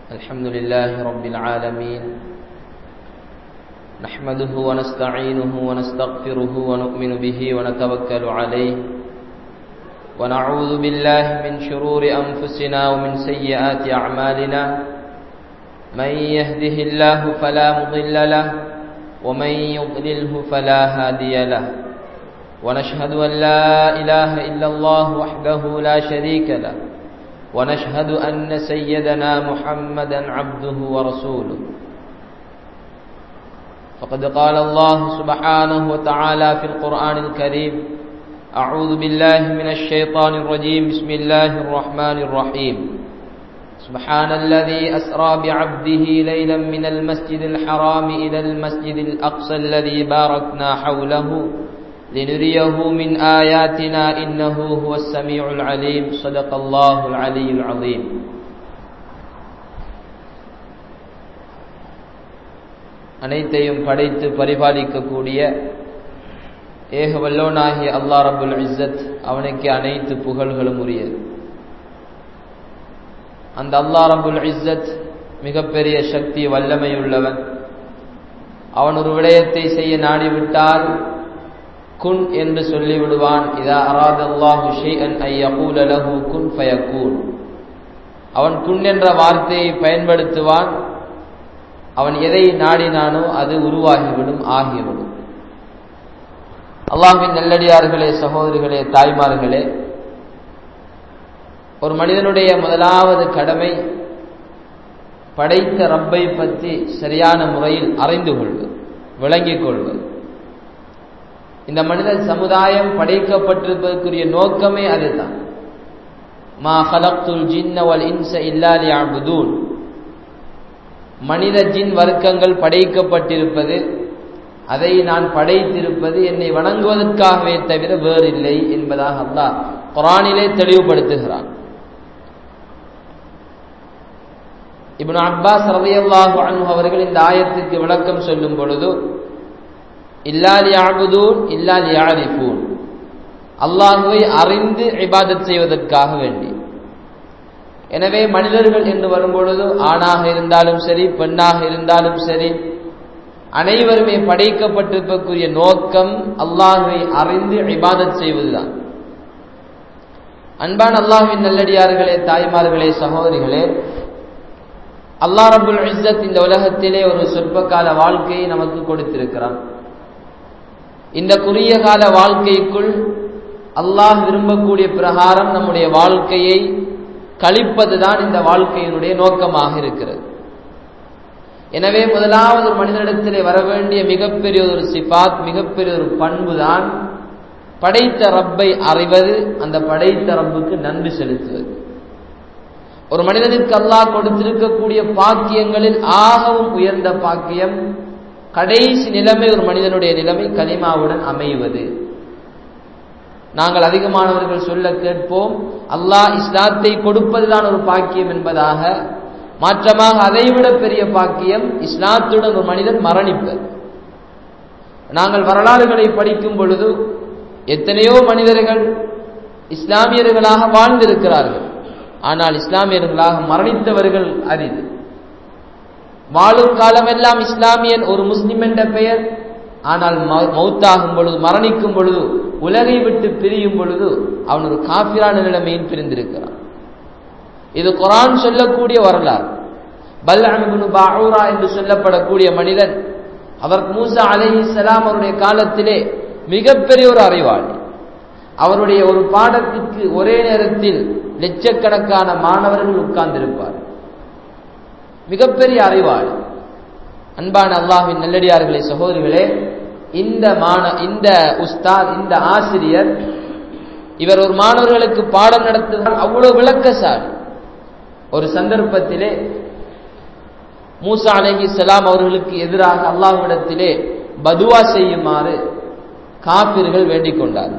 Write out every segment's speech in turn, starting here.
الحمد لله رب العالمين نحمده ونستعينه ونستغفره ونؤمن به ونتوكل عليه ونعوذ بالله من شرور أنفسنا ومن سيئات أعمالنا من يهده الله فلا مضل له ومن يضلله فلا هادي له ونشهد أن لا إله إلا الله وحده لا شريك له ونشهد أن سيدنا محمدا عبده ورسوله فقد قال الله سبحانه وتعالى في القرآن الكريم أعوذ بالله من الشيطان الرجيم بسم الله الرحمن الرحيم سبحان الذي أسرى بعبده ليلا من المسجد الحرام إلى المسجد الأقصى الذي باركنا حوله لنريه من آياتنا إنه هو السميع العليم صدق الله العلي العظيم அனைத்தையும் படைத்து பரிபாலிக்கக்கூடிய ஏக வல்லோனாகிய அல்லா ரபுல் இஸ்ஸத் அவனுக்கு அனைத்து புகழ்களும் உரியது அந்த அல்லா ரபுல் இஸ்ஸத் மிகப்பெரிய சக்தி வல்லமையுள்ளவன் அவன் ஒரு விடயத்தை செய்ய நாடிவிட்டால் குன் என்று சொல்லிவிடுவான் இதா அராத் அல்லாஹு ஷைஅன் ஐ யகூல லஹு குன் ஃபயகூன் அவன் குன் என்ற வார்த்தையை பயன்படுத்துவான் அவன் எதை நாடினானோ அது உருவாகிவிடும் ஆகிவிடும் அல்லாஹின் நல்லடியார்களே சகோதரிகளே தாய்மார்களே ஒரு மனிதனுடைய முதலாவது கடமை படைத்த ரப்பை பற்றி சரியான முறையில் அறிந்து கொள்வது விளங்கிக் கொள்வது இந்த மனித சமுதாயம் படைக்கப்பட்டிருப்பதற்குரிய நோக்கமே அதுதான் மா ஹலக்துல் ஜின்ன வல் இன்ச இல்லாலி அபுதூன் மனித ஜின் வர்க்கங்கள் படைக்கப்பட்டிருப்பது அதை நான் படைத்திருப்பது என்னை வணங்குவதற்காகவே தவிர வேறில்லை என்பதாக அல்லாஹ் குரானிலே தெளிவுபடுத்துகிறான் இப்னு அப்பாஸ் ரலியல்லாஹு அன்ஹு அவர்கள் இந்த ஆயத்துக்கு விளக்கம் சொல்லும் பொழுது இல்லாலி ஆபுதூன் இல்லாலி ஆரிஃபூன் அல்லாஹுவை அறிந்து இபாதத் செய்வதற்காக வேண்டி எனவே மனிதர்கள் என்று வரும்பொழுது ஆணாக இருந்தாலும் சரி பெண்ணாக இருந்தாலும் சரி அனைவருமே படைக்கப்பட்டிருக்கக்கூடிய நோக்கம் அல்லாஹுவை அறிந்து இபாதத் செய்வதுதான் அன்பான் அல்லாஹுவின் நல்லடியார்களே தாய்மார்களே சகோதரிகளே அல்லாஹ் ரபுல் இஸ்ஸத் இந்த உலகத்திலே ஒரு சொற்ப கால வாழ்க்கையை நமக்கு கொடுத்திருக்கிறான் இந்த குறுகிய கால வாழ்க்கைக்குள் அல்லாஹ் விரும்பக்கூடிய பிரகாரம் நம்முடைய வாழ்க்கையை கழிப்பதுதான் இந்த வாழ்க்கையினுடைய நோக்கமாக இருக்கிறது எனவே முதலாவது ஒரு மனிதனிடத்திலே வர வேண்டிய மிகப்பெரிய ஒரு சிபாத் மிகப்பெரிய ஒரு பண்பு தான் படைத்த ரப்பை அறிவது அந்த படைத்த ரப்புக்கு நன்றி செலுத்துவது ஒரு மனிதனுக்கு அல்லாஹ் கொடுத்திருக்கக்கூடிய பாக்கியங்களில் ஆகவும் உயர்ந்த பாக்கியம் கடைசி நிலைமை ஒரு மனிதனுடைய நிலைமை கலிமாவுடன் அமைவது நாங்கள் அதிகமானவர்கள் சொல்ல கேட்போம் அல்லாஹ் இஸ்லாத்தை கொடுப்பதுதான் ஒரு பாக்கியம் என்பதாக மாற்றமாக அதைவிட பெரிய பாக்கியம் இஸ்லாத்துடன் ஒரு மனிதன் மரணிப்பது நாங்கள் வரலாறுகளை படிக்கும் பொழுது எத்தனையோ மனிதர்கள் இஸ்லாமியர்களாக வாழ்ந்திருக்கிறார்கள் ஆனால் இஸ்லாமியர்களாக மரணித்தவர்கள் அரிது வாழும் காலமெல்லாம் இஸ்லாமியன் ஒரு முஸ்லிம் என்ற பெயர் ஆனால் மௌத்தாகும் பொழுது மரணிக்கும் பொழுது உலகை விட்டு பிரியும் பொழுது அவன் ஒரு காப்பிரான நிலைமையில் பிரிந்திருக்கிறான் இது குரான் சொல்லக்கூடிய வரலாறு பல் அனுபனு பாவுரா என்று சொல்லப்படக்கூடிய மனிதன் அவர் மூசா அலஹி சலாம் அவருடைய காலத்திலே மிகப்பெரிய ஒரு அறிவாளி அவருடைய ஒரு பாடத்திற்கு ஒரே நேரத்தில் லட்சக்கணக்கான மாணவர்கள் உட்கார்ந்திருப்பார் மிகப்பெரிய அறிவாளி அன்பான அல்லாஹின் நல்லடியார்களே சகோதரிகளே இந்த மாண இந்த உஸ்தாத் இந்த ஆசிரியர் இவர் ஒரு மாணவர்களுக்கு பாடம் நடத்துகிறார் அவ்வளவு விளக்கசாலி ஒரு சந்தர்ப்பத்திலே மூசா அலஹி சலாம் அவர்களுக்கு எதிராக அல்லாஹ்விடத்திலே பதுவா செய்யுமாறு காப்பிர்கள் வேண்டிக் கொண்டார்கள்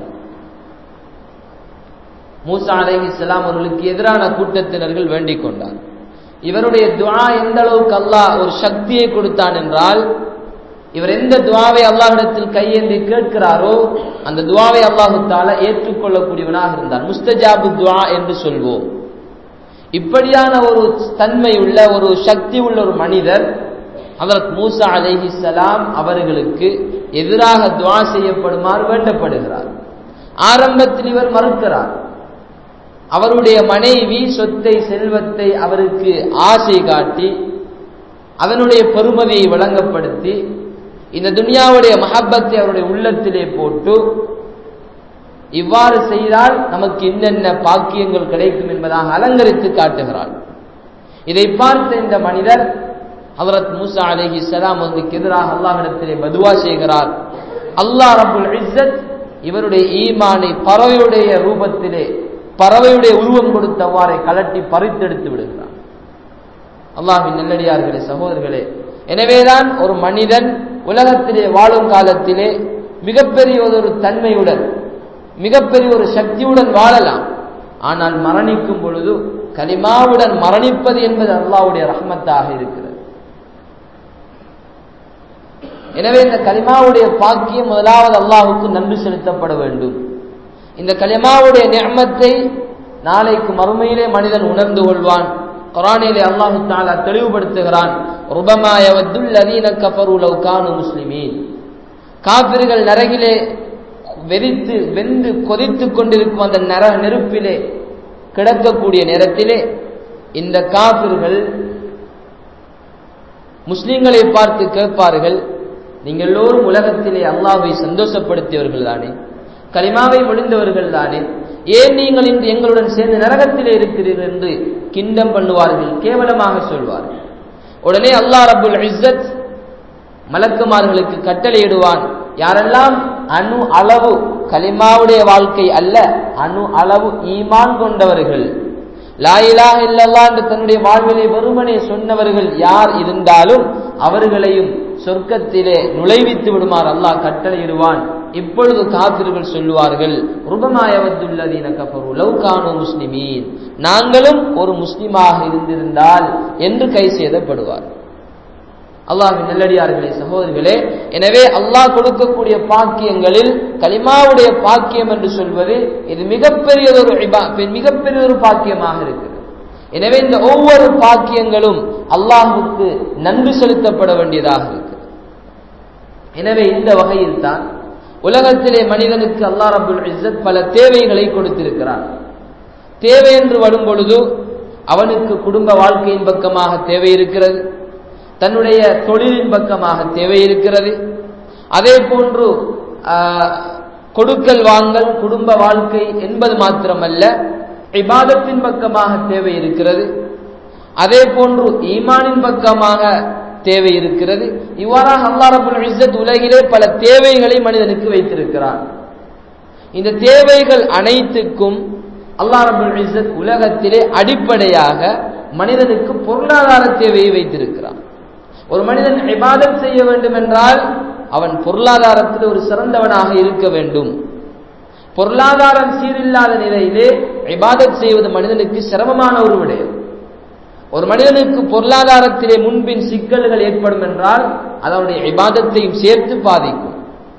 மூசா அலஹி சலாம் அவர்களுக்கு எதிரான கூட்டத்தினர்கள் வேண்டிக் கொண்டார் இவருடைய துவா எந்த அளவுக்கு அல்லாஹ் ஒரு சக்தியை கொடுத்தான் என்றால் இவர் எந்த துவாவை அல்லாஹிடத்தில் கையேந்தி கேட்கிறாரோ அந்த துவாவை அல்லாஹு தால ஏற்றுக்கொள்ளக்கூடியவனாக இருந்தார் முஸ்தஜாபு துவா என்று சொல்வோம் இப்படியான ஒரு தன்மை உள்ள ஒரு சக்தி உள்ள ஒரு மனிதர் அதற்கு மூசா அலைஹிஸ்ஸலாம் அவர்களுக்கு எதிராக துவா செய்யப்படுமாறு வேண்டப்படுகிறார் ஆரம்பத்தில் இவர் மறுக்கிறார் அவருடைய மனைவி சொத்தை செல்வத்தை அவருக்கு ஆசை காட்டி அதனுடைய பெருமதியை வழங்கப்படுத்தி இந்த துனியாவுடைய மஹப்பத்தை அவருடைய உள்ளத்திலே போட்டு இவ்வாறு செய்தால் நமக்கு என்னென்ன பாக்கியங்கள் கிடைக்கும் என்பதாக அலங்கரித்து காட்டுகிறாள் இதை பார்த்த இந்த மனிதர் ஹவரத் மூசா அலஹி சலாம் அவருக்கு எதிராக அல்லாஹிடத்திலே பதுவா செய்கிறார் அல்லாஹ் ரபுல் இஸ்ஸத் இவருடைய ஈமானை பறவையுடைய ரூபத்திலே பறவையுடைய உருவம் கொடுத்தவாறை கலட்டி பறித்தெடுத்து விடுகிறார் அல்லாஹின் நெல்லடியார்களே சகோதரர்களே எனவேதான் ஒரு மனிதன் உலகத்திலே வாழும் காலத்திலே மிகப்பெரிய ஒரு தன்மையுடன் மிகப்பெரிய ஒரு சக்தியுடன் வாழலாம் ஆனால் மரணிக்கும் பொழுது கலிமாவுடன் மரணிப்பது என்பது அல்லாவுடைய ரஹ்மத்தாக இருக்கிறது எனவே இந்த கலிமாவுடைய பாக்கியம் முதலாவது அல்லாஹுக்கு நன்றி செலுத்தப்பட வேண்டும் இந்த கலிமாவுடைய நியமத்தை நாளைக்கு மறுமையிலே மனிதன் உணர்ந்து கொள்வான் குரானிலே அல்லாஹு தாலா தெளிவுபடுத்துகிறான் முஸ்லிமீன் காபிர்கள் நரகிலே வெறித்து வெந்து கொதித்துக் கொண்டிருக்கும் அந்த நர நெருப்பிலே கிடக்கக்கூடிய நேரத்திலே இந்த காபிர்கள் முஸ்லிம்களை பார்த்து கேட்பார்கள் நீங்கள் எல்லோரும் உலகத்திலே அல்லாஹை சந்தோஷப்படுத்தியவர்கள் தானே கலிமாவை முடிந்தவர்கள் தானே ஏன் நீங்கள் இன்று எங்களுடன் சேர்ந்து நரகத்திலே இருக்கிறீர்கள் என்று கிண்டம் பண்ணுவார்கள் கேவலமாக சொல்வார்கள் உடனே அல்லாஹ் ரபுல் இஸ்ஸத் மலக்குமார்களுக்கு கட்டளையிடுவான் யாரெல்லாம் அணு அளவு கலிமாவுடைய வாழ்க்கை அல்ல அணு அளவு ஈமான் கொண்டவர்கள் லாயிலாக இல்லல்லா என்று தன்னுடைய வாழ்விலை வெறுமனே சொன்னவர்கள் யார் இருந்தாலும் அவர்களையும் சொர்க்கத்திலே நுழைவித்து விடுமாறு அல்லாஹ் கட்டளையிடுவான் இப்பொழுது காபிர்கள் சொல்லுவார்கள் ருபமாயவத்துள்ளதீன கபரு லவ்கானு முஸ்லிமீன் நாங்களும் ஒரு முஸ்லிமாக இருந்திருந்தால் என்று கை செய்தப்படுவார் அல்லாஹின் நல்லடியார்களே சகோதரிகளே எனவே அல்லாஹ் கொடுக்கக்கூடிய பாக்கியங்களில் கலிமாவுடைய பாக்கியம் என்று சொல்வது இது மிகப்பெரிய ஒரு மிகப்பெரிய ஒரு பாக்கியமாக இருக்கிறது எனவே இந்த ஒவ்வொரு பாக்கியங்களும் அல்லாஹுக்கு நன்றி செலுத்தப்பட வேண்டியதாக இருக்கிறது எனவே இந்த வகையில் தான் உலகத்திலே மனிதனுக்கு அல்லா ரபுல் இஸ்ஸத் பல தேவைகளை கொடுத்திருக்கிறார் தேவை என்று வரும் பொழுது அவனுக்கு குடும்ப வாழ்க்கையின் பக்கமாக தேவை இருக்கிறது தன்னுடைய தொழிலின் பக்கமாக தேவை இருக்கிறது அதே போன்று கொடுக்கல் வாங்கல் குடும்ப வாழ்க்கை என்பது மாத்திரமல்ல இபாதத்தின் பக்கமாக தேவை இருக்கிறது அதே போன்று ஈமானின் பக்கமாக தேவை இருக்கிறது இவ்வாறாக அல்லா ரபுல் இஸ்ஸத் உலகிலே பல தேவைகளை மனிதனுக்கு வைத்திருக்கிறார் இந்த தேவைகள் அனைத்துக்கும் அல்லா ரபுல் இஸ்ஸத் உலகத்திலே அடிப்படையாக மனிதனுக்கு பொருளாதார தேவையை வைத்திருக்கிறான் ஒரு மனிதன் இபாதத் செய்ய வேண்டும் என்றால் அவன் பொருளாதாரத்தில் ஒரு சிறந்தவனாக இருக்க வேண்டும் பொருளாதாரம் சீரில்லாத நிலையிலே இபாதத் செய்வது மனிதனுக்கு சிரமமான ஒரு விடயம் ஒரு மனிதனுக்கு பொருளாதாரத்திலே முன்பின் சிக்கல்கள் ஏற்படும் என்றால் அதனுடைய இபாதத்தையும் சேர்த்து பாதிக்கும்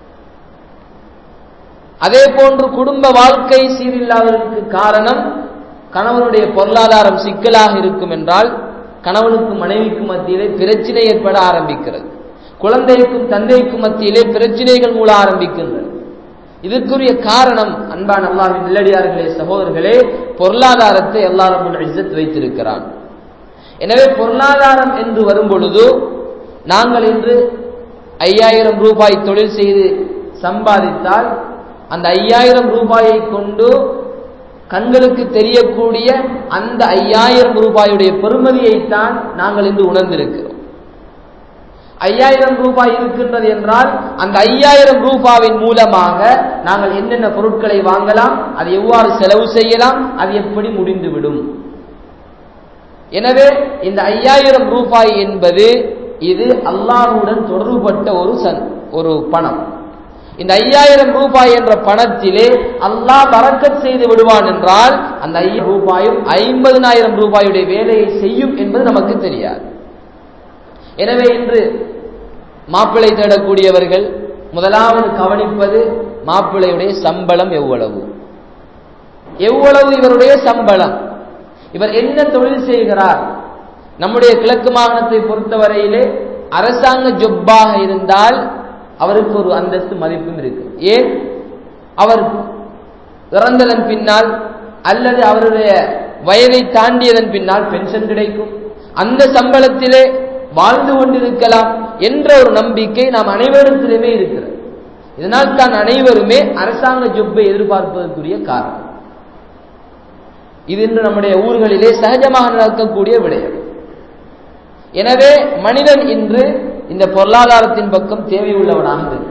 அதே போன்று குடும்ப வாழ்க்கை சீரில்லாததற்கு காரணம் கணவனுடைய பொருளாதாரம் சிக்கலாக இருக்கும் என்றால் கணவனுக்கும் மனைவிக்கும் மத்தியிலே பிரச்சனை ஏற்பட ஆரம்பிக்கிறது குழந்தைக்கும் தந்தைக்கும் மத்தியிலே பிரச்சனைகள் மூல ஆரம்பிக்கின்றன இதற்குரிய காரணம் அன்பான் அல்லாவின் நில்லடியார்களே சகோதரர்களே பொருளாதாரத்தை எல்லா ரபுல் இஸ்ஸத் வைத்திருக்கிறான் எனவே பொருளாதாரம் என்று வரும் பொழுது நாங்கள் இன்று ஐயாயிரம் ரூபாய் தொழில் செய்து சம்பாதித்தால் அந்த ஐயாயிரம் ரூபாயை கொண்டு கண்களுக்கு தெரியக்கூடிய அந்த ஐயாயிரம் ரூபாயுடைய பெருமதியைத்தான் நாங்கள் இன்று உணர்ந்திருக்கிறோம் ஐயாயிரம் ரூபாய் இருக்கின்றது என்றால் அந்த ஐயாயிரம் ரூபாவின் மூலமாக நாங்கள் என்னென்ன பொருட்களை வாங்கலாம் அதை எவ்வாறு செலவு செய்யலாம் அது எப்படி முடிந்துவிடும் எனவே இந்த ஐயாயிரம் ரூபாய் என்பது இது அல்லாஹுடன் தொடர்புபட்ட ஒரு சன் ஒரு பணம் இந்த ஐயாயிரம் ரூபாய் என்ற பணத்திலே அல்லாஹ் பறக்கத் செய்து விடுவான் என்றால் அந்த ஐயாயிரம் ரூபாயும் ஐம்பதனாயிரம் ரூபாயுடைய வேலையை செய்யும் என்பது நமக்கு தெரியாது எனவே இன்று மாப்பிளை தேடக்கூடியவர்கள் முதலாவது கவனிப்பது மாப்பிள்ளையுடைய சம்பளம் எவ்வளவு எவ்வளவு இவருடைய சம்பளம் இவர் என்ன தொழில் செய்கிறார் நம்முடைய கிழக்கு மாகாணத்தை பொறுத்தவரையிலே அரசாங்க ஜொப்பாக இருந்தால் அவருக்கு ஒரு அந்தஸ்து மதிப்பும் இருக்கு ஏன் அவர் இறந்ததன் பின்னால் அல்லது அவருடைய வயதை தாண்டியதன் பின்னால் பென்ஷன் கிடைக்கும் அந்த சம்பளத்திலே வாழ்ந்து கொண்டிருக்கலாம் என்ற ஒரு நம்பிக்கை நாம் அனைவரிடத்திலுமே இருக்கிறது இதனால் தான் அனைவருமே அரசாங்க ஜொப்பை எதிர்பார்ப்பதற்குரிய காரணம் இது இன்று நம்முடைய ஊர்களிலே சகஜமாக நடக்கக்கூடிய விடயம் எனவே மனிதன் இன்று இந்த பொருளாதாரத்தின் பக்கம் தேவை உள்ளவனாக இருக்கிறார்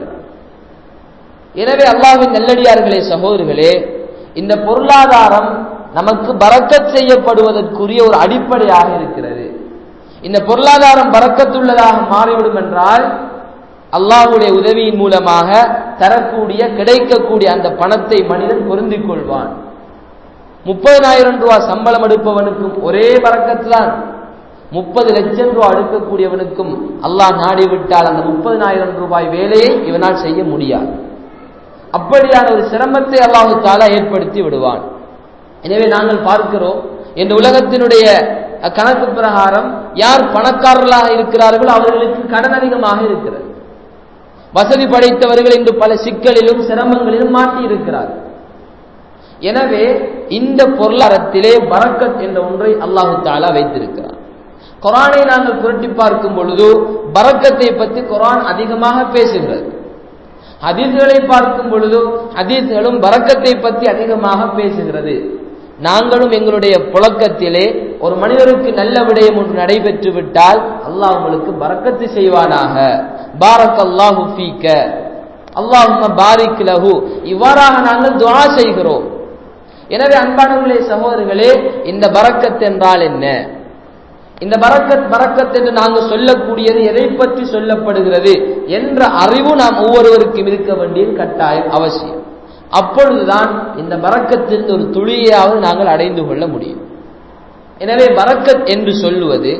எனவே அல்லாஹின் நல்லடியார்களே சகோதரர்களே இந்த பொருளாதாரம் நமக்கு பறக்கத் செய்யப்படுவதற்குரிய ஒரு அடிப்படையாக இருக்கிறது இந்த பொருளாதாரம் பறக்கத்துள்ளதாக மாறிவிடும் என்றால் அல்லாஹுடைய உதவியின் மூலமாக தரக்கூடிய கிடைக்கக்கூடிய அந்த பணத்தை மனிதன் பொருந்திக் கொள்வான் முப்பதினாயிரம் ரூபாய் சம்பளம் எடுப்பவனுக்கும் ஒரே பறக்கத்து தான் முப்பது லட்சம் ரூபாய் எடுக்கக்கூடியவனுக்கும் அல்லாஹ் நாடிவிட்டால் அந்த முப்பதினாயிரம் ரூபாய் வேலையை இவனால் செய்ய முடியாது அப்படியான ஒரு சிரமத்தை அல்லாஹு தாலா ஏற்படுத்தி விடுவான் எனவே நாங்கள் பார்க்கிறோம் இந்த உலகத்தினுடைய கணக்கு பிரகாரம் யார் பணக்காரர்களாக இருக்கிறார்களோ அவர்களுக்கு கடன் அதிகமாக இருக்கிறது வசதி படைத்தவர்கள் இன்று பல சிக்கலிலும் சிரமங்களிலும் மாட்டி இருக்கிறார்கள் எனவே இந்த பொருளாதாரத்திலே பரக்கத் என்ற ஒன்றை அல்லாஹு தாலா வைத்திருக்கிறார் குரானை நாங்கள் புரட்டி பார்க்கும் பொழுது பரக்கத்தை பற்றி குரான் அதிகமாக பேசுகிறது ஹதீஸ்களை பார்க்கும் பொழுது ஹதீஸ்களும் பரக்கத்தை பற்றி அதிகமாக பேசுகிறது நாங்களும் எங்களுடைய புழக்கத்திலே ஒரு மனிதருக்கு நல்ல விடயம் ஒன்று நடைபெற்று விட்டால் அல்லாஹ் உங்களுக்கு பரக்கத்து செய்வானாக பாரக் அல்லாஹு ஃபீக்க அல்லாஹும பாரிக் லஹு இவ்வாறாக நாங்கள் துஆ செய்கிறோம் எனவே அன்பானவர்களே சகோதரர்களே இந்த பரக்கத் என்றால் என்ன இந்த பரக்கத் பரக்கத் என்று நாங்கள் சொல்லக்கூடியது எதை பற்றி சொல்லப்படுகிறது என்ற அறிவு நாம் ஒவ்வொருவருக்கும் இருக்க வேண்டியது கட்டாயம் அவசியம் அப்பொழுதுதான் இந்த பரக்கத்தின் ஒரு துளியாவது நாங்கள் அடைந்து கொள்ள முடியும் எனவே பரக்கத் என்று சொல்லுவது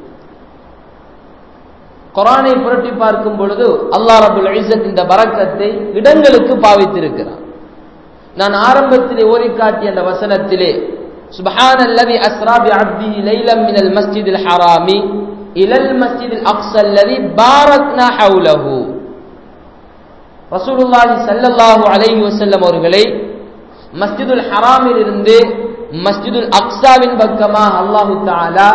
குரானை புரட்டி பார்க்கும் பொழுது அல்லா ரபுல் ஐசத் இந்த பரக்கத்தை இடங்களுக்கு பாவித்திருக்கிறான் நான் ஆரம்பத்திலே ஓதி காட்டிய அந்த வசனத்திலே سبحان الذي أسرى بعبده ليلا من المسجد الحرام إلى المسجد الأقصى الذي باركنا حوله ரசூலுல்லாஹி சல்லல்லாஹு அலைஹி வஸல்லம் அவர்களை மஸ்ஜிதுல் ஹராமில் இருந்து மஸ்ஜிதுல் அக்ஸாவின் பக்கமாக அல்லாஹு தஆலா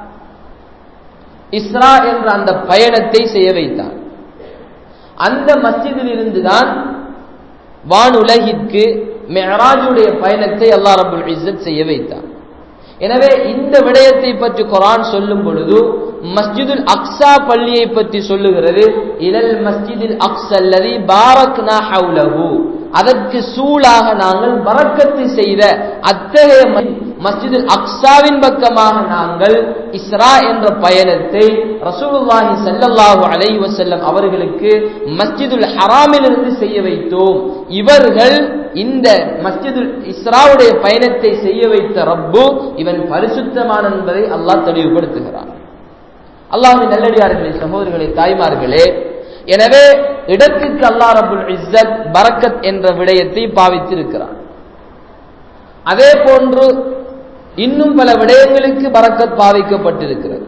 இஸ்ரா என்ற அந்த பயணத்தை செய்ய வைத்தார் அந்த மஸ்ஜிதில் இருந்துதான் வானுலகிற்கு மெஹராஜுடைய பயணத்தை அல்லா ரபுல் இஸ்ஸத் செய்ய வைத்தார் எனவே இந்த விடயத்தை பற்றி குரான் சொல்லும் பொழுது மஸ்ஜிதுல் அக்ஸா பள்ளியை பற்றி சொல்லுகிறது இலல் மஸ்ஜிதில் அக்ஸல்லதி பாரக்னா ஹவுலஹு அதற்கு சூழாக நாங்கள் பரக்கத்து செய்த அத்தகைய மஸ்ஜிதுல் அக்ஸாவின் பக்கமாக நாங்கள் இஸ்ரா என்ற பயணத்தை ரசூலுல்லாஹி சல்லல்லாஹு அலைஹி வஸல்லம் அவர்களுக்கு மஸ்ஜிதுல் ஹராமிலிருந்து செய்ய வைத்தோம் இவர்கள் இந்த மஸ்ஜிதுல் இஸ்ராவுடைய பயணத்தை செய்ய வைத்த ரப்பு இவன் பரிசுத்தமான என்பதை அல்லாஹ் தெளிவுபடுத்துகிறான் அல்லாஹின் நல்லடியார்களே சகோதரர்களே தாய்மார்களே எனவே இடத்துக்கு அல்லா ரபுல் இஸ்ஸத் பரக்கத் என்ற விடயத்தை பாவித்திருக்கிறான் அதே போன்று இன்னும் பல விடயங்களுக்கு பரக்கத் பாவிக்கப்பட்டிருக்கிறது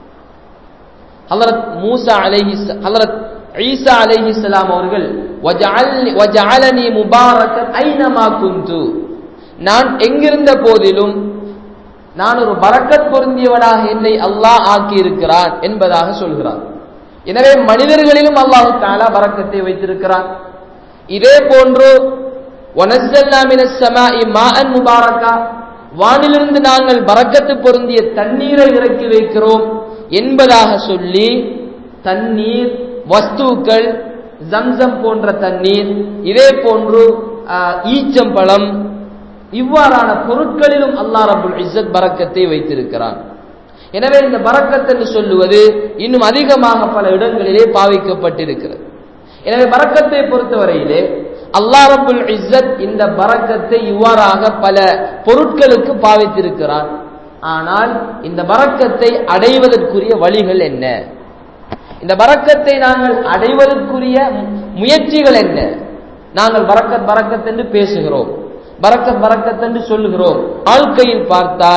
ஹலரத் மூசா அலைஹி ஹலரத் ஈசா அலைஹி சலாம் அவர்கள் வஜஅலனி முபாரக்கன் ஐனமா குந்து நான் எங்கிருந்த போதிலும் நான் ஒரு பரக்கத் பொருந்தியவனாக என்னை அல்லாஹ் ஆக்கி இருக்கிறான் என்பதாக சொல்கிறார் எனவே மனிதர்களிலும் அல்லாஹு தாலா பரக்கத்தை வைத்திருக்கிறான் இதே போன்று முபாரக்கா வானிலிருந்து நாங்கள் பறக்கத்து பொருந்திய தண்ணீரை இறக்கி வைக்கிறோம் என்பதாக சொல்லி தண்ணீர் வஸ்துக்கள் ஜம்சம் போன்ற தண்ணீர் இதே போன்று ஈச்சம்பழம் இவ்வாறான பொருட்களிலும் அல்லா ரபுல் இஸ்ஸத் பறக்கத்தை வைத்திருக்கிறான் எனவே இந்த பறக்கத் என்று சொல்லுவது இன்னும் அதிகமாக பல இடங்களிலே பாவிக்கப்பட்டிருக்கிறது எனவே பறக்கத்தை பொறுத்தவரையிலே அல்லா ரபுல் இஸ்ஸத் இந்த பறக்கத்தை இவ்வாறாக பல பொருட்களுக்கு பாவித்திருக்கிறான் ஆனால் இந்த பறக்கத்தை அடைவதற்குரிய வழிகள் என்ன இந்த பறக்கத்தை நாங்கள் அடைவதற்குரிய முயற்சிகள் என்ன நாங்கள் பறக்கத் பறக்கத் என்று பேசுகிறோம் பறக்கத் பறக்கத் என்று சொல்லுகிறோம் வாழ்க்கையில் பார்த்தால்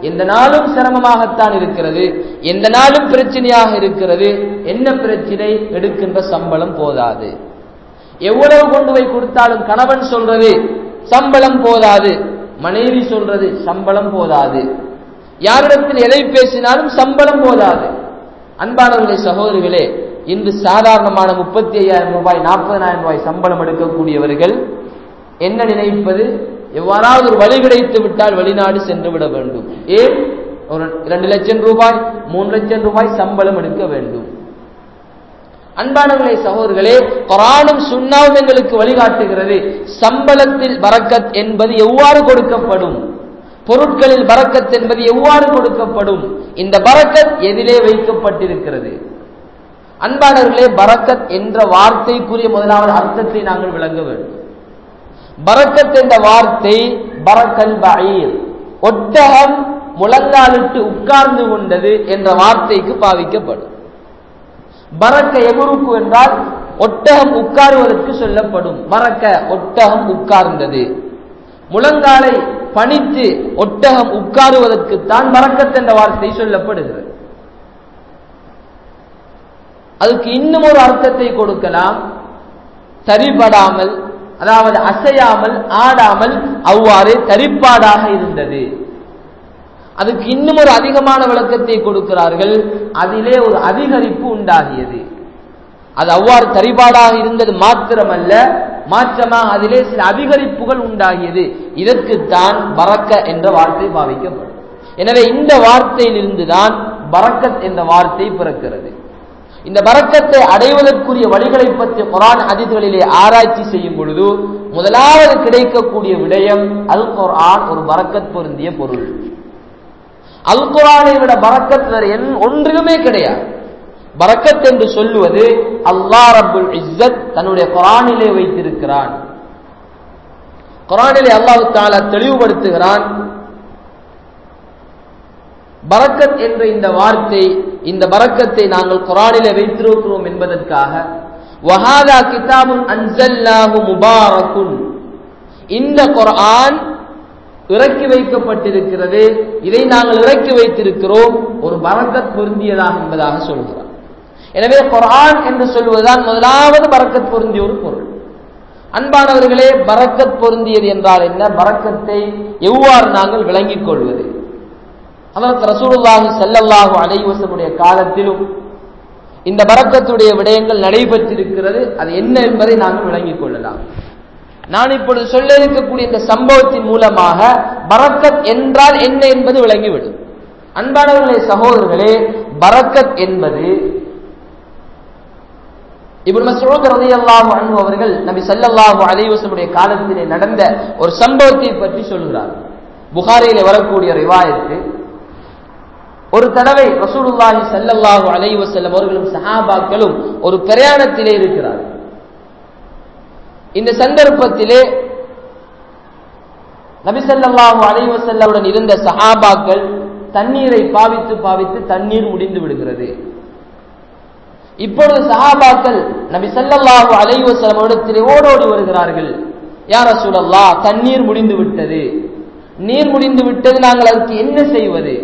எந்த நாளும் சிரமமாகத்தான் இருக்கிறது எந்த நாளும் பிரச்சனையாக இருக்கிறது என்ன பிரச்சனை எடுக்கின்ற சம்பளம் போதாது எவ்வளவு கொண்டு போய் கொடுத்தாலும் கணவன் சொல்றது சம்பளம் போதாது மனைவி சொல்றது சம்பளம் போதாது யாரிடத்தில் எதை பேசினாலும் சம்பளம் போதாது அன்பானவர்களே சகோதரிகளே இன்று சாதாரணமான முப்பத்தி ஐயாயிரம் ரூபாய் நாற்பதாயிரம் ரூபாய் சம்பளம் எடுக்கக்கூடியவர்கள் என்ன நினைப்பது எவ்வாறாவது ஒரு வழி கிடைத்து விட்டால் வெளிநாடு சென்று விட வேண்டும் ஏன் ஒரு இரண்டு லட்சம் ரூபாய் மூன்று லட்சம் ரூபாய் சம்பளம் எடுக்க வேண்டும் அன்பானவர்களே சகோதரர்களே குரானும் சுண்ணாவும் எங்களுக்கு வழிகாட்டுகிறது சம்பளத்தில் பரக்கத் என்பது எவ்வாறு கொடுக்கப்படும் பொருட்களில் பரக்கத் என்பது எவ்வாறு கொடுக்கப்படும் இந்த பரக்கத் எதிலே வைக்கப்பட்டிருக்கிறது அன்பானவர்களே பரக்கத் என்ற வார்த்தைக்குரிய முதலாவது அர்த்தத்தை நாங்கள் விளங்க வேண்டும் பரக்கத் என்ற வார்த்தை பரக்கல் பயிர் ஒட்டகம் முழங்காலிட்டு உட்கார்ந்து கொண்டது என்ற வார்த்தைக்கு பாவிக்கப்படும் பறக்க எவருக்கு என்றால் ஒட்டகம் உட்காருவதற்கு சொல்லப்படும் பறக்க ஒட்டகம் உட்கார்ந்தது முழங்காலை பணித்து ஒட்டகம் உட்காருவதற்குத்தான் பறக்கத் என்ற வார்த்தை சொல்லப்படுகிறது அதுக்கு இன்னும் ஒரு அர்த்தத்தை கொடுக்கலாம் தரிபடாமல் அதாவது அசையாமல் ஆடாமல் அவ்வாறு தரிப்பாடாக இருந்தது அதுக்கு இன்னும் ஒரு அதிகமான விளக்கத்தை கொடுக்கிறார்கள் அதிலே ஒரு அதிகரிப்பு உண்டாகியது அது அவ்வாறு தரிபாடாக இருந்தது மாத்திரமல்ல மாற்றமாக அதிலே சில அதிகரிப்புகள் உண்டாகியது இதற்குத்தான் பறக்க என்ற வார்த்தை பாவிக்கப்படும் எனவே இந்த வார்த்தையிலிருந்துதான் பறக்கத் என்ற வார்த்தை பிறக்கிறது இந்த பறக்கத்தை அடைவதற்குரிய வழிகளை பற்றி குரான் அதிதிகளிலே ஆராய்ச்சி செய்யும் பொழுது முதலாவது கிடைக்கக்கூடிய விடயம் அல் குர்ஆன் ஒரு பறக்கத் பொருந்திய பொருள் அல் குரானை விட பறக்கத் வேறு ஒன்றிலுமே கிடையாது பறக்கத் என்று சொல்லுவது அல்லா ரபுல் இஸ்ஸத் தன்னுடைய குரானிலே வைத்திருக்கிறான் குரானிலே அல்லாஹு தாலா தெளிவுபடுத்துகிறான் பரக்கத் என்ற இந்த வார்த்தை இந்த பரக்கத்தை நாங்கள் குரானிலே வைத்திருக்கிறோம் என்பதற்காக வஹாதா கிதாபுன் அன்சல்லாஹு முபாரக்குன் இந்த குர்ஆன் இறக்கி வைக்கப்பட்டிருக்கிறது இதை நாங்கள் இறக்கி வைத்திருக்கிறோம் ஒரு பரக்கத் பொருந்தியதாக என்பதாக சொல்கிறார் எனவே குர்ஆன் என்று சொல்வதுதான் முதலாவது பரக்கத் பொருந்திய ஒரு பொருள் அன்பானவர்களே பரக்கத் பொருந்தியது என்றால் என்ன பரக்கத்தை எவ்வாறு நாங்கள் விளங்கிக் கொள்வது அதற்கு ரசூலுல்லாஹி ஸல்லல்லாஹு அலைஹி வஸல்லுடைய காலத்திலும் இந்த பரக்கத்துடைய விடயங்கள் நடைபெற்றிருக்கிறது அது என்ன என்பதை நாங்கள் விளங்கிக் கொள்ளலாம் நான் இப்பொழுது சொல்ல இருக்கக்கூடிய இந்த சம்பவத்தின் மூலமாக பரக்கத் என்றால் என்ன என்பது விளங்கிவிடும் அன்பானவர்களே சகோதரர்களே பரக்கத் என்பது இப்னு மஸ்ஊத் ரலியல்லாஹு அன்ஹு அவர்கள் நபி ஸல்லல்லாஹு அலைஹி வஸல்லுடைய காலத்திலே நடந்த ஒரு சம்பவத்தை பற்றி சொல்கிறார் புகாரியிலே வரக்கூடிய ரிவாயத்து ஒரு தடவை ரசூலுல்லாஹி ஸல்லல்லாஹு அலைஹி வஸல்லம் அவர்களும் சஹாபாக்களும் ஒரு பிரயாணத்திலே இருக்கிறார் இந்த சந்தர்ப்பத்திலே நபி ஸல்லல்லாஹு அலைஹி வஸல்லமுடன் இருந்த சஹாபாக்கள் தண்ணீரை பாவித்து பாவித்து தண்ணீர் முடிந்து விடுகிறது இப்பொழுது சஹாபாக்கள் நபி ஸல்லல்லாஹு அலைஹி வஸல்லம் இடத்திலே ஓடோடி வருகிறார்கள் யார் ரசூலல்லாஹ் தண்ணீர் முடிந்து விட்டது நீர் முடிந்து விட்டது நாங்கள் அதற்கு என்ன செய்வது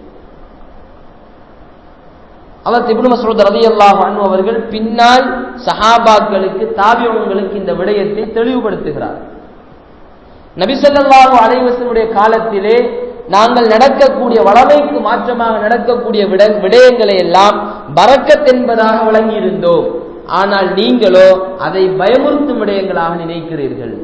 அவர் இப்னு மசூத் ரலியல்லாஹு அன்ஹு அவர்கள் பின்னால் சஹாபாக்களுக்கு தாபியவங்களுக்கு இந்த விடயத்தை தெளிவுபடுத்துகிறார் நபி ஸல்லல்லாஹு அலைஹி வஸல்லுடைய காலத்திலே நாங்கள் நடக்கக்கூடிய வளமைக்கு மாற்றமாக நடக்கக்கூடிய விட விடயங்களை எல்லாம் பரக்கத் என்பதாக விளங்கியிருந்தோம் ஆனால் நீங்களோ அதை பயமுறுத்தும் விடயங்களாக நினைக்கிறீர்கள்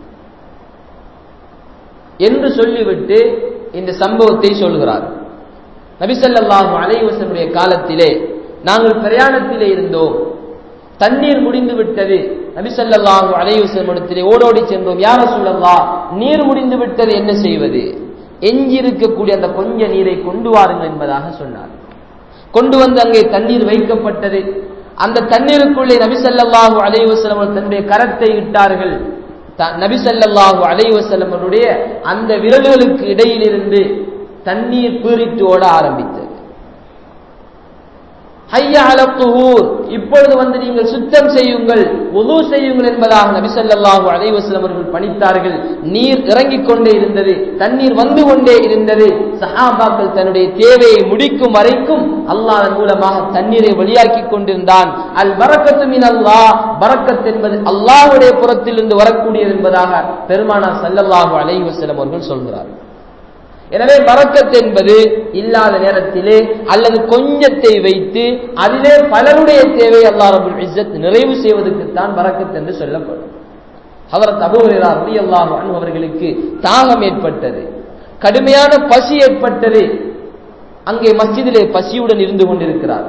என்று சொல்லிவிட்டு இந்த சம்பவத்தை சொல்கிறார் நபிசல்லாஹு அலைவசனுடைய காலத்திலே நாங்கள் பிரயாணத்திலே இருந்தோம் தண்ணீர் முடிந்து விட்டது நபிசல்லாஹு அலைவசனிடத்திலே ஓடோடி சென்றோம் யார சொல்லல்லா நீர் முடிந்து விட்டது என்ன செய்வது எஞ்சி இருக்கக்கூடிய அந்த கொஞ்ச நீரை கொண்டு வாருங்கள் என்பதாக சொன்னார் கொண்டு வந்து அங்கே தண்ணீர் வைக்கப்பட்டது அந்த தண்ணீருக்குள்ளே நபிசல்லாஹு அலைவசலம் தன்னுடைய கரத்தை இட்டார்கள் நபிசல்லாஹு அலைவசல்லமனுடைய அந்த விரல்களுக்கு இடையிலிருந்து தண்ணீர் பீறிட்டு ஓட ஆரம்பித்தது ஹையா அல துஹூர் இப்பொழுது வந்து நீங்கள் சுத்தம் செய்யுங்கள் உது செய்யுங்கள் என்பதாக நபி ஸல்லல்லாஹு அலைஹி வஸல்லம் அவர்கள் பணித்தார்கள் நீர் இறங்கிக் கொண்டே இருந்தது தண்ணீர் வந்து கொண்டே இருந்தது சஹாபாக்கள் தன்னுடைய தேவையை முடிக்கும் வரைக்கும் அல்லாஹ் மூலமாக தண்ணீரை வெளியாக்கி கொண்டிருந்தான் அல் பரக்கத்து மின் அல்லாஹ் பரக்கத் என்பது அல்லாஹ்வுடைய புறத்திலிருந்து வரக்கூடியது என்பதாக பெருமானார் ஸல்லல்லாஹு அலைஹி வஸல்லம் அவர்கள் சொல்கிறார்கள் எனவே பறக்கத் என்பது இல்லாத நேரத்திலே அல்லது கொஞ்சத்தை வைத்து அதிலே பலருடைய தேவை அல்லா ரபுல் இஸ்ஸத் நிறைவு செய்வதற்குத்தான் பறக்கத் என்று சொல்லப்படும் ஹதரத் அபூ ஹுரைரா ரலியல்லாஹு அன்ஹு அவர்களுக்கு தாகம் ஏற்பட்டது கடுமையான பசி ஏற்பட்டது அங்கே மஸ்ஜிதிலே பசியுடன் இருந்து கொண்டிருக்கிறார்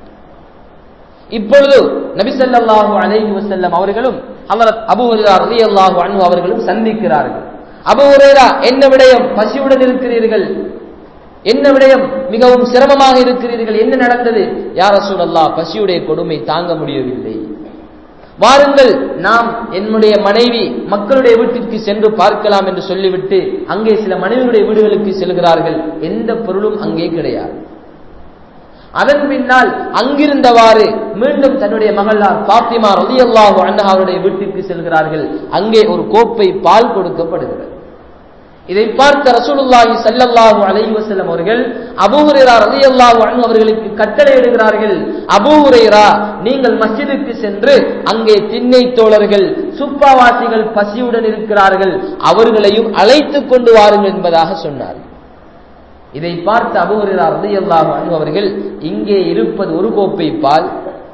இப்பொழுது நபி ஸல்லல்லாஹு அலைஹி வஸல்லம் அவர்களும் ஹதரத் அபூ ஹுரைரா ரலியல்லாஹு அன்ஹு அவர்களும் சந்திக்கிறார்கள் அபுரேரா என்ன விடயம் பசியுடன் இருக்கிறீர்கள் என்ன விடயம் மிகவும் சிரமமாக இருக்கிறீர்கள் என்ன நடந்தது யார சூழல்லா பசியுடைய கொடுமை தாங்க முடியவில்லை வாருங்கள் நாம் என்னுடைய மனைவி மக்களுடைய வீட்டிற்கு சென்று பார்க்கலாம் என்று சொல்லிவிட்டு அங்கே சில மனைவியுடைய வீடுகளுக்கு செல்கிறார்கள் எந்த பொருளும் அங்கே கிடையாது அதன் பின்னால் அங்கிருந்தவாறு மீண்டும் தன்னுடைய மகளார் பாத்திமா ரலியல்லாஹு அன்ஹா அவருடைய வீட்டிற்கு செல்கிறார்கள் அங்கே ஒரு கோப்பை பால் கொடுக்கப்படுகிறது இதை பார்த்த ரசூலுல்லாஹி ஸல்லல்லாஹு அலைஹி வஸல்லம் அவர்கள் அபூ ஹுரைரா ரலியல்லாஹு அன்ஹு அவர்களுக்கு கட்டளை இடுகிறார்கள் அபூ ஹுரைரா நீங்கள் மஸ்ஜிதுக்கு சென்று அங்கே திண்ணை தோழர்கள் சுப்பாவாசிகள் பசியுடன் இருக்கிறார்கள் அவர்களையும் அழைத்துக் கொண்டு வாருங்கள் என்பதாக சொன்னார் இதை பார்த்த அபூ ஹுரைரா ரலியல்லாஹு அன்ஹு அவர்கள் இங்கே இருப்பது ஒரு கோப்பை பால்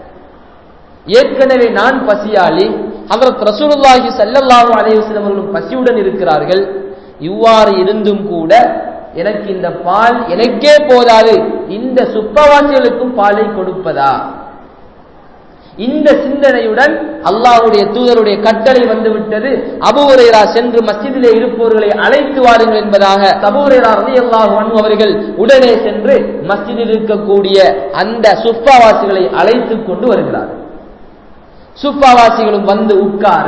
ஏற்கனவே நான் பசியாளி ஹஜ்ரத் ரசூலுல்லாஹி ஸல்லல்லாஹு அலைஹி வஸல்லம் அவர்களும் பசியுடன் இருக்கிறார்கள் இவ்வாறு இருந்தும் கூட எனக்கு இந்த பால் எனக்கே போதாது இந்த சுப்பவாசிகளுக்கும் பாலை கொடுப்பதா இந்த சிந்தனையுடன் அல்லாஹ்வுடைய தூதருடைய கட்டளை வந்துவிட்டது அபுஹுரைரா சென்று மஸ்ஜிதிலே இருப்பவர்களை அழைத்து வாருங்கள் என்பதாக அபுஹுரைரா ரலியல்லாஹு அன்ஹு அவர்கள் உடனே சென்று மஸ்ஜிதில் இருக்கக்கூடிய அந்த சுப்பாவாசிகளை அழைத்து கொண்டு வருகிறார்கள் சுப்பாவாசிகளும் வந்து உட்கார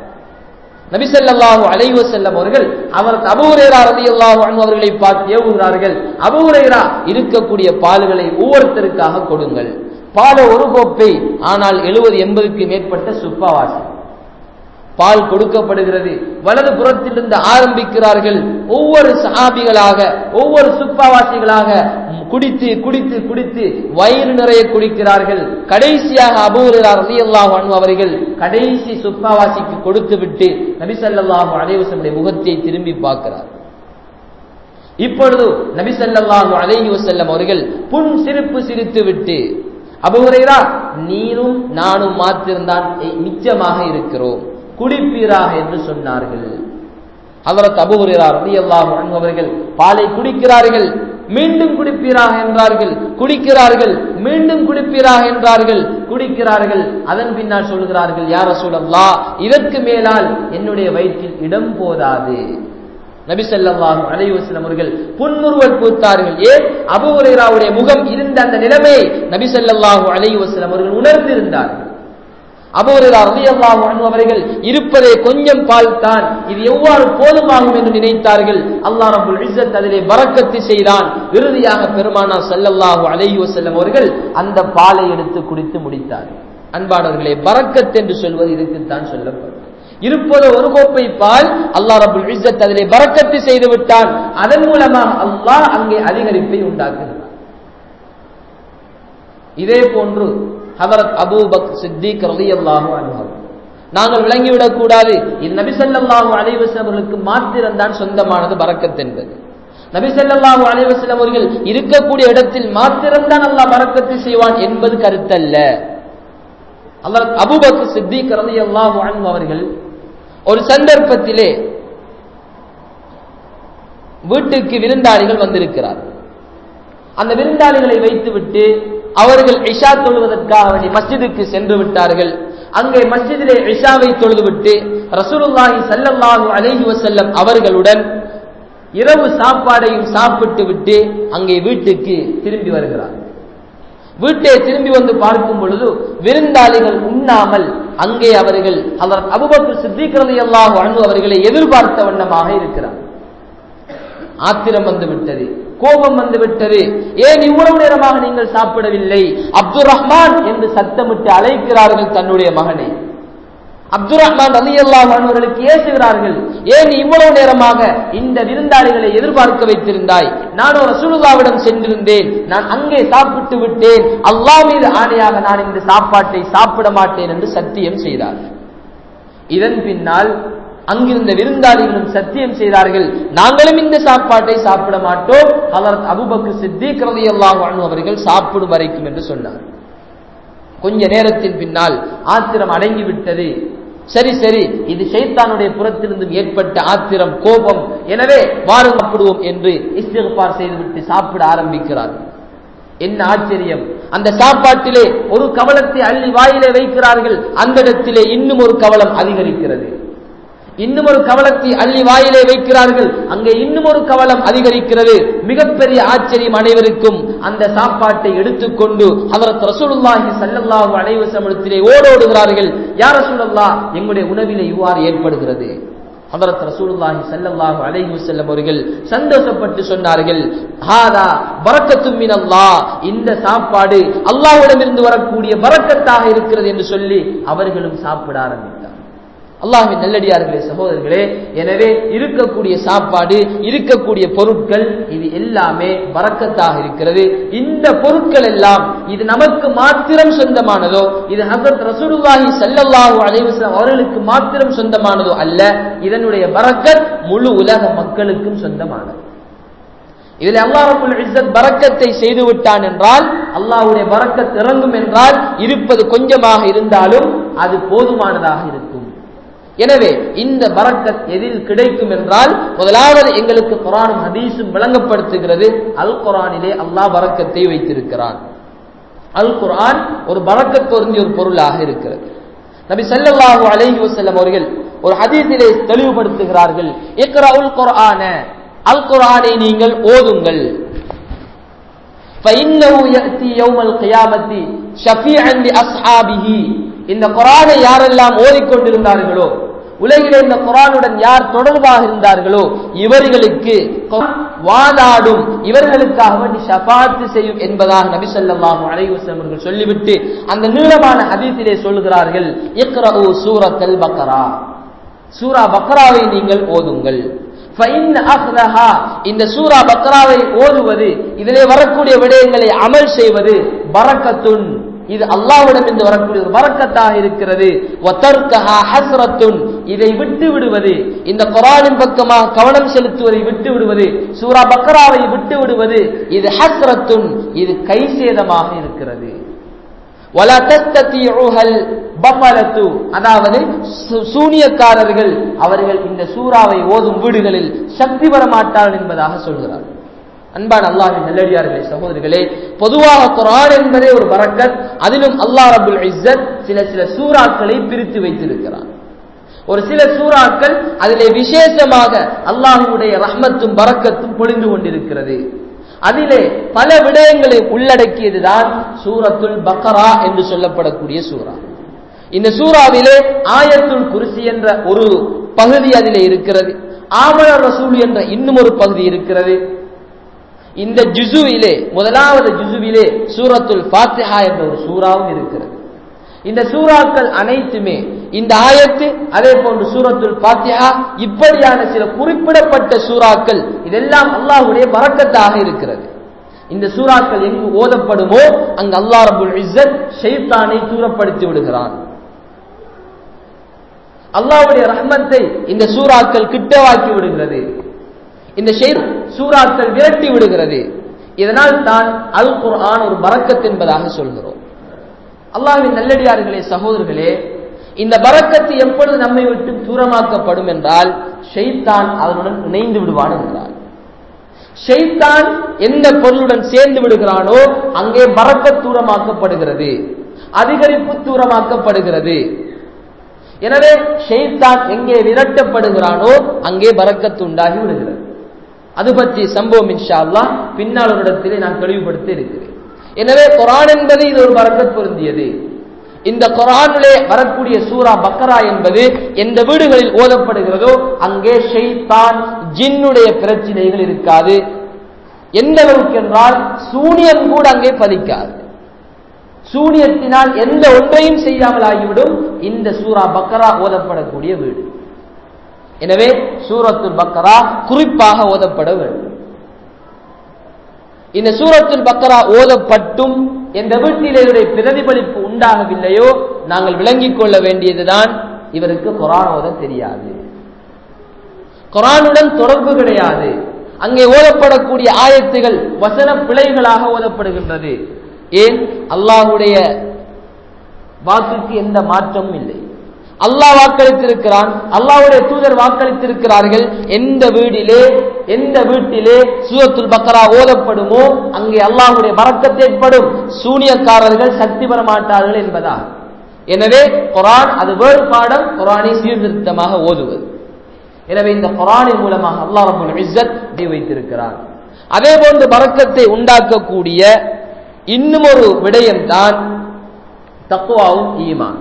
நபிசல்லாஹு அலைஹி வஸல்லம் அவர்கள் அவர் அபூரேரா ரலியல்லாஹு அன்ஹு அவர்களை பார்த்து ஏவுகிறார்கள் அபூரேரா இருக்கக்கூடிய பால்களை ஒவ்வொருத்தருக்காக கொடுங்கள் பால ஒரு கோப்பை ஆனால் எழுபது எண்பதுக்கு மேற்பட்ட சுப்பாவாசி பால் கொடுக்கப்படுகிறது வலது புறத்திலிருந்து ஆரம்பிக்கிறார்கள் ஒவ்வொரு சஹாபிகளாக ஒவ்வொரு சுப்பாவாசிகளாக குடித்து குடித்து குடித்து வயிறு நிறைய குடிக்கிறார்கள் கடைசியாக அபூரர் ரலியல்லாஹு அன்ஹு அவர்கள் கடைசி சுப்பாவாசிக்கு கொடுத்து விட்டு நபிசல்லாஹு அலைவசமுடைய முகத்தை திரும்பி பார்க்கிறார் இப்பொழுது நபிசல்லாஹு அலைஹி வசல்லம் அவர்கள் புன் சிரிப்பு சிரித்து விட்டு அபுஹுரைரா நீரும் நானும் மாத்திருந்தான் மிச்சமாக இருக்கிறோம் குடிப்பீராக என்று சொன்னார்கள் அவரத் அபுஹுரைரா ரலியல்லாஹு அன்ஹு அவர்கள் பாலை குடிக்கிறார்கள் மீண்டும் குடிப்பீராக என்றார்கள் குடிக்கிறார்கள் மீண்டும் குடிப்பீராக என்றார்கள் குடிக்கிறார்கள் அதன் பின்னால் சொல்கிறார்கள் யார சூழல்லா இதற்கு மேலால் என்னுடைய வயிற்றில் இடம் போதாது நபி ஸல்லல்லாஹு அலைஹி வஸல்லம் அவர்கள் புன்முறுவல் பூத்தார்கள் ஏன் அபூ ஹுரைராவுடைய முகம் இருந்த அந்த நிலைமையை நபி ஸல்லல்லாஹு அலைஹி வஸல்லம் அவர்கள் உணர்ந்திருந்தார்கள் அபூ ஹுரைரா ரலியல்லாஹு அன்ஹு அவர்கள் இருப்பதே கொஞ்சம் பால் தான் இது எவ்வாறு போதுமாகும் என்று நினைத்தார்கள் அல்லாஹ் ரப்பல் இஸ்ஸத் அதிலே பரக்கத்து செய்தான் இறுதியாக பெருமானா ஸல்லல்லாஹு அலைஹி வஸல்லம் அவர்கள் அந்த பாலை எடுத்து குடித்து முடித்தார்கள் அன்பானவர்களே பரக்கத் என்று சொல்வது இதுக்குத்தான் சொல்லப்படும் இருப்பது ஒரு கோப்பை பால் அல்லாஹ் ரபுல் இஸ்ஸத் அதிலே பரக்கத்து செய்து விட்டான் அதன் மூலமாக அல்லாஹ் அங்கே அதிகரிப்பை உண்டாக்குகிறார் இதே போன்று ஹதரத் அபூபக் சித்திக் ரலியல்லாஹு அன்ஹு நாங்கள் விளங்கிவிடக் கூடாது இது நபி ஸல்லல்லாஹு அலைஹி வஸல்லம் அவர்களுக்கு மாத்திரம்தான் சொந்தமானது பரக்கத் என்பது நபி ஸல்லல்லாஹு அலைஹி வஸல்லம் அவர்கள் இருக்கக்கூடிய இடத்தில் மாத்திரம்தான் அல்லாஹ் பரக்கத்து செய்வான் என்பது கருத்தல்ல அல்லாஹ் அபூபக்கர் சித்திக் ரலியல்லாஹு அன்ஹு அவர்கள் ஒரு சந்தர்ப்பத்திலே வீட்டுக்கு விருந்தாளிகள் வந்திருக்கிறார் அந்த விருந்தாளிகளை வைத்துவிட்டு அவர்கள் இஷா தொழுவதற்காக வேண்டி மஸ்ஜிதுக்கு சென்று விட்டார்கள் அங்கே மஸ்ஜிதிலே இஷாவை தொழுதுவிட்டு ரசூலுல்லாஹி ஸல்லல்லாஹு அலைஹி வஸல்லம் அவர்களுடன் இரவு சாப்பாடையும் சாப்பிட்டு விட்டு அங்கே வீட்டுக்கு திரும்பி வருகிறார் வீட்டை திரும்பி வந்து பார்க்கும் பொழுது விருந்தாளிகள் உண்ணாமல் அங்கே அவர்கள் அவர் அபுபக்கர் சித்திக்கிறது அல்லாஹ் அன்பு அவர்களை எதிர்பார்த்த வண்ணமாக இருக்கிறார் ஆத்திரம் வந்து விட்டது கோபம் வந்து விட்டது ஏன் இவ்வளவு நேரமாக நீங்கள் சாப்பிடவில்லை அப்துல் ரஹ்மான் என்று சத்தமிட்டு அழைக்கிறார்கள் தன்னுடைய மகனை அப்துல் ரஹ்மான் அலி அல்லாஹ் அவர்களுக்கு ஏசுகிறார்கள் ஏன் இவ்வளவு நேரமாக இந்த விருந்தாளிகளை எதிர்பார்க்க வைத்திருந்தாய் நான் ஒரு ரசூலுல்லாவிடம் சென்றிருந்தேன் நான் அங்கே சாப்பிட்டு விட்டேன் அல்லாஹ் மீது ஆணையாக நான் இந்த சாப்பாட்டை சாப்பிட மாட்டேன் என்று சத்தியம் செய்தார் இதன் பின்னால் அங்கிருந்த விருந்தாளிகளும் சத்தியம் செய்தார்கள் நாங்களும் இந்த சாப்பாட்டை சாப்பிட மாட்டோம் அவர் அபுபக்கு சித்திக் ரலியல்லாஹு அன்ஹு அவர்கள் சாப்பிடும் வரைக்கும் என்று சொன்னார் கொஞ்ச நேரத்தின் பின்னால் ஆத்திரம் அடங்கிவிட்டது சரி சரி இது ஷைத்தானுடைய புறத்திலிருந்தும் ஏற்பட்ட ஆத்திரம் கோபம் எனவே வாரம் சாப்பிடுவோம் என்று இஸ்திகபார் செய்துவிட்டு சாப்பிட ஆரம்பிக்கிறார் என்ன ஆச்சரியம் அந்த சாப்பாட்டிலே ஒரு கவலத்தை அள்ளி வாயிலே வைக்கிறார்கள் அந்த இடத்திலே இன்னும் ஒரு கவலம் அதிகரிக்கிறது இன்னும் ஒரு கவலத்தை அள்ளி வாயிலே வைக்கிறார்கள் அங்கே இன்னும் ஒரு கவலம் அதிகரிக்கிறது மிகப்பெரிய ஆச்சரியம் அனைவருக்கும் அந்த சாப்பாட்டை எடுத்துக்கொண்டு ஹதரத் ரசூலுல்லாஹி ஸல்லல்லாஹு அலைஹி வஸல்லத்திலே ஓடோடுகிறார்கள் யா ரசூலுல்லாஹ் எங்களுடைய உணவிலே இவ்வாறு ஏற்படுகிறது ஹதரத் ரசூலுல்லாஹி ஸல்லல்லாஹு அலைஹி வஸல்லம் அவர்கள் சந்தோஷப்பட்டு சொன்னார்கள் ஹாதா பரக்கத்தும் மினல்லாஹ் இந்த சாப்பாடு அல்லாஹ்விடமிருந்து வரக்கூடிய பரக்கத்தாக இருக்கிறது என்று சொல்லி அவர்களும் சாப்பிட ஆரம்பித்தார் அல்லாஹின் நல்லடியார்களே சகோதரர்களே எனவே இருக்கக்கூடிய சாப்பாடு இருக்கக்கூடிய பொருட்கள் இது எல்லாமே வரக்கத்தாக இருக்கிறது இந்த பொருட்கள் எல்லாம் இது நமக்கு மாத்திரம் சொந்தமானதோ இது ஹசரத் ரசூலுல்லாஹி ஸல்லல்லாஹு அலைஹி வஸல்லம் அவர்களுக்கு மாத்திரம் சொந்தமானதோ அல்ல இதனுடைய பரக்கத் முழு உலக மக்களுக்கும் சொந்தமானது இதில் அல்லாஹ் ரபுல் இஸ்ஸத் பரக்கத்தை செய்து விட்டான் என்றால் அல்லாஹ்வுடைய பரக்கத் இறங்கும் என்றால் இருப்பது கொஞ்சமாக இருந்தாலும் அது போதுமானதாக இருக்கும் எனவே இந்த பரக்கத் எதில் கிடைக்கும் என்றால் முதலாவது எங்களுக்கு குரானும் ஹதீஸும் விளங்கப்படுத்துகிறது அல் குரானிலே அல்லாஹ் பரக்கத்தை வைத்திருக்கிறான் அல் குரான் ஒரு பரக்கத் பொருந்திய ஒரு பொருளாக இருக்கிறது நபி ஸல்லல்லாஹு அலைஹி வஸல்லம் அவர்கள் ஒரு ஹதீஸிலே தெளிவுபடுத்துகிறார்கள் இக்ரவுல் குர்ஆன அல் குர்ஆனை நீங்கள் ஓதுங்கள் فإنه يأتي يوم القيامة شفيعا لأصحابه இந்த குரானை யாரெல்லாம் ஓதிக்கொண்டிருந்தார்களோ உலகிலே இந்த குரானுடன் யார் தொடர்பாக இருந்தார்களோ இவர்களுக்கு வாதாடும் இவர்களுக்காக வேண்டி ஷபாத்து செய்யும் என்பதாக நபி ஸல்லல்லாஹு அலைஹி வஸல்லம் அவர்கள் சொல்லிவிட்டு அந்த நீளமான ஹதீஸிலே சொல்கிறார்கள் இக்ரஉ சூரத்தல் பக்ரா சூரா பக்ராவை நீங்கள் ஓதுங்கள் இந்த சூரா பக்ராவை ஓதுவது இதிலே வரக்கூடிய விடயங்களை அமல் செய்வது பரக்கத்துன் இது அல்லாவிடம் இருந்து வரக்கூடிய ஒரு வரக்கத்தாக இருக்கிறது இதை விட்டு விடுவது இந்த குரானின் பக்கமாக கவனம் செலுத்துவதை விட்டு விடுவது சூரா பக்ராவை விட்டு விடுவது இது ஹஸ்ரத்துன் இது கைசேதமாக இருக்கிறது அதாவது சூனியக்காரர்கள் அவர்கள் இந்த சூறாவை ஓதும் வீடுகளில் சக்தி பெற மாட்டார்கள் என்பதாக சொல்கிறார் அன்பான் அல்லாஹின் நல்லடியார்களே சகோதரிகளே பொதுவாக குரான் என்பதே ஒரு பரக்கத் அதிலும் அல்லாஹ் ரபுல் இஸ்ஸத் சில சில சூறாக்களை பிரித்து வைத்திருக்கிறான் ஒரு சில சூறாக்கள் அதிலே விசேஷமாக அல்லாஹுடைய ரஹ்மத்தும் பரக்கத்தும் பொழிந்து கொண்டிருக்கிறது அதிலே பல விடயங்களை உள்ளடக்கியதுதான் சூரத்துல் பக்கரா என்று சொல்லப்படக்கூடிய சூறா இந்த சூறாவிலே ஆயத்துல் குருசி என்ற ஒரு பகுதி அதிலே இருக்கிறது ஆமன ரசூல் என்ற இன்னும் ஒரு பகுதி இருக்கிறது இந்த ஜுசுவிலே முதலாவது ஜுசுவிலே சூரத்துல் ஃபாத்திஹா என்ற ஒரு சூறாவும் இருக்கிறது இந்த சூறாக்கள் அனைத்துமே இந்த ஆயத்து அதே போன்று சூரத்துல் பாத்தியா இப்படியான சில குறிப்பிடப்பட்ட சூறாக்கள் இதெல்லாம் அல்லாஹுடைய பறக்கத்தாக இருக்கிறது இந்த சூறாக்கள் எங்கு ஓதப்படுமோ அங்கு அல்லா ரபுல் இஸ்ஸத் ஷைத்தானை தூரப்படுத்தி விடுகிறான் அல்லாஹ்வுடைய ரஹ்மத்தை இந்த சூறாக்கள் கிட்டவாக்கி விடுகிறது இந்த சூறாக்கள் விரட்டி விடுகிறது இதனால் தான் அல் குர்ஆன் ஒரு பறக்கத் என்பதாக சொல்கிறோம் அல்லாஹ்வின் நல்லடியார்களே சகோதரர்களே இந்த பறக்கத்து எப்பொழுது நம்மை விட்டு தூரமாக்கப்படும் என்றால் ஷெய்தான் அதனுடன் இணைந்து விடுவான் என்றார் ஷெய்தான் எந்த பொருளுடன் சேர்ந்து விடுகிறானோ அங்கே பறக்கத் தூரமாக்கப்படுகிறது அதிகரிப்பு தூரமாக்கப்படுகிறது எனவே ஷெய்தான் எங்கே விரட்டப்படுகிறானோ அங்கே பறக்கத்து உண்டாகி விடுகிறது அது பற்றி சம்பவம் இன்ஷா அல்லா பின்னால் ஒரு இடத்திலே நான் தெளிவுபடுத்த இருக்கிறேன் எனவே குரான் என்பது இது ஒரு பறக்கத் பொருந்தியது இந்த குரானிலே வரக்கூடிய சூரா பக்கரா என்பது எந்த வீடுகளில் ஓதப்படுகிறதோ அங்கே ஷெய்தான் ஜின்னுடைய பிரச்சனைகள் இருக்காது எந்த அளவுக்கு என்றால் சூனியம் கூட அங்கே பலிக்காது சூனியத்தினால் எந்த ஒன்றையும் செய்யாமல் ஆகிவிடும் இந்த சூரா பக்கரா ஓதப்படக்கூடிய வீடு எனவே சூரத்துல் பக்கரா குறிப்பாக ஓதப்பட வேண்டும் இந்த சூரத்துல் பக்கரா ஓதப்பட்டும் எந்த வீட்டில் இதனுடைய பிரதிபலிப்பு உண்டாகவில்லையோ நாங்கள் விளங்கிக் கொள்ள வேண்டியதுதான் இவருக்கு குரான் ஓத தெரியாது குரானுடன் தொடர்பு கிடையாது அங்கே ஓதப்படக்கூடிய ஆயத்துகள் வசன பிழைகளாக ஓதப்படுகின்றது ஏன் அல்லாஹுடைய வாக்குக்கு எந்த மாற்றமும் இல்லை அல்லாஹ் வாக்களித்திருக்கிறான் அல்லாஹ்வுடைய தூதர் வாக்களித்திருக்கிறார்கள் எந்த வீடிலே எந்த வீட்டிலே சூரத்துல் பக்கரா ஓதப்படுமோ அங்கே அல்லாஹ்வுடைய மறக்கத்தை ஏற்படும் சூனியக்காரர்கள் சக்தி பெற மாட்டார்கள் என்பதா எனவே குரான் அது வேறு பாடம் குரானை சீர்திருத்தமாக ஓதுவது எனவே இந்த குரானின் மூலமாக அல்லாஹ் ரபுல் இஸ்ஸத் வைத்திருக்கிறார் அதே போன்று பறக்கத்தை உண்டாக்கக்கூடிய இன்னும் ஒரு விடயம்தான் தக்குவாவும் ஈமான்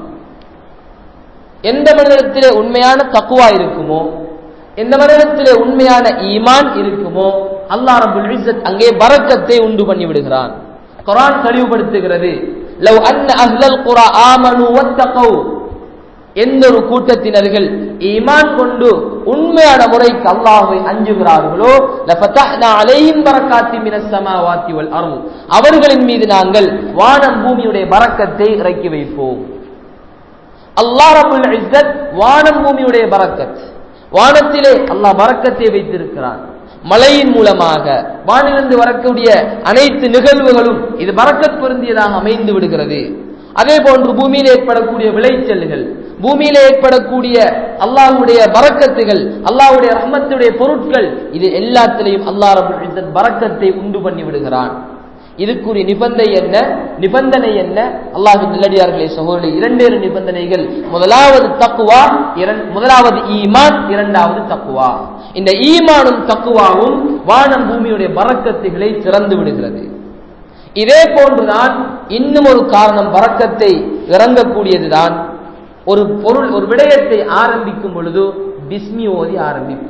எந்த மனிதத்திலே உண்மையான தக்குவா இருக்குமோ எந்த மனிதத்திலே உண்மையான ஈமான் இருக்குமோ அல்லாஹ் ரபுல் இஸ்ஸத் அங்கே பரக்கத்தை உண்டு பண்ணி விடுகிறான் குரான் தெளிவுபடுத்துகிறது லவ் அன்ன அஹ்லல் குரா ஆமனு வத்தகௌ எந்த ஒரு கூட்டத்தினர்கள் ஈமான் கொண்டு உண்மையான முறைக்கு அல்லாஹ்வை அஞ்சுகிறார்களோ லஃபதஹ்னா அலைஹிம் பரக்காத்தி மினஸ் ஸமாவாத்தி வல் அர்த் அவர்களின் மீது நாங்கள் வானம் பூமியுடைய பரக்கத்தை இறக்கி வைப்போம் அல்லாஹ் ரபுல் இஸ்ஸத் வானம் பூமியுடைய பரக்கத் வானத்திலே அல்லாஹ் பரக்கத்தை வைத்திருக்கிறான் மழையின் மூலமாக வானிலிருந்து வரக்கூடிய அனைத்து நிகழ்வுகளும் இது பரக்கத் பொருந்தியதாக அமைந்து விடுகிறது அதே போன்று பூமியில் ஏற்படக்கூடிய விளைச்சல்கள் பூமியில ஏற்படக்கூடிய அல்லாஹ்வுடைய பரக்கத்துகள் அல்லாஹ்வுடைய ரஹ்மத்துடைய பொருட்கள் இது எல்லாத்திலையும் அல்லாஹ் ரபுல் இஸ்ஸத் பரக்கத்தை உண்டு பண்ணி விடுகிறான் இதுக்குரிய நிபந்தனை என்ன நிபந்தனை என்ன அல்லாஹ் நல்லடியார்களே சகோதரி இரண்டே நிபந்தனைகள் முதலாவது தக்குவா முதலாவது ஈமான் இரண்டாவது தக்குவா இந்த ஈமானும் தக்குவாவும் வானம் பூமியுடைய பறக்கத்துகளை திறந்து விடுகிறது இதே போன்றுதான் இன்னும் ஒரு காரணம் பறக்கத்தை இறங்கக்கூடியதுதான் ஒரு பொருள் ஒரு விடயத்தை ஆரம்பிக்கும் பொழுது பிஸ்மி ஓதி ஆரம்பிப்பது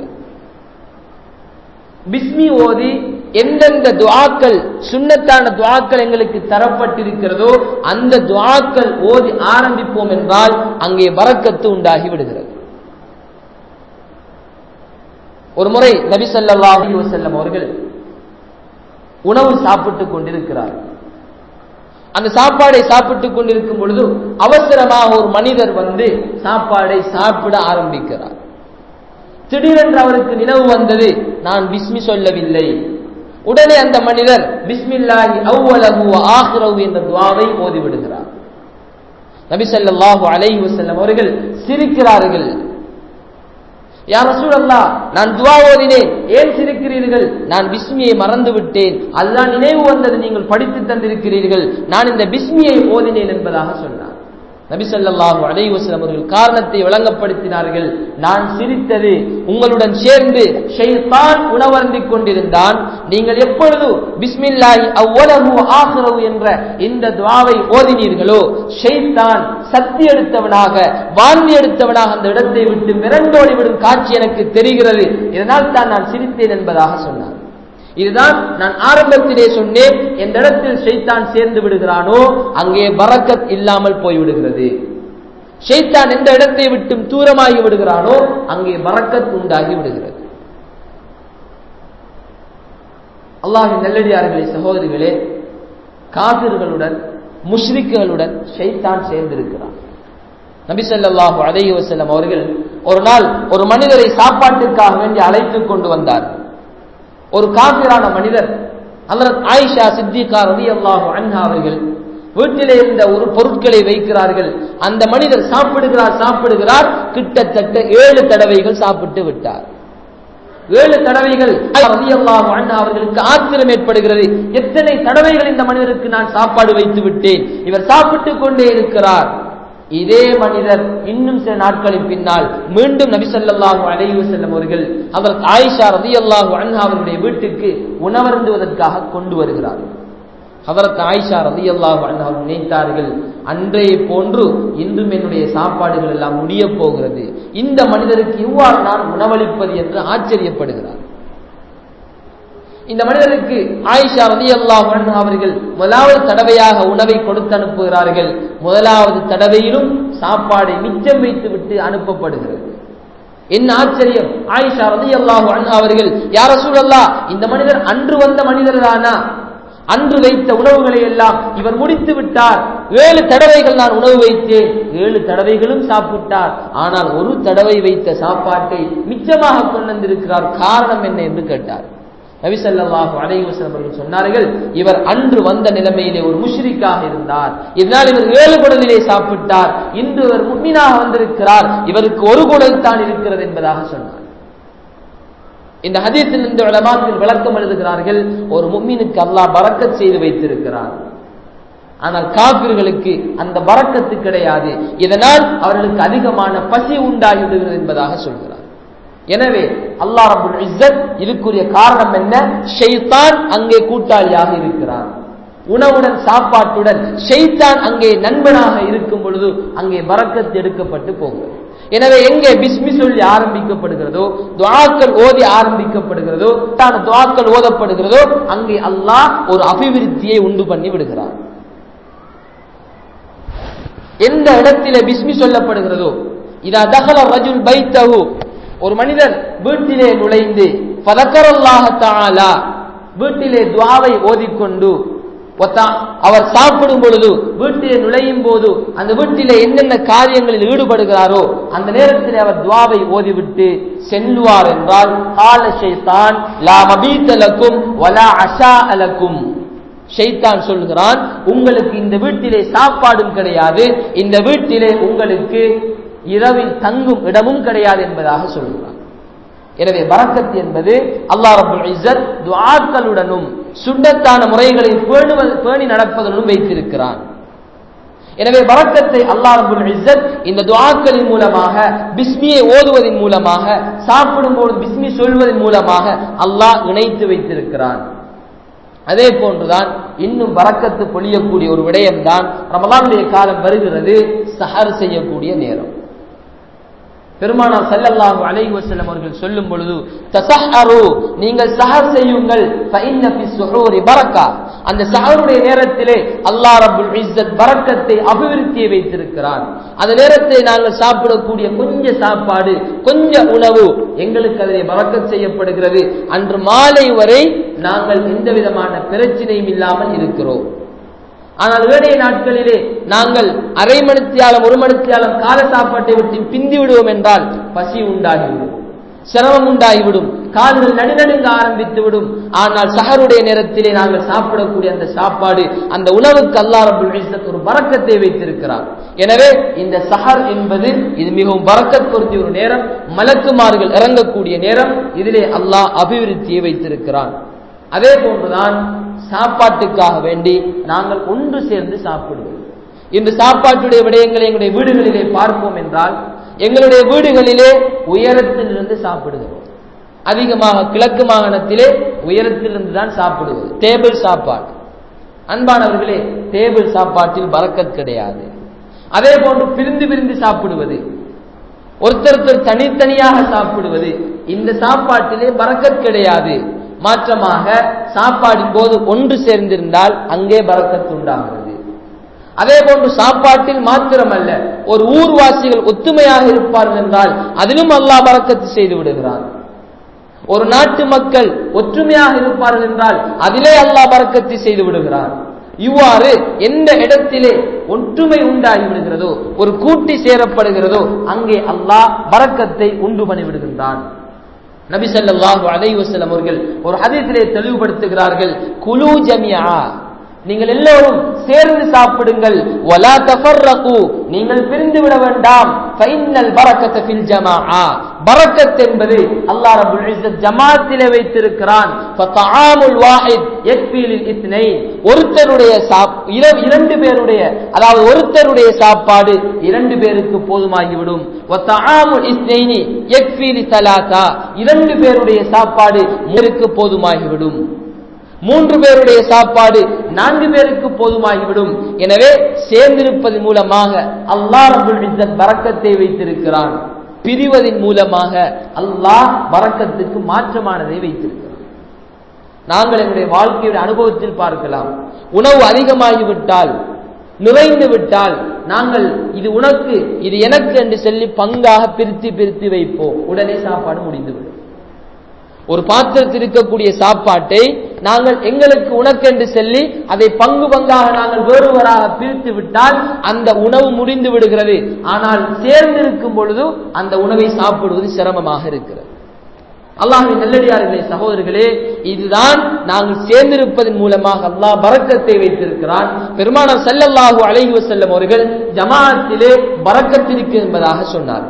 பிஸ்மி ஓதி எந்தெந்த துவாக்கள் சுண்ணத்தான துவாக்கள் எங்களுக்கு தரப்பட்டிருக்கிறதோ அந்த துவாக்கள் ஓதி ஆரம்பிப்போம் என்றால் அங்கே வரக்கத்து உண்டாகி விடுகிறது ஒரு முறை நபி ஸல்லல்லாஹு வஸல்லம் அவர்கள் உணவு சாப்பிட்டுக் கொண்டிருக்கிறார் அந்த சாப்பாடை சாப்பிட்டுக் கொண்டிருக்கும் பொழுது அவசரமாக ஒரு மனிதர் வந்து சாப்பாடை சாப்பிட ஆரம்பிக்கிறார் திடீரென்று அவருக்கு நினைவு வந்தது நான் பிஸ்மி சொல்லவில்லை உடனே அந்த மனிதர் பிஸ்மில்லாஹி அவ்வளவு ஆஹ்ரவு என்ற துவாவை ஓதிவிடுகிறார் நபி ஸல்லல்லாஹு அலைஹி வஸல்லம் அவர்கள் சிரிக்கிறார்கள் யா ரசூலல்லா நான் துவா ஓதினேன் ஏன் சிரிக்கிறீர்கள் நான் பிஸ்மியை மறந்து விட்டேன் அதுதான் நினைவு வந்தது நீங்கள் படித்து தந்திருக்கிறீர்கள் நான் இந்த பிஸ்மியை ஓதினேன் என்பதாக சொன்னார் நபி ஸல்லல்லாஹு அலைஹி வஸல்லம் அவர்கள் காரணத்தை விளங்கப்படுத்தினார்கள் நான் சிரித்தது உங்களுடன் சேர்ந்து ஷைத்தான் உணவருந்திக் கொண்டிருந்தான் நீங்கள் எப்பொழுது பிஸ்மில்லாஹி அவ்வளவு ஆஹ்ரவு என்ற இந்த துவாவை ஓதினீர்களோ ஷைத்தான் சக்தி எடுத்தவனாக வாந்தி எடுத்தவனாக அந்த இடத்தை விட்டு மிரண்டோடி விடும் காட்சி எனக்கு தெரிகிறது இதனால் தான் நான் சிரித்தேன் என்பதாக சொன்னார் இதுதான் நான் ஆரம்பத்திலே சொன்னேன் எந்த இடத்தில் ஷைத்தான் சேர்ந்து விடுகிறானோ அங்கே பரக்கத் இல்லாமல் போய்விடுகிறது ஷைத்தான் எந்த இடத்தை விட்டும் தூரமாகி விடுகிறானோ அங்கே பரக்கத் உண்டாகி விடுகிறது அல்லாஹின் நெல்லடியார்களே சகோதரிகளே காபிர்களுடன் முஷ்ரிக்குகளுடன் ஷைத்தான் சேர்ந்திருக்கிறான் நபிசல்லாஹு அலைஹி வசல்லம் அவர்கள் ஒரு நாள் ஒரு மனிதரை சாப்பாட்டுக்காக வேண்டி அழைத்துக் கொண்டு வந்தார்கள் ஒரு காபிரான மனிதர் ஹலரத் ஆயிஷா சித்திகா ரவி அல்லாஹு அன்ஹா அவர்கள் வீட்டிலே இருந்த ஒரு பொருட்களை வைக்கிறார்கள் அந்த மனிதர் சாப்பிடுகிறார் சாப்பிடுகிறார் கிட்டத்தட்ட ஏழு தடவைகள் சாப்பிட்டு விட்டார் ஏழு தடவைகள் ரவி அல்லாஹு அன்ஹா அவர்களுக்கு ஆத்திரம் ஏற்படுகிறது எத்தனை தடவைகள் இந்த மனிதருக்கு நான் சாப்பாடு வைத்து விட்டேன் இவர் சாப்பிட்டுக் கொண்டே இருக்கிறார் இதே மனிதர் இன்னும் சில நாட்களின் பின்னால் மீண்டும் நபிசல்லாஹு அலைவு செல்லும் அவர்கள் அவர் ஆயிஷா ரதி அல்லாஹு அன்ஹா அவருடைய வீட்டுக்கு உணவருந்துவதற்காக கொண்டு வருகிறார் அவருக்கு ஆயிஷா ரதி அல்லாஹு அன்ஹா நினைத்தார்கள் அன்றைய போன்று இன்றும் என்னுடைய சாப்பாடுகள் எல்லாம் முடிய போகிறது இந்த மனிதருக்கு இவ்வாறு நான் உணவளிப்பது என்று ஆச்சரியப்படுகிறார் இந்த மனிதருக்கு ஆயிஷா ரதி அல்லாஹ் அவர்கள் முதலாவது தடவையாக உணவை கொடுத்து அனுப்புகிறார்கள் முதலாவது தடவையிலும் சாப்பாடை மிச்சம் வைத்து விட்டு அனுப்பப்படுகிறது என்ன ஆச்சரியம் ஆயிஷா ரதி அல்லாஹு அவர்கள் யார சூழல்லா இந்த மனிதர் அன்று வந்த மனிதர் தானா அன்று வைத்த உணவுகளை எல்லாம் இவர் முடித்து விட்டார் ஏழு தடவைகள் நான் உணவு வைத்தேன் ஏழு தடவைகளும் சாப்பிட்டார் ஆனால் ஒரு தடவை வைத்த சாப்பாட்டை மிச்சமாக கொண்டு வந்திருக்கிறார் காரணம் என்ன என்று கேட்டார் நபிசல்லாஹு அலைவசம் அவர்கள் சொன்னார்கள் இவர் அன்று வந்த நிலைமையிலே ஒரு முஷ்ரிக்காக இருந்தார் இதனால் இவர் ஏழு குடலிலே சாப்பிட்டார் இன்று இவர் முன்மீனாக வந்திருக்கிறார் இவருக்கு ஒரு குடல் தான் இருக்கிறது என்பதாக சொன்னார் இந்த ஹதீத்தில் இந்த உலமாத்தில் விளக்கம் எழுதுகிறார்கள் ஒரு மும்மினுக்கு அல்லாஹ் பறக்கத் செய்து வைத்திருக்கிறார் ஆனால் காபிர்களுக்கு அந்த பறக்கத்து கிடையாது இதனால் அவர்களுக்கு அதிகமான பசி உண்டாகி விடுகிறது என்பதாக சொல்கிறார் எனவே அல்லாஹ் ரபுல் இஸ்ஸத் இதுக்குரிய காரணம் என்ன ஷெய்தான் அங்கே கூட்டாளியாக இருக்கிறார் உணவுடன் சாப்பாட்டுடன் ஷெய்தான் அங்கே நண்பனாக இருக்கும் பொழுது அங்கே பறக்கத்து எடுக்கப்பட்டு போகிறது எனவே எங்கே பிஸ்மி சொல்லி ஆரம்பிக்கப்படுகிறதோ துவாக்கள் ஓதி ஆரம்பிக்கப்படுகிறதோ தான துவாக்கள் ஓதப்படுகிறதோ அங்கே அல்லாஹ் ஒரு அபிவிருத்தியை உண்டு பண்ணி விடுகிறார் எந்த இடத்திலே பிஸ்மி சொல்லப்படுகிறதோ இதா தகல ரஜுல் பைத்தகு ஒரு மனிதர் வீட்டிலே நுழைந்து பதக்கரல்லாக தாலா வீட்டிலே துவாவை ஓதிக்கொண்டு அவர் சாப்பிடும் பொழுது வீட்டிலே நுழையும் போது அந்த வீட்டிலே என்னென்ன காரியங்களில் ஈடுபடுகிறாரோ அந்த நேரத்தில் அவர் துவாவை ஓதிவிட்டு செல்லுவார் என்றால் கால ஷைத்தான் லா மபீத்தலக்கும் வலா அஷா அலக்கும் ஷைத்தான் சொல்கிறான் உங்களுக்கு இந்த வீட்டிலே சாப்பாடும் கிடையாது இந்த வீட்டிலே உங்களுக்கு இரவில் தங்கும் இடமும் கிடையாது என்பதாக சொல்கிறான் எனவே பரக்கத் என்பது அல்லா ரபுல் இஸ்ஸத் துஆக்களுடனும் சுண்ணத்தான முறைகளை பேணுவது பேணி நடப்பதுடனும் வைத்திருக்கிறான் எனவே பரக்கத்தை அல்லா ரபுல் இஸ்ஸத் இந்த துஆக்களின் மூலமாக பிஸ்மியை ஓதுவதன் மூலமாக சாப்பிடும்போது பிஸ்மி சொல்வதன் மூலமாக அல்லாஹ் இணைத்து வைத்திருக்கிறான் அதே போன்றுதான் இன்னும் பறக்கத்து பொழியக்கூடிய ஒரு விடயம்தான் ரமலானுடைய காலம் வருகிறது சஹர் செய்யக்கூடிய நேரம் பெருமானார் சல்லல்லாஹு அலைஹி வஸல்லம் அவர்கள் சொல்லும் பொழுது தஸஹரு நீங்கள் சஹர் செய்யுங்கள் ஃபஇன்ன ஃபி சுஹூரி பரக்கா அந்த சஹருடைய நேரத்திலே அல்லாஹ் ரப்பல் இஸ்ஸத் பரக்கத்தை அபிவிருத்தியை வைத்திருக்கிறான் அந்த நேரத்தை நாங்கள் சாப்பிடக்கூடிய கொஞ்ச சாப்பாடு கொஞ்ச உணவு எங்களுக்கு அதிலே பரக்கத் செய்யப்படுகிறது அன்று மாலை வரை நாங்கள் எந்த விதமான பிரச்சனையும் இல்லாமல் இருக்கிறோம் ஆனால் ஏழைய நாட்களிலே நாங்கள் அரை மணித்தியாலம் ஒரு மணித்தியாலம் கால சாப்பாட்டை விட்டு பிந்தி விடுவோம் என்றால் பசி உண்டாகிவிடும் சிரமம் உண்டாகிவிடும் கால்கள் நடுநடுங்க ஆரம்பித்து விடும் ஆனால் சஹருடைய நேரத்திலே நாங்கள் சாப்பிடக்கூடிய அந்த சாப்பாடு அந்த உணவுக்கு அல்லா ரபுல் ஒரு பறக்கத்தை வைத்திருக்கிறார் எனவே இந்த சஹர் என்பது இது மிகவும் பறக்கத் பொருத்திய ஒரு நேரம் மலக்குமார்கள் இறங்கக்கூடிய நேரம் இதிலே அல்லாஹ் அபிவிருத்தியை வைத்திருக்கிறான் அதே போன்றுதான் சாப்பாட்டுக்காக வேண்டி நாங்கள் ஒன்று சேர்ந்து சாப்பிடுவோம் இன்று சாப்பாட்டுடைய விடயங்களை எங்களுடைய வீடுகளிலே பார்ப்போம் என்றால் எங்களுடைய வீடுகளிலே உயரத்திலிருந்து சாப்பிடுகிறோம் அதிகமாக கிழக்கு மாகாணத்திலே உயரத்திலிருந்து தான் சாப்பிடுவது டேபிள் சாப்பாடு அன்பானவர்களே டேபிள் சாப்பாட்டில் பறக்கத் கிடையாது அதே போன்று பிரிந்து பிரிந்து சாப்பிடுவது ஒருத்தர் தனித்தனியாக சாப்பிடுவது இந்த சாப்பாட்டிலே பறக்கத் கிடையாது மாற்றமாக சாப்பாடின் போது ஒன்று சேர்ந்திருந்தால் அங்கே பறக்கத்து உண்டாகிறது அதே போன்று சாப்பாட்டில் மாத்திரமல்ல ஒரு ஊர்வாசிகள் ஒத்துமையாக இருப்பார்கள் என்றால் அதிலும் அல்லாஹ் பறக்கத்து செய்து விடுகிறான் ஒரு நாட்டு மக்கள் ஒற்றுமையாக இருப்பார்கள் என்றால் அதிலே அல்லாஹ் பறக்கத்து செய்து விடுகிறான் இவ்வாறு எந்த இடத்திலே ஒற்றுமை உண்டாகி விடுகிறதோ ஒரு கூட்டி சேரப்படுகிறதோ அங்கே அல்லாஹ் பறக்கத்தை உண்டு பண்ணி விடுகின்றான் நபி ஸல்லல்லாஹு அலைஹி வஸல்லம் அவர்கள் ஒரு ஹதீஸிலே தெளிவுபடுத்துகிறார்கள் குலு ஜமியா நீங்கள் எல்லோரும் சேர்ந்து சாப்பிடுங்கள் வலா தஃபர்ரகு நீங்கள் பிரிந்து விட வேண்டாம் ஃபைனல் பரக்கத ஃபில் ஜமாஆ பரக்கத் என்பது அல்லாஹ் ரப்பல் இஸ்ஸத் ஜமாத்திலே வைத்திருக்கிறான் ஃபதஆமுல் வாஹித் யக்ஃபி லில் இத்னைன் ஒருத்தருடைய இரண்டு பேருடைய அதாவது ஒருத்தருடைய சாப்பாடு இரண்டு பேருக்கு போதுமாகிவிடும் வதஆமுல் இஸ்னைனி யக்ஃபி லி தலாதா இரண்டு பேருடைய சாப்பாடு மூருக்கு போதுமாகிவிடும் மூன்று பேருடைய சாப்பாடு நான்கு பேருக்கு போதுமாகிவிடும் எனவே சேர்ந்திருப்பதன் மூலமாக அல்லாஹ் ரபுல் இஸ்ஸத் பரக்கத்தை வைத்திருக்கிறான் பிரிவதன் மூலமாக அல்லாஹ் பரக்கத்துக்கு மாற்றமானதை வைத்திருக்கிறான் நாங்கள் எங்களுடைய வாழ்க்கையுடைய அனுபவத்தில் பார்க்கலாம் உணவு அதிகமாகிவிட்டால் நிறைந்து விட்டால் நாங்கள் இது உனக்கு இது எனக்கு என்று சொல்லி பங்காக பிரித்து பிரித்து வைப்போம் உடனே சாப்பாடு முடிந்துவிடும் ஒரு பாத்திரத்தில் இருக்கக்கூடிய சாப்பாட்டை நாங்கள் எங்களுக்கு உனக்கு என்று சொல்லி அதை பங்கு பங்காக நாங்கள் வேறுவராக பிரித்து விட்டால் அந்த உணவு முடிந்து விடுகிறது ஆனால் சேர்ந்திருக்கும் பொழுது அந்த உணவை சாப்பிடுவது சிரமமாக இருக்கிறது அல்லாஹின் நல்லடியார்களே சகோதரர்களே இதுதான் நாங்கள் சேர்ந்திருப்பதன் மூலமாக அல்லாஹ் பறக்கத்தை வைத்திருக்கிறான் பெருமானார் செல்லல்லாஹு அலைஹி வஸல்லம் அவர்கள் ஜமாஅத்திலே பறக்கத்திருக்கு என்பதாக சொன்னார்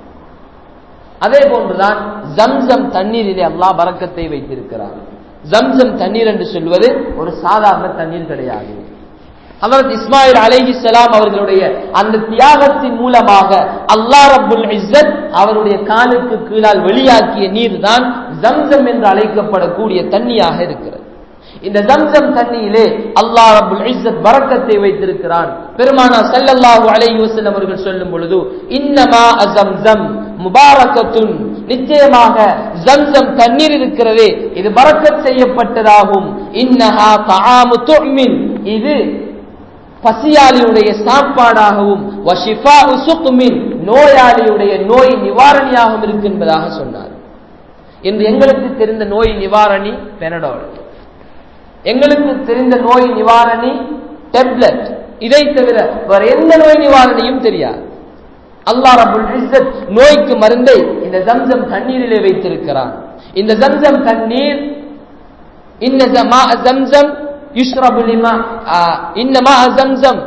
அதே போன்றுதான் ஜம்சம் தண்ணீரிலே அல்லாஹ் பறக்கத்தை வைத்திருக்கிறார் ஜம்சம் தண்ணீர் என்று சொல்வது ஒரு சாதாரண தண்ணீர் கிடையாது ஹதரத் இஸ்மாயில் அலைஹி சலாம் அவர்களுடைய அந்த தியாகத்தின் மூலமாக அல்லாஹ் ரப்புல் இஸ்ஸத் அவருடைய காலுக்கு கீழால் வெளியாக்கிய நீர் தான் ஜம்சம் என்று அழைக்கப்படக்கூடிய தண்ணியாக இருக்கிறது இந்த ஜம்சம் தண்ணியிலே அல்லாஹ் ரப்புல் இஸ்ஸத் பரக்கத்தை வைத்திருக்கிறான் பெருமானா ஸல்லல்லாஹு அலைஹி வஸல்லம் அவர்கள் சொல்லும் பொழுது இன்னமா அஸம்ஸம் முபாரக்கத்துன் நிச்சயமாக ஜம்சம் தண்ணீர் இருக்கிறதே இது பரக்கத் செய்யப்பட்டதாகும் இன்னஹா தஆமு துமின் இது பசியாளியுடைய சாப்பாடாகவும் வஷிஃபாஉ சுக்மின் நோயாளியுடைய நோய் நிவாரணியாகவும் இருக்கு என்பதாக சொன்னார் இன்று எங்களுக்கு தெரிந்த நோய் நிவாரணி பெனடோல் எங்களுக்கு தெரிந்த நோய் நிவாரணி டெப்லெட் இதை தவிர வேற எந்த நோய் நிவாரணியும் தெரியாது அல்லாஹ் ரபுல் இஸ்ஸத் நோய்க்கு மருந்தை இந்த ஜம்சம் தண்ணீரிலே வைத்திருக்கிறான் இந்த ஜம்சம் தண்ணீர் இன்ன ஜமா ஜம்சம் யுஷ்ரபு லிமா இன்னமா ஜம்சம்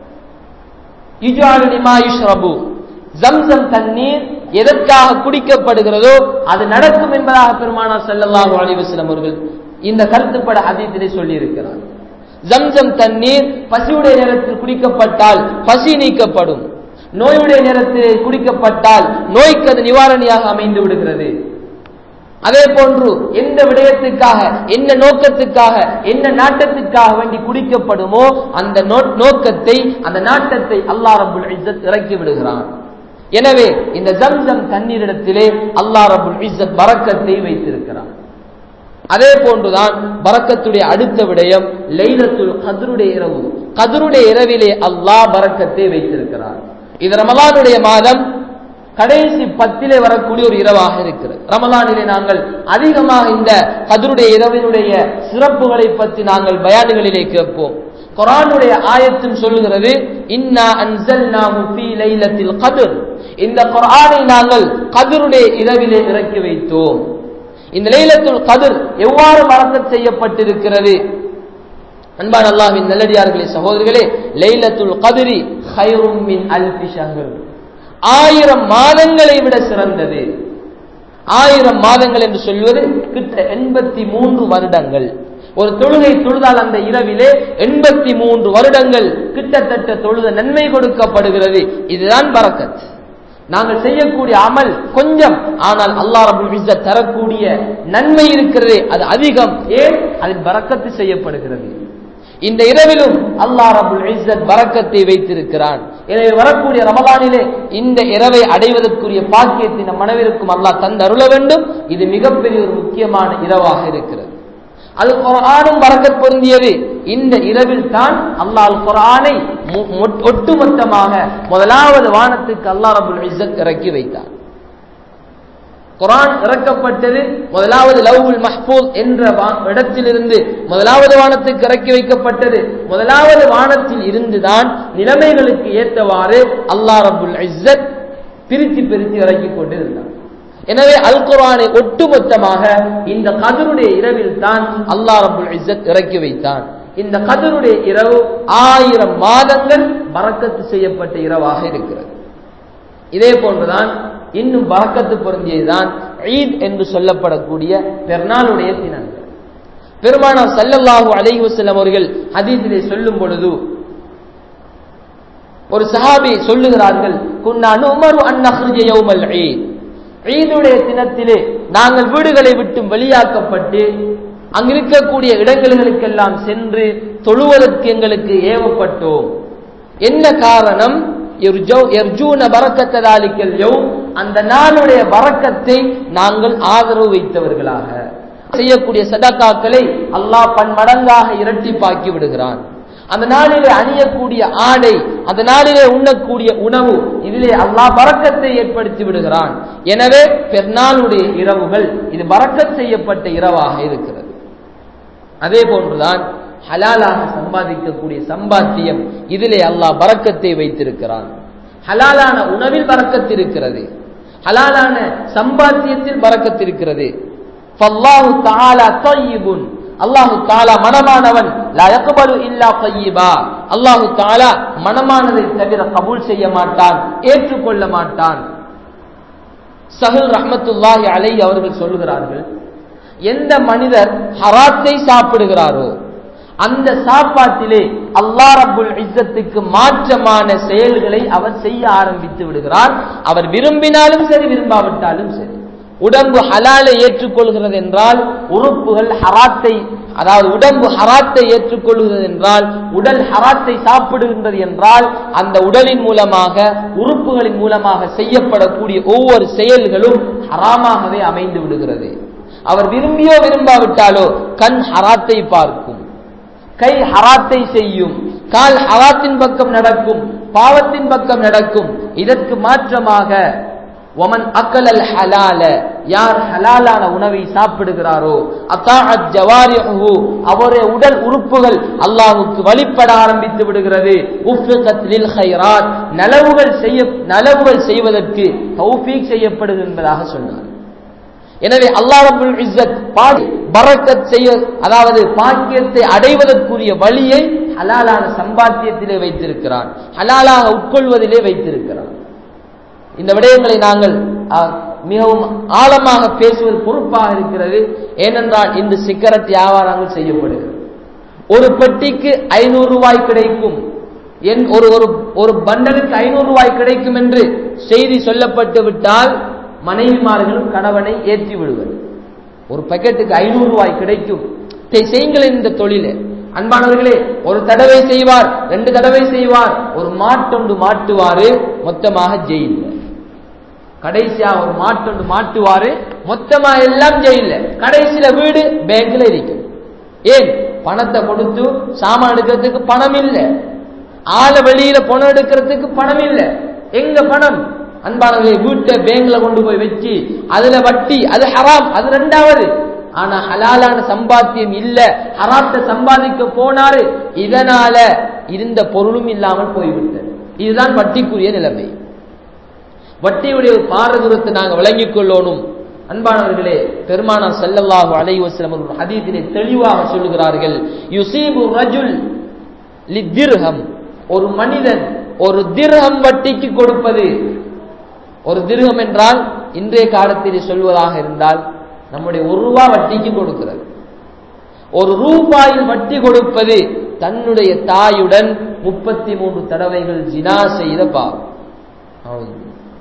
யுஜாலு லிமா யுஷ்ரபு ஜம்சம் தண்ணீர் எதற்காக குடிக்கப்படுகிறதோ அது நடக்கும் என்பதாக பெருமானார் ஸல்லல்லாஹு அலைஹி வஸல்லம் அவர்கள் இந்த கருத்துப்பட ஹதீஸிலே சொல்லி இருக்கிறார் ஜம்சம் தண்ணீர் பசியுடைய நேரத்தில் குடிக்கப்பட்டால் பசி நீக்கப்படும் நோயுடைய நேரத்தில் குடிக்கப்பட்டால் நோய்க்கு அது நிவாரணியாக அமைந்து விடுகிறது அதே போன்று எந்த விடயத்துக்காக என்ன நோக்கத்துக்காக என்ன நாட்டத்துக்காக வேண்டி குடிக்கப்படுமோ அந்த நோக்கத்தை அந்த நாட்டத்தை அல்லா ரபுல் இஸ்ஸத் இறக்கி விடுகிறான் எனவே இந்த ஜம்சம் தண்ணீரிடத்திலே அல்லா ரபுல் இஸ்ஸத் பறக்கத்தை வைத்திருக்கிறான் அதே போன்றுதான் பறக்கத்துடைய அடுத்த விடயம் லைலத்துல் கதருடைய இரவு கதருடைய இரவிலே அல்லாஹ் பறக்கத்தை வைத்திருக்கிறார் இது ரமலானுடைய மாதம் கடைசி பத்திலே வரக்கூடிய ஒரு இரவாக இருக்கிறது ரமலானிலே நாங்கள் அதிகமாக இந்த கதருடைய இரவினுடைய சிறப்புகளை பற்றி நாங்கள் பயானுகளிலே கேட்போம் குரானுடைய ஆயத்தும் சொல்லுகிறது இன்னா அன்சல்நாஹு ஃபீ லைலத்தில் கத்ர் இந்த குர்ஆனை நாங்கள் கதருடைய இரவிலே இறக்கி வைத்தோம் இந்த லைலத்துல் கதிர் எவ்வாறு மறக்கத் செய்யப்பட்டிருக்கிறது அன்பான அல்லாஹ்வின் நல்லடியார்களே சகோதரர்களே லைலத்துல் கதிரி ஹைரும் மின் அல்ஃபி ஷஹர் ஆயிரம் மாதங்களை விட சிறந்தது ஆயிரம் மாதங்கள் என்று சொல்வது கிட்ட எண்பத்தி மூன்று வருடங்கள் ஒரு தொழுகை தொழுதால் அந்த இரவிலே எண்பத்தி மூன்று வருடங்கள் கிட்டத்தட்ட தொழுத நன்மை கொடுக்கப்படுகிறது இதுதான் பரக்கத் நாங்கள் செய்யக்கூடிய அமல் கொஞ்சம் ஆனால் அல்லா ரபுல் இஸ்ஸத் தரக்கூடிய நன்மை இருக்கிறதே அது அதிகம் ஏன் அதில் பறக்கத்து செய்யப்படுகிறது இந்த இரவிலும் அல்லா ரபுல் இஸ்ஸத் பறக்கத்தை வைத்திருக்கிறான் எனவே வரக்கூடிய ரமலானிலே இந்த இரவை அடைவதற்குரிய பாக்கியத்தை நம் மனவிற்கும் அல்லாஹ் தந்தருள வேண்டும் இது மிகப்பெரிய ஒரு முக்கியமான இரவாக இருக்கிறது அது குரானும் பறக்கத் பொருந்தியது இந்த இரவில் தான் அல்லாஹ் குரானை ஒட்டுமொத்தமாக முதலாவது வானத்துக்கு அல்லாஹ் ரபுல் இஸ்ஸத் இறக்கி வைத்தார் குரான் இறக்கப்பட்டது முதலாவது லவ்வுல் மஹ்பூத் என்ற இடத்திலிருந்து முதலாவது வானத்துக்கு இறக்கி வைக்கப்பட்டது முதலாவது வானத்தில் இருந்துதான் நிலைமைகளுக்கு ஏற்றவாறு அல்லாஹ் ரபுல் இஸ்ஸத் பிரித்து பிரித்து இறக்கி கொண்டிருந்தார் எனவே அல் குரானை ஒட்டுமொத்தமாக இந்த கதருடைய இரவில் தான் அல்லாஹ் ரபுல் இஸ்ஸத் இறக்கி வைத்தான் இந்த கதருடைய இரவு ஆயிரம் மாதங்கள் பறக்கத்து செய்யப்பட்ட இரவாக இருக்கிறது இதே போன்றுதான் இன்னும் பறக்கத்து பொருந்தியதுதான் ஈத் என்று சொல்லப்படக்கூடிய பெருநாளுடைய தினங்கள் பெருமானார் சல்லல்லாஹு அலைஹி வஸல்லம் அவர்கள் ஹதீஸிலே சொல்லும் பொழுது ஒரு சஹாபி சொல்லுகிறார்கள் குன்னா நுமரு அன் நஹ்ருஜ யௌமல் ஈத் ஈதுடைய தினத்திலே நாங்கள் வீடுகளை விட்டு வெளியாக்கப்பட்டு அங்கிருக்கக்கூடிய இடங்களுக்கெல்லாம் சென்று தொழுவதற்கு எங்களுக்கு ஏவப்பட்டோம் என்ன காரணம் அந்த நாளுடைய வரக்கத்தை நாங்கள் ஆதரவு வைத்தவர்களாக செய்யக்கூடிய சதக்காக்களை அல்லாஹ் பன்மடங்காக இரட்டிப்பாக்கி விடுகிறான் அந்த நாளிலே அணியக்கூடிய ஆடை அந்த நாளிலே உண்ணக்கூடிய உணவு இதிலே அல்லாஹ் பறக்கத்தை ஏற்படுத்தி விடுகிறான் எனவே பெருநாளுடைய இரவுகள் இது பறக்கத் செய்யப்பட்ட இரவாக இருக்கிறது அதே போன்றுதான் ஹலாலாக சம்பாதிக்கக்கூடிய சம்பாத்தியம் இதிலே அல்லாஹ் பறக்கத்தை வைத்திருக்கிறான் ஹலாலான உணவில் பறக்கத்து இருக்கிறது ஹலாலான சம்பாத்தியத்தில் பறக்கத்து இருக்கிறது ஃபல்லாஹு தஆலா தய்யிபுன் அல்லாஹு தாலா மனமானவன் லா யக்பலு இல்லா தய்யிபா அல்லாஹு தாலா மனமானதை தவிர கபூல் செய்ய மாட்டான் ஏற்றுக்கொள்ள மாட்டான் சஹல் ரஹ்மத்துல்லாஹி அலை அவர்கள் சொல்லுகிறார்கள் எந்த மனிதர் ஹராத்தை சாப்பிடுகிறாரோ அந்த சாப்பாட்டிலே அல்லா ரப்புல் இஸ்ஸத்துக்கு மாற்றமான செயல்களை அவர் செய்ய ஆரம்பித்து விடுகிறார் அவர் விரும்பினாலும் சரி விரும்பாவிட்டாலும் சரி உடம்பு ஹலாலை ஏற்றுக்கொள்கிறது என்றால் உறுப்புகள் ஹராத்தை அதாவது உடம்பு ஹராத்தை ஏற்றுக்கொள்கிறது என்றால் உடல் ஹராத்தை சாப்பிடுகின்றது என்றால் அந்த உடலின் மூலமாக உறுப்புகளின் மூலமாக செய்யப்படக்கூடிய ஒவ்வொரு செயல்களும் ஹராமாகவே அமைந்து விடுகிறது அவர் விரும்பியோ விரும்பாவிட்டாலோ கண் ஹராத்தை பார்க்கும் கை ஹராத்தை செய்யும் கால் ஹராத்தின் பக்கம் நடக்கும் பாவத்தின் பக்கம் நடக்கும் இதற்கு மாற்றமாக ஒமன் அக்கலல் ஹலால யார் ஹலாலான உணவை சாப்பிடுகிறாரோ அத்தாஅத் ஜவாரிஹு அவருடைய உடல் உறுப்புகள் அல்லாஹ்வுக்கு வழிபட ஆரம்பித்து விடுகிறது உஃபிகத் லில் கைராத் நலவுகள் செய்ய நலவுகள் செய்வதற்கு தௌஃபீக் செய்யப்படுகிறது என்பதாக சொன்னார் எனவே அல்லாஹ் ரப்பல் இஸ்ஸத் பாடி பரக்கத் செய்ய அதாவது பாக்கியத்தை அடைவதற்குரிய வழியை ஹலாலான சம்பாத்தியத்திலே வைத்திருக்கிறான் ஹலாலாக உட்கொள்வதிலே வைத்திருக்கிறான் இந்த விடயங்களை நாங்கள் மிகவும் ஆழமாக பேசுவது பொறுப்பாக இருக்கிறது ஏனென்றால் இன்று சிக்கரட் வியாபாரங்கள் செய்யப்படுகிறது ஒரு பெட்டிக்கு ஐநூறு ரூபாய் கிடைக்கும் என் ஒரு ஒரு ஒரு பண்டலுக்கு ஐநூறு ரூபாய் கிடைக்கும் என்று செய்தி சொல்லப்பட்டு விட்டால் மனைவிமார்களும் கணவனை ஏற்றி விடுவது ஒரு பக்கெட்டுக்கு ஐநூறு ரூபாய் கிடைக்கும் செய்யுங்கள் இந்த தொழிலை அன்பானவர்களே ஒரு தடவை செய்வார் ரெண்டு தடவை செய்வார் ஒரு மாட்டொண்டு மாட்டுவாரு மொத்தமாக ஜெயில் கடைசியா ஒரு மாட்டொண்டு மாட்டுவாரு மொத்தமா எல்லாம் ஜெயில கடைசியில வீடு பேங்க்ல இருக்கும் ஏன் பணத்தை கொடுத்து சாமான் எடுக்கிறதுக்கு பணம் இல்லை ஆள வெளியில பணம் எடுக்கிறதுக்கு பணம் இல்லை எங்க பணம் அன்பானவர்களே வீட்டை பேங்க்ல கொண்டு போய் வச்சு அதுல வட்டி அது ஹராம் அது ரெண்டாவது ஆனா ஹலாலான சம்பாத்தியம் இல்ல ஹராத்தை சம்பாதிக்க போனாரு இதனால இருந்த பொருளும் இல்லாமல் போய்விட்டது இதுதான் வட்டிக்குரிய நிலைமை வட்டியுடைய பாரதூரத்தை நாங்கள் விளங்கிக் கொள்ளணும் அன்பானவர்களே பெருமானா செல்லல்லாஹு அலைவசலம் ஒரு ஹதீதிலே தெளிவாக சொல்லுகிறார்கள் யுசீபு ரஜுல் லித்திர்ஹம் ஒரு மனிதன் ஒரு திர்ஹம் வட்டிக்கு கொடுப்பது ஒரு திருகம் என்றால் இன்றைய காலத்தில் சொல்வதாக இருந்தால் நம்முடைய ஒரு ரூபா வட்டிக்கு கொடுக்கிறது ஒரு ரூபாயில் வட்டி கொடுப்பது தன்னுடைய தாயுடன் முப்பத்தி மூன்று தடவைகள் ஜினா செய்த பாவம்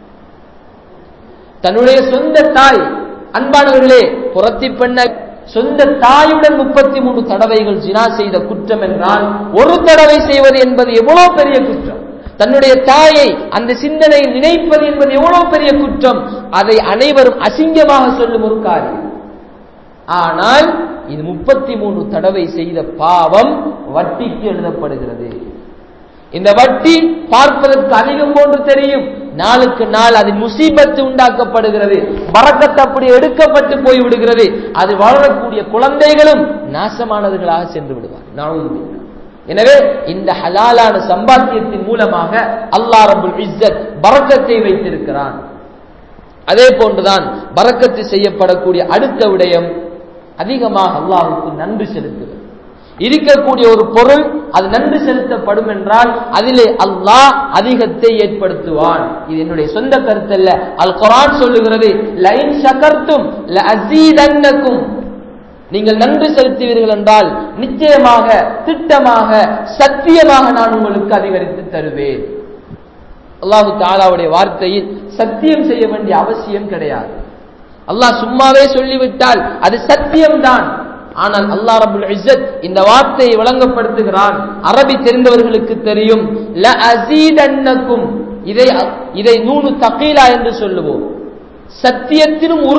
தன்னுடைய சொந்த தாய் அன்பானவர்களே புறத்தி பெண்ண சொந்த தாயுடன் முப்பத்தி மூன்று தடவைகள் ஜினா செய்த குற்றம் என்றால் ஒரு தடவை செய்வது என்பது எவ்வளவு பெரிய குற்றம் தன்னுடைய தாயை அந்த சிந்தனை நினைப்பது என்பது எவ்வளவு பெரிய குற்றம் அதை அனைவரும் அசிங்கமாக சொல்லும் ஒரு காரியம் ஆனால் இது முப்பத்தி மூன்று தடவை செய்த பாவம் வட்டிக்கு எழுதப்படுகிறது இந்த வட்டி பார்ப்பதற்கு அதிகம் போன்று தெரியும் நாளுக்கு நாள் அதில் முசீபத்து உண்டாக்கப்படுகிறது பறக்கத்து அப்படி எடுக்கப்பட்டு போய் விடுகிறது அது வளரக்கூடிய குழந்தைகளும் நாசமானவர்களாக சென்று விடுவார் நானும் எனவே இந்த ஹலாலான சம்பாத்தியத்தின் மூலமாக அல்லா ரபுல் இஸ்ஸத் பறக்கத்தை வைத்திருக்கிறான் அதே போன்றுதான் பறக்கத்து செய்யப்படக்கூடிய அடுத்த விடயம் அதிகமாக அல்லாஹுக்கு நன்றி செலுத்துவது இருக்கக்கூடிய ஒரு பொருள் அது நன்றி செலுத்தப்படும் என்றால் அதிலே அல்லாஹ் அதிகத்தை ஏற்படுத்துவான் இது என்னுடைய சொந்த கருத்தல்ல அல் குரான் சொல்லுகிறது லைன் சகர்த்தும் அசீதன்னக்கும் நீங்கள் நன்றி செலுத்துவீர்கள் என்றால் நிச்சயமாக திட்டமாக சத்தியமாக நான் உங்களுக்கு அதிகரித்து தருவேன் அல்லாஹு தாலாவுடைய வார்த்தையில் சத்தியம் செய்ய வேண்டிய அவசியம் கிடையாது அல்லாஹ் சும்மாவே சொல்லிவிட்டால் அது சத்தியம்தான் ஆனால் அல்லாஹ் ரபுல் இஸ்ஸத் இந்த வார்த்தையை விளங்கப்படுத்துகிறான் அரபி தெரிந்தவர்களுக்கு தெரியும் ல அசீதன்னக்கும் இதை இதை நூனு தகீலா என்று சொல்லுவோம் சத்தியத்திலும் உறுதி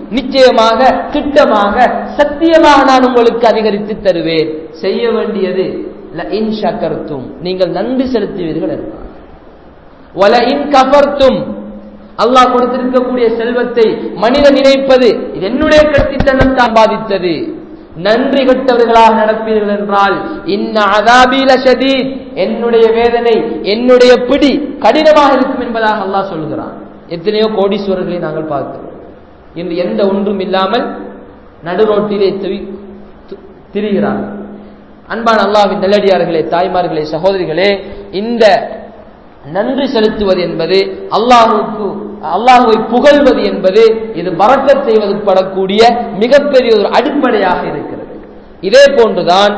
நிச்சயமாக திட்டமாக சத்தியமாக நான் உங்களுக்கு அதிகரித்து தருவேன் செய்ய வேண்டியது இன் ஷக்கர்த்தும் நீங்கள் நன்றி செலுத்துவீர்கள் என்றார் வல இன் கபர்த்தும் அல்லாஹ் கொடுத்திருக்கக்கூடிய செல்வத்தை மனிதன் நினைப்பது இது என்னுடைய கட்டித்தனம் தான் பாதித்தது நன்றி கட்டவர்களாக நடப்பீர்கள் என்றால் இன்ன அதாபீல ஷதீத் என்னுடைய வேதனை என்னுடைய பிடி கடினமாக இருக்கும் என்பதாக அல்லாஹ் சொல்கிறான் எத்தனையோ கோடீஸ்வரர்களை நாங்கள் பார்க்கிறோம் இன்று எந்த ஒன்றும் இல்லாமல் நடுரோட்டிலே திரிகிறார் அன்பான அல்லாவின் நல்லடியார்களே தாய்மார்களே சகோதரிகளே இந்த நன்றி செலுத்துவது என்பது அல்லாஹுக்கு அல்லாஹுவை புகழ்வது என்பது இது பறக்கச் செய்வது படக்கூடிய மிகப்பெரிய ஒரு அடிப்படையாக இருக்கிறது இதே போன்றுதான்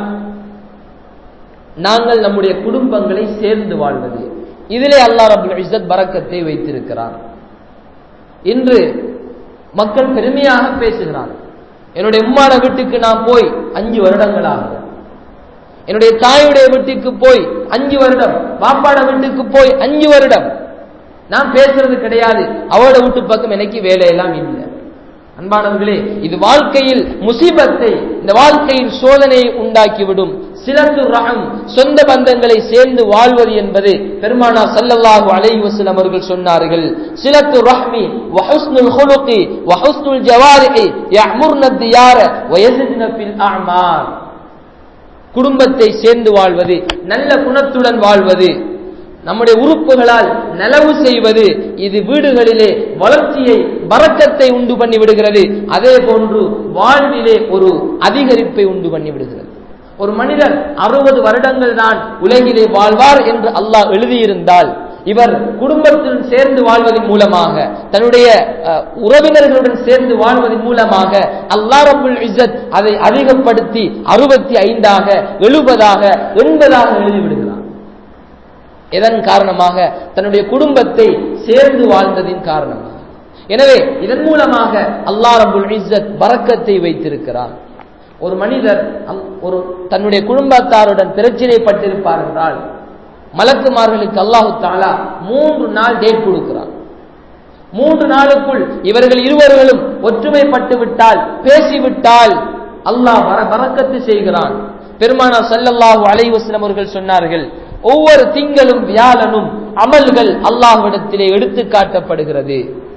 நாங்கள் நம்முடைய குடும்பங்களை சேர்ந்து வாழ்வது இதிலே அல்லாஹ் ரபுல் இஸ்ஸத் பறக்கத்தை வைத்திருக்கிறார் இன்று மக்கள் பெருமையாக பேசுகிறார் என்னுடைய உம்மான வீட்டுக்கு நான் போய் அஞ்சு வருடங்களாக என்னுடைய தாயுடைய வீட்டுக்கு போய் அஞ்சு வருடம் பாப்பாட வீட்டுக்கு போய் அஞ்சு வருடம் நான் பேசுறது கிடையாது அவளோட வீட்டு பக்கம் எனக்கு வேலையெல்லாம் இல்லை அன்பானவர்களே இது வாழ்க்கையில் முசீபத்தை இந்த வாழ்க்கையில் சோதனையை உண்டாக்கிவிடும் சிலத்து ரகம் சொந்த பந்தங்களை சேர்ந்து வாழ்வது என்பது பெருமானா சல்லல்லாஹு அலைஹி வஸல்லம் அவர்கள் சொன்னார்கள் சிலத்து ரஹ்மி வஹுஸ்னுல் ஹுலுகி வஹுஸ்னுல் ஜவாரிஹி யஅமுர்ன தியார வயஸித்ன ஃபில் அஅமார் குடும்பத்தை சேர்ந்து வாழ்வது நல்ல குணத்துடன் வாழ்வது நம்முடைய உறுப்புகளால் நலவு செய்வது இது வீடுகளிலே வளர்ச்சியை வரக்கத்தை உண்டு பண்ணி விடுகிறது அதே போன்று வாழ்விலே ஒரு அதிகரிப்பை உண்டு பண்ணி விடுகிறது ஒரு மனிதர் அறுபது வருடங்கள் தான் உலகிலே வாழ்வார் என்று அல்லாஹ் எழுதியிருந்தால் இவர் குடும்பத்துடன் சேர்ந்து வாழ்வதன் மூலமாக தன்னுடைய உறவினர்களுடன் சேர்ந்து வாழ்வதன் மூலமாக அல்லா ரபுல் இஸ்ஸத் அதை அதிகப்படுத்தி அறுபத்தி ஐந்தாக எழுபதாக எண்பதாக எழுதிவிடுகிறார் இதன் காரணமாக தன்னுடைய குடும்பத்தை சேர்ந்து வாழ்ந்ததின் காரணமாக எனவே இதன் மூலமாக அல்லா ரபுல் இஸ்ஸத் பறக்கத்தை வைத்திருக்கிறார் ஒரு மனிதர் ஒரு தன்னுடைய குடும்பத்தாருடன் பிரச்சனைப்பட்டிருப்பார் என்றால் மலக்குமார்களுக்கு அல்லாஹு தாலா மூன்று நாள் டேட் கொடுக்கிறார் மூன்று நாளுக்குள் இவர்கள் இருவர்களும் ஒற்றுமைப்பட்டு விட்டால் பேசிவிட்டால் அல்லாஹ் வர வரக்கத்து செய்கிறான் பெருமானா சல்லல்லாஹு அலைவசலம் அவர்கள் சொன்னார்கள் ஒவ்வொரு திங்களும் வியாழனும் அமல்கள் அல்லாஹ்விடத்திலே எடுத்து காட்டப்படுகிறது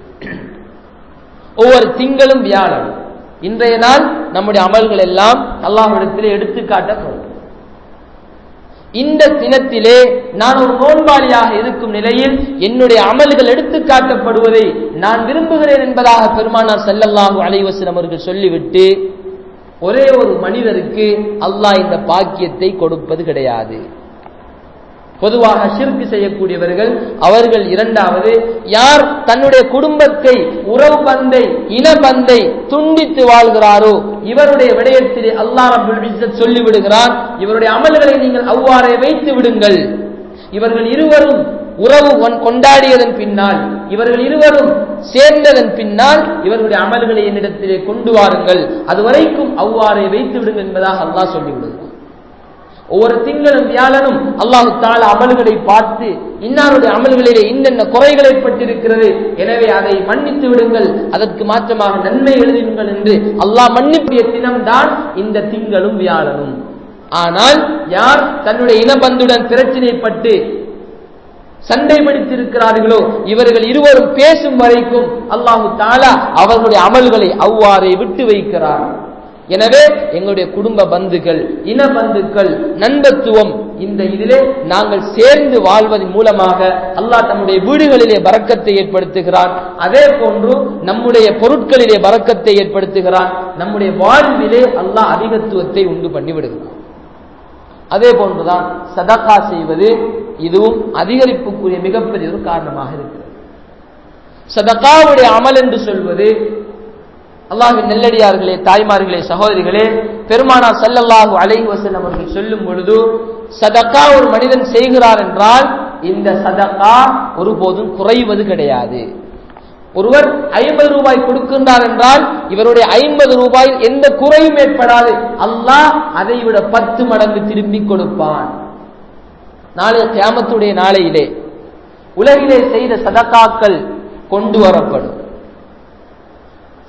ஒவ்வொரு திங்களும் வியாழன் இன்றைய நாள் நம்முடைய அமல்கள் எல்லாம் அல்லாஹ்விடத்திலே எடுத்து காட்டப்படும் இந்த தினத்திலே நான் ஒரு நோன்பாளியாக இருக்கும் நிலையில் என்னுடைய அமல்கள் எடுத்து காட்டப்படுவதை நான் விரும்புகிறேன் என்பதாக பெருமானார் செல்லல்லாஹு அலைவசன் அவர்கள் சொல்லிவிட்டு ஒரே ஒரு மனிதருக்கு அல்லாஹ் இந்த பாக்கியத்தை கொடுப்பது கிடையாது பொதுவாக ஷிர்கு செய்யக்கூடியவர்கள் அவர்கள் இரண்டாவது யார் தன்னுடைய குடும்பத்தை உறவு பந்தை இன பந்தை துண்டித்து வாழ்கிறாரோ இவருடைய விடயத்திலே அல்லா ரபுல் சொல்லிவிடுகிறான் இவருடைய அமல்களை நீங்கள் அவ்வாறே வைத்து விடுங்கள் இவர்கள் இருவரும் உறவு கொண்டாடியதன் பின்னால் இவர்கள் இருவரும் சேர்ந்ததன் பின்னால் இவர்களுடைய அமல்களை என்னிடத்திலே கொண்டு வாருங்கள் அதுவரைக்கும் அவ்வாறே வைத்து விடுங்கள் என்பதாக அல்லாஹ் சொல்லிவிடுகிறார் ஒவ்வொரு திங்களும் வியாழனும் அல்லாஹு தால அமல்களை பார்த்து இன்னாருடைய அமல்களிலே இன்னென்ன குறைகள் ஏற்பட்டிருக்கிறது எனவே அதை மன்னித்து விடுங்கள் அதற்கு மாற்றமாக நன்மை எழுதுங்கள் என்று அல்லாஹ் மன்னிப்புடைய தினம்தான் இந்த திங்களும் வியாழனும் ஆனால் யார் தன்னுடைய இனபந்துடன் பிரச்சினைப்பட்டு சண்டை பிடித்திருக்கிறார்களோ இவர்கள் இருவரும் பேசும் வரைக்கும் அல்லாஹு தாலா அவர்களுடைய அமல்களை அவ்வாறே விட்டு வைக்கிறார் எனவே எங்களுடைய குடும்ப பந்துகள் இன பந்துக்கள் நண்பத்துவம் இந்த இதிலே நாங்கள் சேர்ந்து வாழ்வதன் மூலமாக அல்லாஹ் நம்முடைய வீடுகளிலே பறக்கத்தை ஏற்படுத்துகிறான் அதே போன்று நம்முடைய பொருட்களிலே பறக்கத்தை ஏற்படுத்துகிறான் நம்முடைய வாழ்விலே அல்லாஹ் அதிகத்துவத்தை உண்டு பண்ணி விடுகிறான் அதே போன்றுதான் சதக்கா செய்வது இதுவும் அதிகரிப்புக்குரிய மிகப்பெரிய ஒரு காரணமாக இருக்கிறது சதக்காவுடைய அமல் என்று சொல்வது அல்லாஹின் நெல்லடியார்களே தாய்மார்களே சகோதரிகளே பெருமானா சல்லல்லாஹு அலைஹி வஸல்லம் அவர்கள் சொல்லும் பொழுது சதக்கா ஒரு மனிதன் செய்கிறார் என்றால் இந்த சதக்கா ஒருபோதும் குறைவது கிடையாது ஒருவர் ஐம்பது ரூபாய் கொடுக்கின்றார் என்றால் இவருடைய ஐம்பது ரூபாயில் எந்த குறையும் ஏற்படாது அல்லாஹ் அதை விட பத்து மடங்கு திரும்பி கொடுப்பான் நாளைய கியாமத்துடைய நாளையிலே உலகிலே செய்த சதக்காக்கள் கொண்டு வரப்படும்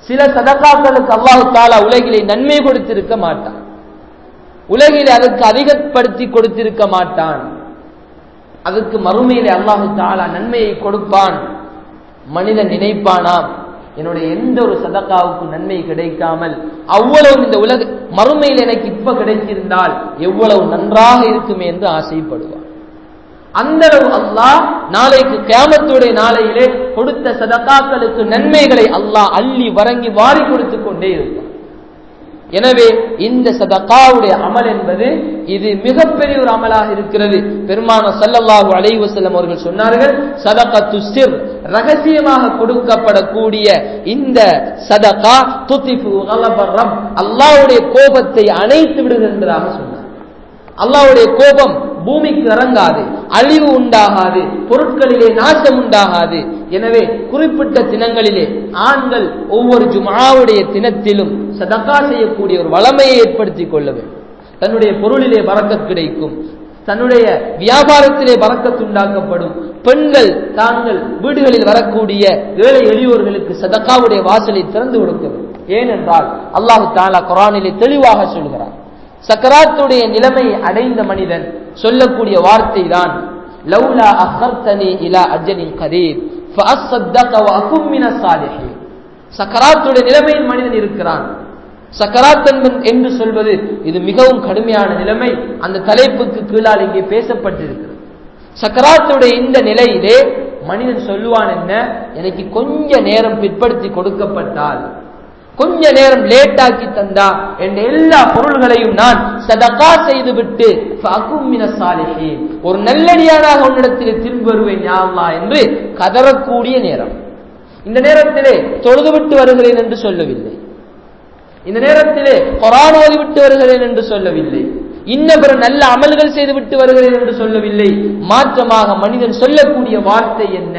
சில சதக்காக்களுக்கு அல்லாஹு தாலா உலகிலே நன்மை கொடுத்திருக்க மாட்டான் உலகிலே அதற்கு அதிகப்படுத்தி கொடுத்திருக்க மாட்டான் அதுக்கு மறுமையிலே அல்லாஹு தாலா நன்மையை கொடுப்பான் மனிதன் நினைப்பானாம் என்னுடைய எந்த ஒரு சதக்காவுக்கும் நன்மை கிடைக்காமல் அவ்வளவு இந்த உலக மறுமையில் எனக்கு இப்ப கிடைத்திருந்தால் எவ்வளவு நன்றாக இருக்குமே என்று ஆசைப்படுவான் அந்த அளவு அல்லாஹ் நாளைக்கு கேமத்துடைய நாளையிலே கொடுத்த சதக்காக்களுக்கு நன்மைகளை அல்லாஹ் அள்ளி வரங்கி வாரி கொடுத்து கொண்டே இருப்பான் எனவே இந்த சதக்காவுடைய அமல் என்பது இது மிகப்பெரிய ஒரு அமலாக இருக்கிறது பெருமான சல்லல்லாஹு அலைஹி வஸல்லம் அவர்கள் சொன்னார்கள் சதகத்து சிர் ரகசியமாக கொடுக்கப்படக்கூடிய இந்த சதகா துத்திஃபு கலப ரப் அல்லாஹ்வுடைய கோபத்தை அணைத்து விடுகின்றதாக சொன்னார் அல்லாஹ்வுடைய கோபம் பூமிக்கு இறங்காது அழிவு உண்டாகாது பொருட்களிலே நாசம் உண்டாகாது எனவே குறிப்பிட்ட தினங்களிலே ஆண்கள் ஒவ்வொரு ஜுமாவுடைய தினத்திலும் சதக்கா செய்யக்கூடிய ஒரு வளமையை ஏற்படுத்திக் கொள்ள வேண்டும் தன்னுடைய பொருளிலே பறக்கத் கிடைக்கும் தன்னுடைய வியாபாரத்திலே பறக்கத்துண்டாக்கப்படும் பெண்கள் தாங்கள் வீடுகளில் வரக்கூடிய ஏழை எளியோர்களுக்கு சதக்காவுடைய வாசலை திறந்து கொடுக்க வேண்டும் ஏனென்றால் அல்லாஹு தாலா குரானிலே தெளிவாக சொல்கிறார் சக்கராத்துடைய நிலைமையை அடைந்த மனிதன் சொல்லக்கூடிய வார்த்தை தான் லவ்லா அஹர்தனி இலா அஜனின் கரீப் ஃபஅஸ்ஸத்தக வஅகும் மினஸ் சாலிஹீன் சக்கராத்துடைய நிலைமையில் மனிதன் இருக்கிறான் சக்கராத் என்று சொல்வது இது மிகவும் கடுமையான நிலைமை அந்த தலைப்புக்கு கீழால் இங்கே பேசப்பட்டிருக்கிறது சக்கராத்துடைய இந்த நிலையிலே மனிதன் சொல்லுவான் என்ன எனக்கு கொஞ்ச நேரம் பிற்படுத்தி கொடுக்கப்பட்டால் கொஞ்ச நேரம் லேட் ஆக்கி தந்தா என்ற எல்லா பொருள்களையும் நான் சதகா செய்து விட்டு ஒரு நல்லடியானாக உன்னிடத்தில் திரும்பி வருவேன் யாவா என்று கதறக்கூடிய நேரம் இந்த நேரத்திலே தொழுது விட்டு வருகிறேன் என்று சொல்லவில்லை இந்த நேரத்திலே கொரான் ஓதி விட்டு வருகிறேன் என்று சொல்லவில்லை இன்ன பிற நல்ல அமல்கள் செய்து விட்டு வருகிறேன் என்று சொல்லவில்லை மாற்றமாக மனிதன் சொல்லக்கூடிய வார்த்தை என்ன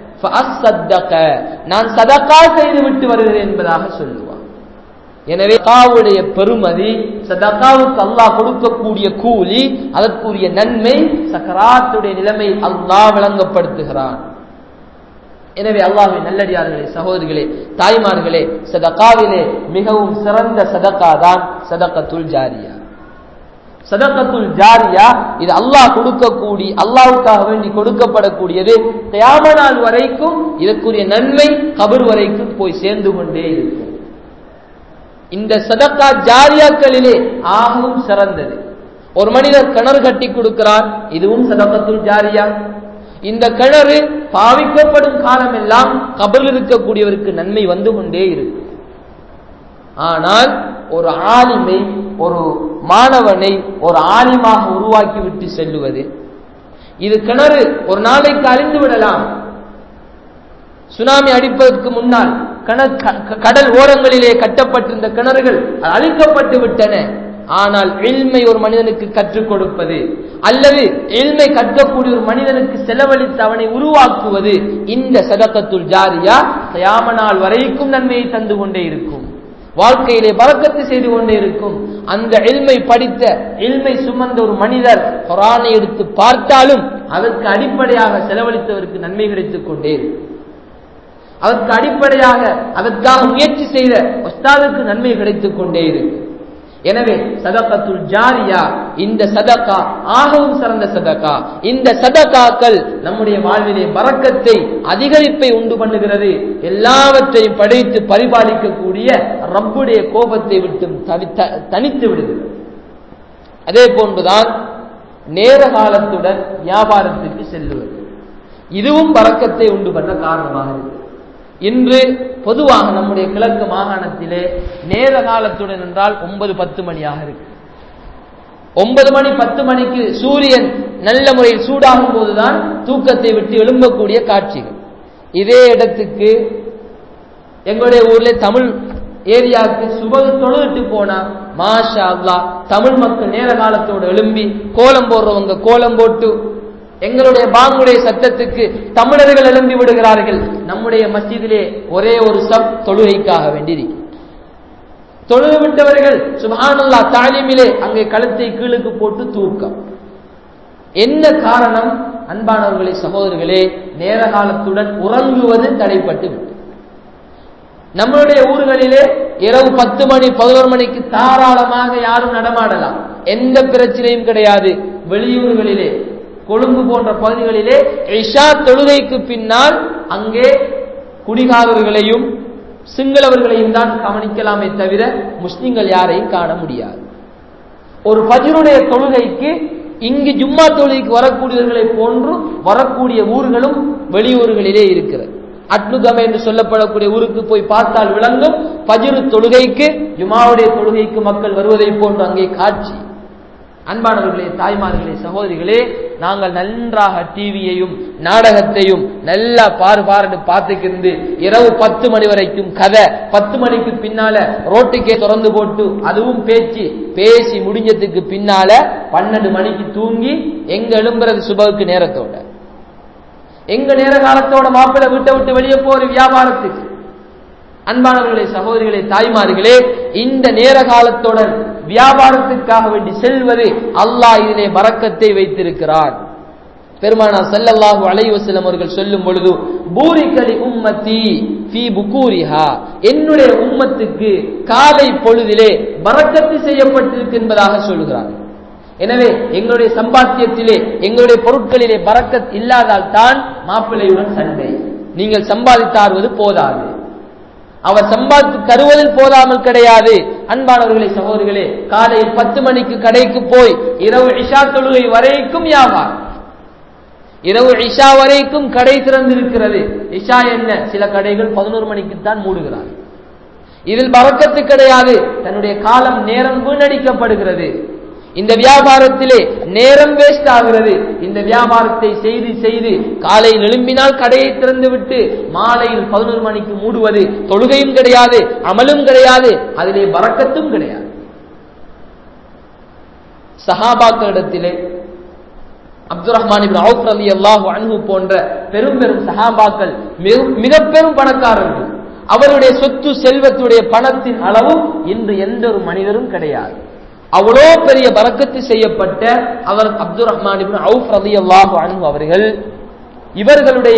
நான் சதக்கா செய்து விட்டு வருகிறேன் என்பதாக சொல்லுவான் எனவே சதக்காவுடைய பெருமதி சதக்காவுக்கு அல்லாஹ் கொடுக்கக்கூடிய கூலி அதற்குரிய நன்மை சக்கராத்துடைய நிலைமை அல்லாஹ் விளங்கப்படுத்துகிறான் எனவே அல்லாஹின் நல்லடியார்களே சகோதரிகளே தாய்மார்களே சதக்காவிலே மிகவும் சிறந்த சதக்கா தான் சதக்கத்துல் ஜாரியா சதக்கத்துல் ஜாரியா இது அல்லாஹ் கொடுக்கக்கூடிய அல்லாவுக்காக வேண்டி கொடுக்கப்படக்கூடியது கயாம நாள் வரைக்கும் இதற்குரிய நன்மை கபர் வரைக்கும் போய் சேர்ந்து கொண்டே இருக்கும் இந்த சதக்கா ஜாரியாக்களிலே ஆகவும் சிறந்தது ஒரு மனிதர் கிணறு கட்டி கொடுக்கிறார் இதுவும் சதக்கத்துல் ஜாரியா இந்த கிணறு பாவிக்கப்படும் காலமெல்லாம் கபரில் இருக்கக்கூடியவருக்கு நன்மை வந்து கொண்டே இருக்கும் ஆனால் ஒரு ஆலிமை ஒரு மாணவனை ஒரு ஆலிமாக உருவாக்கி விட்டு செல்லுவது இது கிணறு ஒரு நாளைக்கு அழிந்து விடலாம் சுனாமி அடிப்பதற்கு முன்னால் கடல் ஓரங்களிலே கட்டப்பட்டிருந்த கிணறுகள் அழிக்கப்பட்டு விட்டன ஆனால் எழ்மை ஒரு மனிதனுக்கு கற்றுக் கொடுப்பது அல்லது எழ்மை கற்கக்கூடிய ஒரு மனிதனுக்கு செலவழித்து அவனை உருவாக்குவது இந்த சதக்கத்துள் ஜாரியா தயாம நாள் வரைக்கும் நன்மையை தந்து கொண்டே இருக்கும் வாழ்க்கையிலே பறக்கத்து செய்து கொண்டே இருக்கும் அந்த எழ்மை படித்த எழ்மை சுமந்த ஒரு மனிதர் குரானை எடுத்து பார்த்தாலும் அதற்கு அடிப்படையாக செலவழித்தவருக்கு நன்மை கிடைத்துக் கொண்டே இருக்கும் அதற்கு அடிப்படையாக அதற்காக முயற்சி செய்த ஒஸ்தாதுக்கு நன்மை கிடைத்துக் கொண்டே இருக்கும் எனவே சதக்கத்துல் ஜாரியா இந்த சதக்கா ஆகவும் சிறந்த சதக்கா இந்த சதக்காக்கள் நம்முடைய வாழ்விலே பறக்கத்தை அதிகரிப்பை உண்டு பண்ணுகிறது எல்லாவற்றையும் படைத்து பரிபாலிக்கக்கூடிய ரப்புடைய கோபத்தை விட்டு தனித்து விடுகிறது அதே போன்றுதான் நேர காலத்துடன் வியாபாரத்திற்கு செல்லுவது இதுவும் பறக்கத்தை உண்டு பண்ண காரணமாக இருக்கு இன்று பொதுவாக நம்முடைய கிழக்கு மாகாணத்திலே நேர காலத்துடன் என்றால் ஒன்பது பத்து மணியாக இருக்கு ஒன்பது மணி பத்து மணிக்கு சூரியன் நல்ல முறையில் சூடாகும் போதுதான் தூக்கத்தை விட்டு எழும்பக்கூடிய காட்சிகள் இதே இடத்துக்கு எங்களுடைய ஊர்ல தமிழ் ஏரியாவுக்கு சுபகு தொழுதுட்டு போனா மாஷா அல்லா தமிழ் மக்கள் நேர காலத்தோடு எழும்பி கோலம் போடுறவங்க கோலம் போட்டு எங்களுடைய பாங்குடைய சத்தத்துக்கு தமிழர்கள் எழும்பி விடுகிறார்கள் நம்முடைய மஸ்ஜிதிலே ஒரே ஒரு சப் தொழுகைக்காக வேண்டி தொழுது விட்டவர்கள் சுபானுல்லா தாலிமிலே அங்கே கழுத்தை கீழுக்கு போட்டு தூக்கம் என்ன காரணம் அன்பானவர்களே சகோதரர்களே நேர காலத்துடன் உறங்குவது தடைப்பட்டு விட்டு நம்மளுடைய ஊர்களிலே இரவு பத்து மணி பதினோரு மணிக்கு தாராளமாக யாரும் நடமாடலாம் எந்த பிரச்சனையும் கிடையாது வெளியூர்களிலே கொழும்பு போன்ற பகுதிகளிலே இஷா தொழுகைக்கு பின்னால் அங்கே குடிகாரர்களையும் சிங்களவர்களையும் தான் கவனிக்கலாமே தவிர முஸ்லிம்கள் யாரையும் காண முடியாது ஒரு பஜருடைய தொழுகைக்கு இங்கு ஜும்மா தொழுகைக்கு வரக்கூடியவர்களை போன்று வரக்கூடிய ஊர்களும் வெளியூர்களிலே இருக்கிறது அட்லுகம என்று சொல்லப்படக்கூடிய ஊருக்கு போய் பார்த்தால் விளங்கும் பஜிரு தொழுகைக்கு ஜுமாவுடைய தொழுகைக்கு மக்கள் வருவதை போன்று அங்கே காட்சி அன்பானவர்களே தாய்மார்களே சகோதரிகளே நாங்கள் நன்றாக டிவியையும் நாடகத்தையும் நல்லா பாரு பாருன்னு பார்த்துக்கிருந்து இரவு பத்து மணி வரைக்கும் கதை பத்து மணிக்கு பின்னால ரோட்டுக்கே திறந்து போட்டு அதுவும் பேச்சு பேசி முடிஞ்சதுக்கு பின்னால பன்னெண்டு மணிக்கு தூங்கி எங்க எழும்புறது சுபவுக்கு நேரத்தோட எங்க நேர காலத்தோட மாப்பிள்ளை வீட்டை விட்டு வெளியே போற வியாபாரத்துக்கு அன்பானவர்களே சகோதரிகளே தாய்மார்களே இந்த நேர காலத்துடன் வியாபாரத்திற்காக வேண்டி செல்வது அல்லாஹ் இதிலே வரக்கத்தை வைத்திருக்கிறார் பெருமானா சல்லல்லாஹு அலைஹி வஸல்லம் அவர்கள் சொல்லும் பொழுது பூரிகலி உம்மத்தி ஃபீ புகூரிஹா என்னுடைய உம்மத்துக்கு காலை பொழுதிலே வரக்கத்து செய்யப்பட்டிருக்கு என்பதாக சொல்கிறார் எனவே எங்களுடைய சம்பாத்தியத்திலே எங்களுடைய பொருட்களிலே பறக்கத் இல்லாதால் தான் மாப்பிள்ளையுடன் சண்டை நீங்கள் சம்பாதித்தாருவது போதாது அவர் சம்பாதித்து தருவதில் போதாமல் கிடையாது அன்பானவர்களே சகோதரிகளே காலையில் பத்து மணிக்கு கடைக்கு போய் இரவு இஷா தொழுகை வரைக்கும் வியாபாரம் இரவு இஷா வரைக்கும் கடை திறந்திருக்கிறது இஷா என்ன சில கடைகள் பதினோரு மணிக்கு தான் மூடுகிறார் இதில் பறக்கத்து கிடையாது தன்னுடைய காலம் நேரம் வீணடிக்கப்படுகிறது இந்த வியாபாரத்திலே நேரம் வேஸ்ட் ஆகிறது இந்த வியாபாரத்தை செய்து செய்து காலையில் எழும்பினால் கடையை திறந்து விட்டு மாலையில் பதினோரு மணிக்கு மூடுவது தொழுகையும் கிடையாது அமலும் கிடையாது அதிலே வரக்கத்தும் கிடையாது சஹாபாக்களிடத்திலே அப்துல் ரஹ்மான் அவுப் அலி அல்லாஹு அன்பு போன்ற பெரும் பெரும் சஹாபாக்கள் மிக பெரும் பணக்காரர்கள் அவருடைய சொத்து செல்வத்துடைய பணத்தின் அளவும் இன்று எந்த ஒரு மனிதரும் கிடையாது அவ்வளோ பெரிய பறக்கத்து செய்யப்பட்ட அவர் அப்துல் ரஹ்மான் அவுப் ரதி அல்லாஹு அன்பு அவர்கள் இவர்களுடைய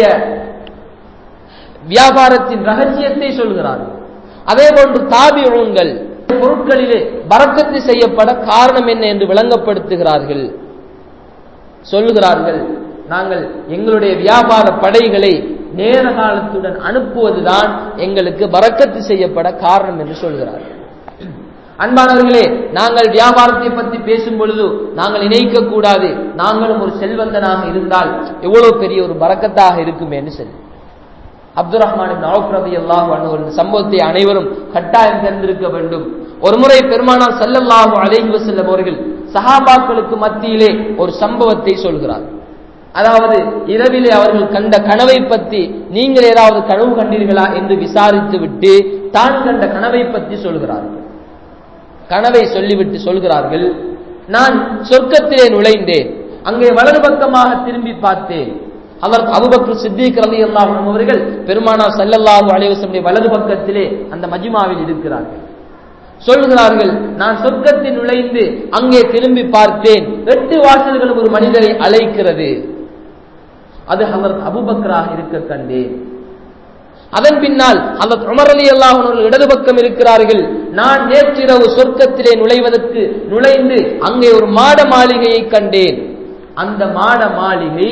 வியாபாரத்தின் ரகசியத்தை சொல்கிறார்கள் அதே போன்று தாபிகள் பொருட்களிலே பறக்கத்து செய்யப்பட காரணம் என்ன என்று விளங்கப்படுத்துகிறார்கள் சொல்லுகிறார்கள் நாங்கள் எங்களுடைய வியாபார படைகளை நேர காலத்துடன் அனுப்புவதுதான் எங்களுக்கு பறக்கத்து செய்யப்பட காரணம் என்று சொல்கிறார்கள் அன்பானவர்களே நாங்கள் வியாபாரத்தை பற்றி பேசும் பொழுது நாங்கள் இணைக்க கூடாது நாங்களும் ஒரு செல்வந்தனாக இருந்தால் எவ்வளவு பெரிய ஒரு பறக்கத்தாக இருக்கும் என்று சொல்லி அப்துல் ரஹ்மான் நவப்ரதி அல்லாஹ் சம்பவத்தை அனைவரும் கட்டாயம் தெரிந்திருக்க வேண்டும் ஒருமுறை பெருமானார் சல்லல்லாஹு அலைஹி வஸல்லம் அவர்கள் சஹாபாக்களுக்கு மத்தியிலே ஒரு சம்பவத்தை சொல்கிறார் அதாவது இரவிலே அவர்கள் கண்ட கனவை பற்றி நீங்கள் ஏதாவது கனவு கண்டீர்களா என்று விசாரித்து விட்டு தான் கண்ட கனவை பற்றி சொல்கிறார்கள் கனவை சொல்லிவிட்டு சொல்கிறார்கள் நான் சொர்க்கத்திலே நுழைந்தேன் அங்கே வலது பக்கமாக திரும்பி பார்த்தேன் அவர் அபுபக்ரு சித்திக் ரலி அல்லாஹ் அவர்கள் பெருமானா சல்லல்லாஹு அலைவசமுடைய வலது பக்கத்திலே அந்த மஜிமாவில் இருக்கிறார்கள் சொல்கிறார்கள் நான் சொர்க்கத்தில் நுழைந்து அங்கே திரும்பி பார்த்தேன் எட்டு வாசல்களும் ஒரு மனிதரை அழைக்கிறது அது அவர் அபுபக்கராக இருக்க கண்டேன் அதன் பின்னால் அந்த உமர் அலி அல்லாஹர்கள் இடது பக்கம் இருக்கிறார்கள் நான் நேற்றிரவு சொர்க்கத்திலே நுழைவதற்கு நுழைந்து அங்கே ஒரு மாட மாளிகையை கண்டேன் அந்த மாட மாளிகை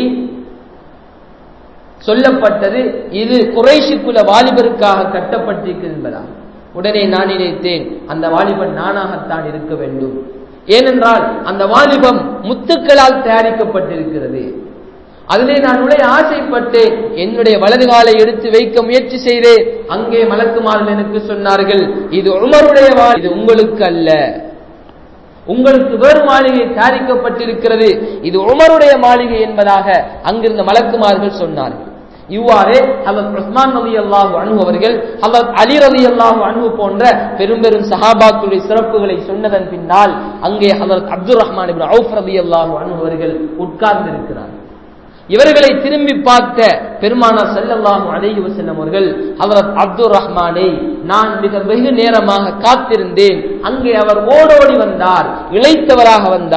சொல்லப்பட்டது இது குறைஷிக்குல வாலிபருக்காக கட்டப்பட்டிருக்கிறது என்பதாக உடனே நான் நினைத்தேன் அந்த வாலிபன் நானாகத்தான் இருக்க வேண்டும் ஏனென்றால் அந்த வாலிபம் முத்துக்களால் தயாரிக்கப்பட்டிருக்கிறது அதிலே நான் நுழைய ஆசைப்பட்டேன் என்னுடைய வலது காலை எடுத்து வைக்க முயற்சி செய்தேன் அங்கே மலக்குமார்கள் எனக்கு சொன்னார்கள் இது உமருடைய இது உங்களுக்கு அல்ல உங்களுக்கு வேறு மாளிகை தயாரிக்கப்பட்டிருக்கிறது இது உமருடைய மாளிகை என்பதாக அங்கிருந்த மலக்குமார்கள் சொன்னார்கள் இவ்வாறு அவர் உஸ்மான் ரலி அல்லாஹு அனு அவர்கள் அவர் அலி ரலி அல்லாஹு அனு போன்ற பெரும் பெரும் சஹாபாக்களுடைய சிறப்புகளை சொன்னதன் பின்னால் அங்கே அவர் அப்துல் ரஹ்மான் அவுஃப் ரலி அல்லாஹு அனு அவர்கள் உட்கார்ந்து இருக்கிறார் இவர்களை திரும்பி பார்த்த பெருமானா செல்லல்லாஹு அலைஹி வஸல்லம் அவர்கள் ஹஜரத் அப்துல் ரஹ்மானை நான் மிக வெகு நேரமாக காத்திருந்தேன் அங்கே அவர் ஓடோடி வந்தார் இளைத்தவராக வந்தார்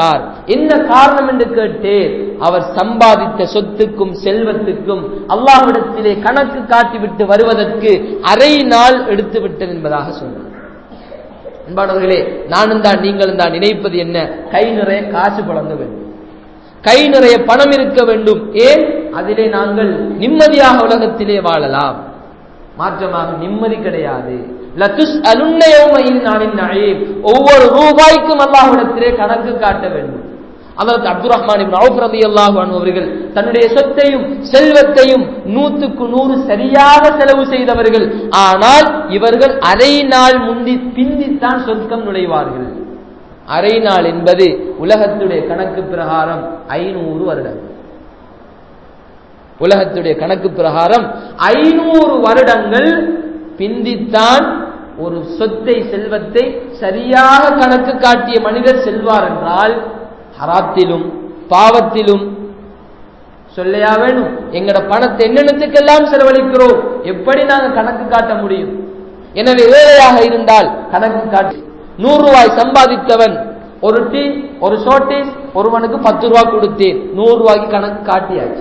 என்ன காரணம் என்று கேட்டேன் அவர் சம்பாதித்த சொத்துக்கும் செல்வத்துக்கும் அல்லாஹ்விடத்திலே கணக்கு காட்டிவிட்டு வருவதற்கு அரை நாள் எடுத்து விட்டது என்பதாக சொன்னார் அன்பானவர்களே நானும் தான் நீங்களும் தான் நினைப்பது என்ன கை நிறைய காசு புழங்க வேண்டும் கை நிறைய பணம் இருக்க வேண்டும் ஏன் அதிலே நாங்கள் நிம்மதியாக உலகத்திலே வாழலாம் மாற்றமாக நிம்மதி கிடையாது லத்துஸ் அலுன்னையோமையின் ஒவ்வொரு ரூபாய்க்கும் அல்லாஹ்விடத்திலே கணக்கு காட்ட வேண்டும் அதற்கு அப்துல் ரஹ்மான் அவுப் ரதி அல்லாஹ் அவர்கள் தன்னுடைய சொத்தையும் செல்வத்தையும் நூத்துக்கு நூறு சரியாக செலவு செய்தவர்கள் ஆனால் இவர்கள் அரை நாள் முந்தி பிந்தித்தான் சொர்க்கம் நுழைவார்கள் அரை நாள் என்பது உலகத்துடைய கணக்கு பிரகாரம் ஐநூறு வருடம் உலகத்துடைய கணக்கு பிரகாரம் ஐநூறு வருடங்கள் பிந்தித்தான் ஒரு சொத்தை செல்வத்தை சரியாக கணக்கு காட்டிய மனிதர் செல்வார் என்றால் ஹராத்திலும் பாவத்திலும் சொல்லையா வேணும் எங்கட பணத்தை என்னென்னத்துக்கெல்லாம் செலவழிக்கிறோம் எப்படி நாங்க கணக்கு காட்ட முடியும் எனவே ஏழையாக இருந்தால் கணக்கு காட்டி நூறு ரூபாய் சம்பாதித்தவன் ஒரு டீ ஒரு ஷோட்டீஸ் ஒருவனுக்கு பத்து ரூபாய் கொடுத்தேன் நூறு ரூபாய்க்கு கணக்கு காட்டியாச்சு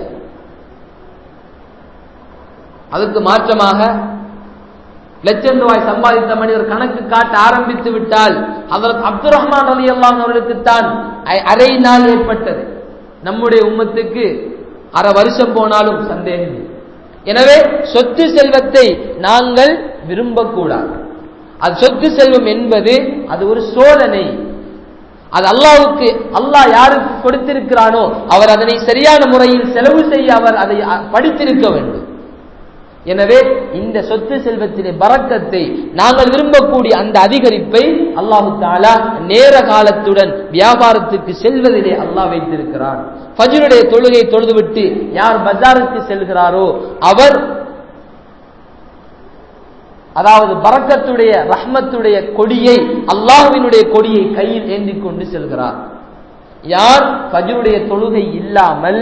அதுக்கு மாற்றமாக லட்சம் ரூபாய் சம்பாதித்த மனிதர் கணக்கு காட்ட ஆரம்பித்து விட்டால் அதற்கு அப்துல் ரஹ்மான் அலி அல்லாம் அவர்களுக்குத்தான் அரை நாள் ஏற்பட்டது நம்முடைய உம்மத்துக்கு அரை வருஷம் போனாலும் சந்தேகம் இல்லை. எனவே சொத்து செல்வத்தை நாங்கள் விரும்பக்கூடாது அது சொத்து செல்வம் என்பது அது ஒரு சோதனை அது அல்லாவுக்கு அல்லாஹ் யாருக்கு கொடுத்திருக்கிறானோ அவர் அதனை சரியான முறையில் செலவு செய்ய அவர் அதை படித்திருக்க வேண்டும் எனவே இந்த சொத்து செல்வத்திலே பறக்கத்தை நாங்கள் விரும்பக்கூடிய அந்த அதிகரிப்பை அல்லாஹு தாலா நேர காலத்துடன் வியாபாரத்துக்கு செல்வதிலே அல்லாஹ் வைத்திருக்கிறான் ஃபஜ்ருடைய தொழுகை தொழுதுவிட்டு யார் பஜாருக்கு செல்கிறாரோ அவர் அதாவது பறக்கத்துடைய ரஹ்மத்துடைய கொடியை அல்லாஹ்வினுடைய கொடியை கையில் ஏந்தி கொண்டு செல்கிறார் யார் ஃபஜ்ருடைய தொழுகை இல்லாமல்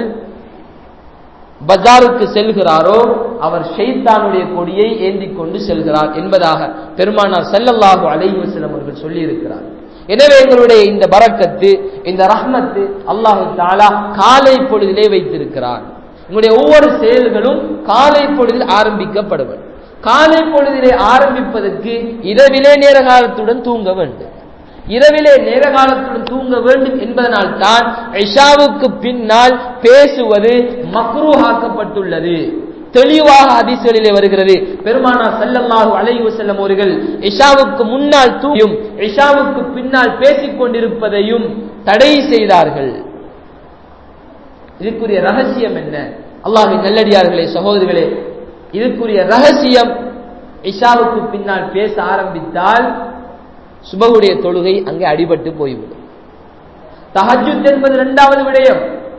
பஜாருக்கு செல்கிறாரோ அவர் ஷெய்தானுடைய கொடியை ஏந்தி கொண்டு செல்கிறார் என்பதாக பெருமானார் செல்லல்லாஹு அலைஹி வஸல்லம் அவர்கள் சொல்லி இருக்கிறார் எனவே எங்களுடைய இந்த பரக்கத்து இந்த ரஹ்மத்து அல்லாஹு தாலா காலை பொழுதிலே வைத்திருக்கிறார் உங்களுடைய ஒவ்வொரு செயல்களும் காலை பொழுதில் ஆரம்பிக்கப்படுவது காலை பொழுதிலே ஆரம்பிப்பதற்கு இரவிலே நேர காலத்துடன் தூங்க வேண்டும் இரவிலே நேர காலத்துடன் தூங்க வேண்டும் என்பதனால் தான் ஐஷாவுக்கு பின்னால் பேசுவது மக்ரூஹாக்கப்பட்டுள்ளது தெளிவாக அதிசலிலே வருகிறது பெருமானா சல்லல்லாஹு அலைஹி வஸல்லம் அவர்கள் இஷாவுக்கு முன்னால் தூயும் இஷாவுக்கு பின்னால் பேசிக் கொண்டிருப்பதையும் தடை செய்தார்கள் இதுக்குரிய ரகசியம் என்ன அல்லாஹின் நல்லடியார்களே சகோதரிகளே இதுக்குரிய ரகசியம் இஷாவுக்கு பின்னால் பேச ஆரம்பித்தால் சுபகுடைய தொழுகை அங்கே அடிபட்டு போய்விடும் தஹஜுத் என்பது இரண்டாவது விடயம்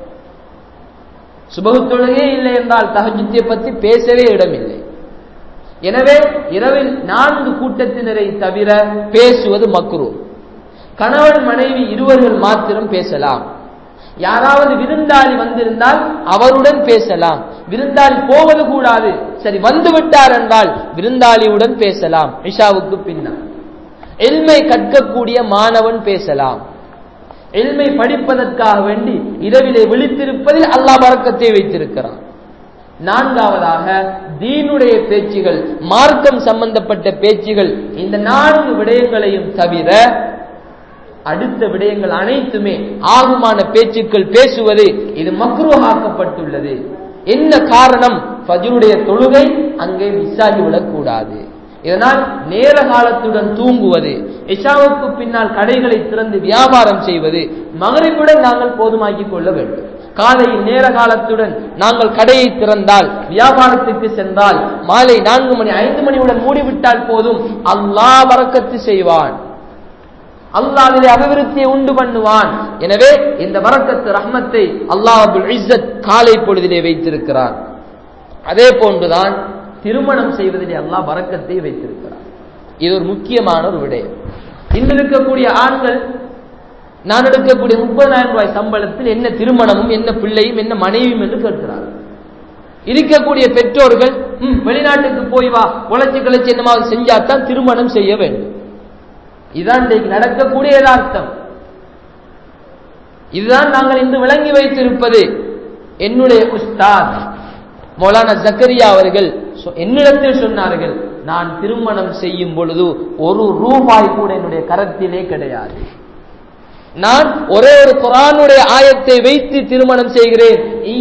சுபகு தொழுகையே இல்லை என்றால் தஹஜுத்தை பற்றி பேசவே இடமில்லை எனவே இரவில் நான்கு கூட்டத்தினரை தவிர பேசுவது மக்ரூ கணவன் மனைவி இருவர்கள் மாத்திரம் பேசலாம் யாராவது விருந்தாளி வந்திருந்தால் அவருடன் பேசலாம் விருந்தாளி போவது கூடாது சரி வந்து விட்டார் என்றால் விருந்தாளியுடன் பேசலாம் இஷாவுக்கு பின்னால் எல்மை கற்கக்கூடிய மாணவன் பேசலாம் எல்மை படிப்பதற்காக வேண்டி இரவிலே விழித்திருப்பதில் அல்லாஹ் பறக்கத்தை வைத்திருக்கிறான் நான்காவதாக தீனுடைய பேச்சுகள் மார்க்கம் சம்பந்தப்பட்ட பேச்சுகள் இந்த நான்கு விடயங்களையும் தவிர அடுத்த விடயங்கள் அனைத்துமே ஆகுமான பேச்சுக்கள் பேசுவது இது மக்ரூஹாக்கப்பட்டுள்ளது என்ன காரணம் ஃபஜ்ருடைய தொழுகை அங்கே மிஸ் ஆகிவிடக்கூடாது இதனால் நேர காலத்துடன் தூங்குவது இஷாவுக்கு பின்னால் கடைகளை திறந்து வியாபாரம் செய்வது மகரிப்புடன் நாங்கள் போதுமாக்கிக் கொள்ள வேண்டும் காலையில் நேர காலத்துடன் நாங்கள் கடையை திறந்தால் வியாபாரத்துக்கு சென்றால் மாலை நான்கு மணி ஐந்து மணியுடன் மூடிவிட்டால் போதும் அல்லாஹ் வரக்கத்து செய்வான் அல்லாஹிலே அபிவிருத்தியை உண்டு பண்ணுவான் எனவே இந்த வரக்கத்து ரஹ்மத்தை அல்லாஹுல் இஸ்ஸத் காலை பொழுதிலே வைத்திருக்கிறான் அதே போன்றுதான் திருமணம் செய்வதிலே அல்லாஹ் வரக்கத்தை வைத்திருக்கிறார் இது ஒரு முக்கியமான ஒரு விடயம் இன்று இருக்கக்கூடிய ஆண்கள் நான் எடுக்கக்கூடிய முப்பதாயிரம் ரூபாய் சம்பளத்தில் என்ன திருமணமும் என்ன பிள்ளையும் என்ன மனைவியும் என்று கேட்கிறார்கள் இருக்கக்கூடிய பெற்றோர்கள் ம் வெளிநாட்டுக்கு போய் வா உழைச்சி கிளச்சி என்னமாவது செஞ்சாதான் திருமணம் செய்ய வேண்டும் இதான் இன்றைக்கு நடக்கக்கூடிய யதார்த்தம் இதுதான் நாங்கள் இன்று விளங்கி வைத்திருப்பது என்னுடைய உஸ்தாத் மௌலானா ஜக்கரியா அவர்கள் என்னிடத்தில் சொன்னார்கள் நான் திருமணம் செய்யும் பொழுது ஒரு ரூபாய் கூட என்னுடைய கரத்திலே கிடையாது நான் ஒரே ஒரு குரானுடைய ஆயத்தை வைத்து திருமணம் செய்கிறேன்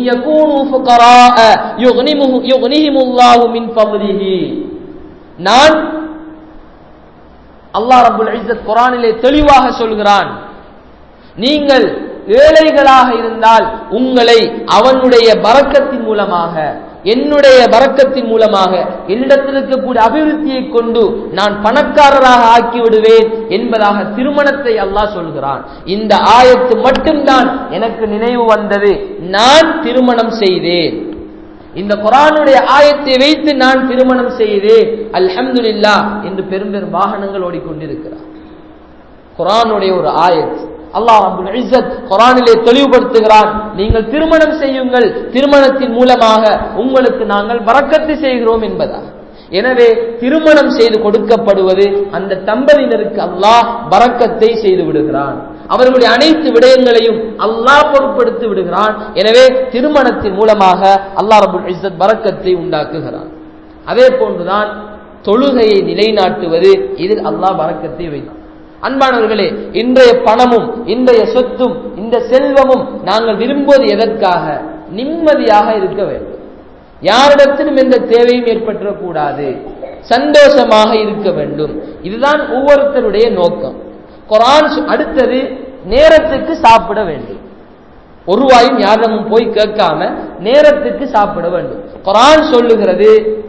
நான் அல்லாஹ் ரபுல் இஸ்ஸத் குரானிலே தெளிவாக சொல்கிறான் நீங்கள் ஏழைகளாக இருந்தால் உங்களை அவனுடைய பறக்கத்தின் மூலமாக என்னுடைய பறக்கத்தின் மூலமாக என்னிடத்தில் இருக்கக்கூடிய அபிவிருத்தியை கொண்டு நான் பணக்காரராக ஆக்கி விடுவேன் என்பதாக திருமணத்தை அல்லாஹ் சொல்கிறான் இந்த ஆயத்து மட்டும்தான் எனக்கு நினைவு வந்தது நான் திருமணம் செய்தேன் இந்த குரானுடைய ஆயத்தை வைத்து நான் திருமணம் செய்தேன் அல்ஹம்துலில்லா என்று பெரும் பெரும் வாகனங்கள் ஓடிக்கொண்டிருக்கிறார் குரானுடைய ஒரு ஆயத் அல்லாஹ் அபுல் இஸ்ஸத் குரானிலே தெளிவுபடுத்துகிறான் நீங்கள் திருமணம் செய்யுங்கள் திருமணத்தின் மூலமாக உங்களுக்கு நாங்கள் வரக்கத்து செய்கிறோம் என்பதா எனவே திருமணம் செய்து கொடுக்கப்படுவது அந்த தம்பதியினருக்கு அல்லாஹ் பறக்கத்தை செய்து விடுகிறான் அவர்களுடைய அனைத்து விடயங்களையும் அல்லாஹ் பொருட்படுத்தி விடுகிறான் எனவே திருமணத்தின் மூலமாக அல்லாஹ் ரபுல் இஸ்ஸத் பறக்கத்தை உண்டாக்குகிறான் அதே போன்றுதான் தொழுகையை நிலைநாட்டுவது இதில் அல்லாஹ் பறக்கத்தை வைத்தான் அன்பானவர்களே இன்றைய பணமும் இன்றைய சொத்தும் இந்த செல்வமும் நாங்கள் விரும்புவது எதற்காக நிம்மதியாக இருக்க வேண்டும் யாரிடத்திலும் எந்த தேவையும் ஏற்பட்டுறக்கூடாது சந்தோஷமாக இருக்க வேண்டும் இதுதான் ஒவ்வொருத்தருடைய நோக்கம் குரான் அடுத்தது நேரத்துக்கு சாப்பிட வேண்டும் ஒரு வாயும் யாரிடமும் போய் கேட்காம நேரத்துக்கு சாப்பிட வேண்டும் குரான் சொல்லுகிறது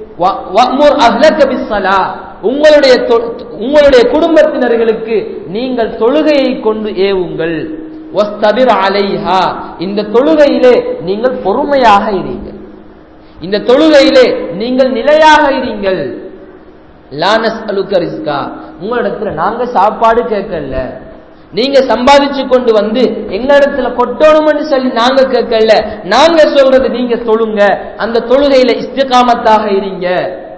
உங்களுடைய உங்களுடைய குடும்பத்தினர்களுக்கு நீங்கள் தொழுகையை கொண்டு ஏவுங்கள் அலைஹா இந்த தொழுகையிலே நீங்கள் பொறுமையாக இருங்கள் இந்த தொழுகையிலே நீங்கள் நிலையாக இருங்கள் லானஸ் அலுக்கரிஸ்கா உங்களிடத்துல நாங்க சாப்பாடு கேட்கல நீங்க சம்பாதிச்சு கொண்டு வந்து எங்க இடத்துல கொட்டணும்னு சொல்லி நாங்க கேட்கல நாங்க சொல்றது நீங்க தொழுங்க அந்த தொழுகையில இஸ்திகாமத்தாக இருங்க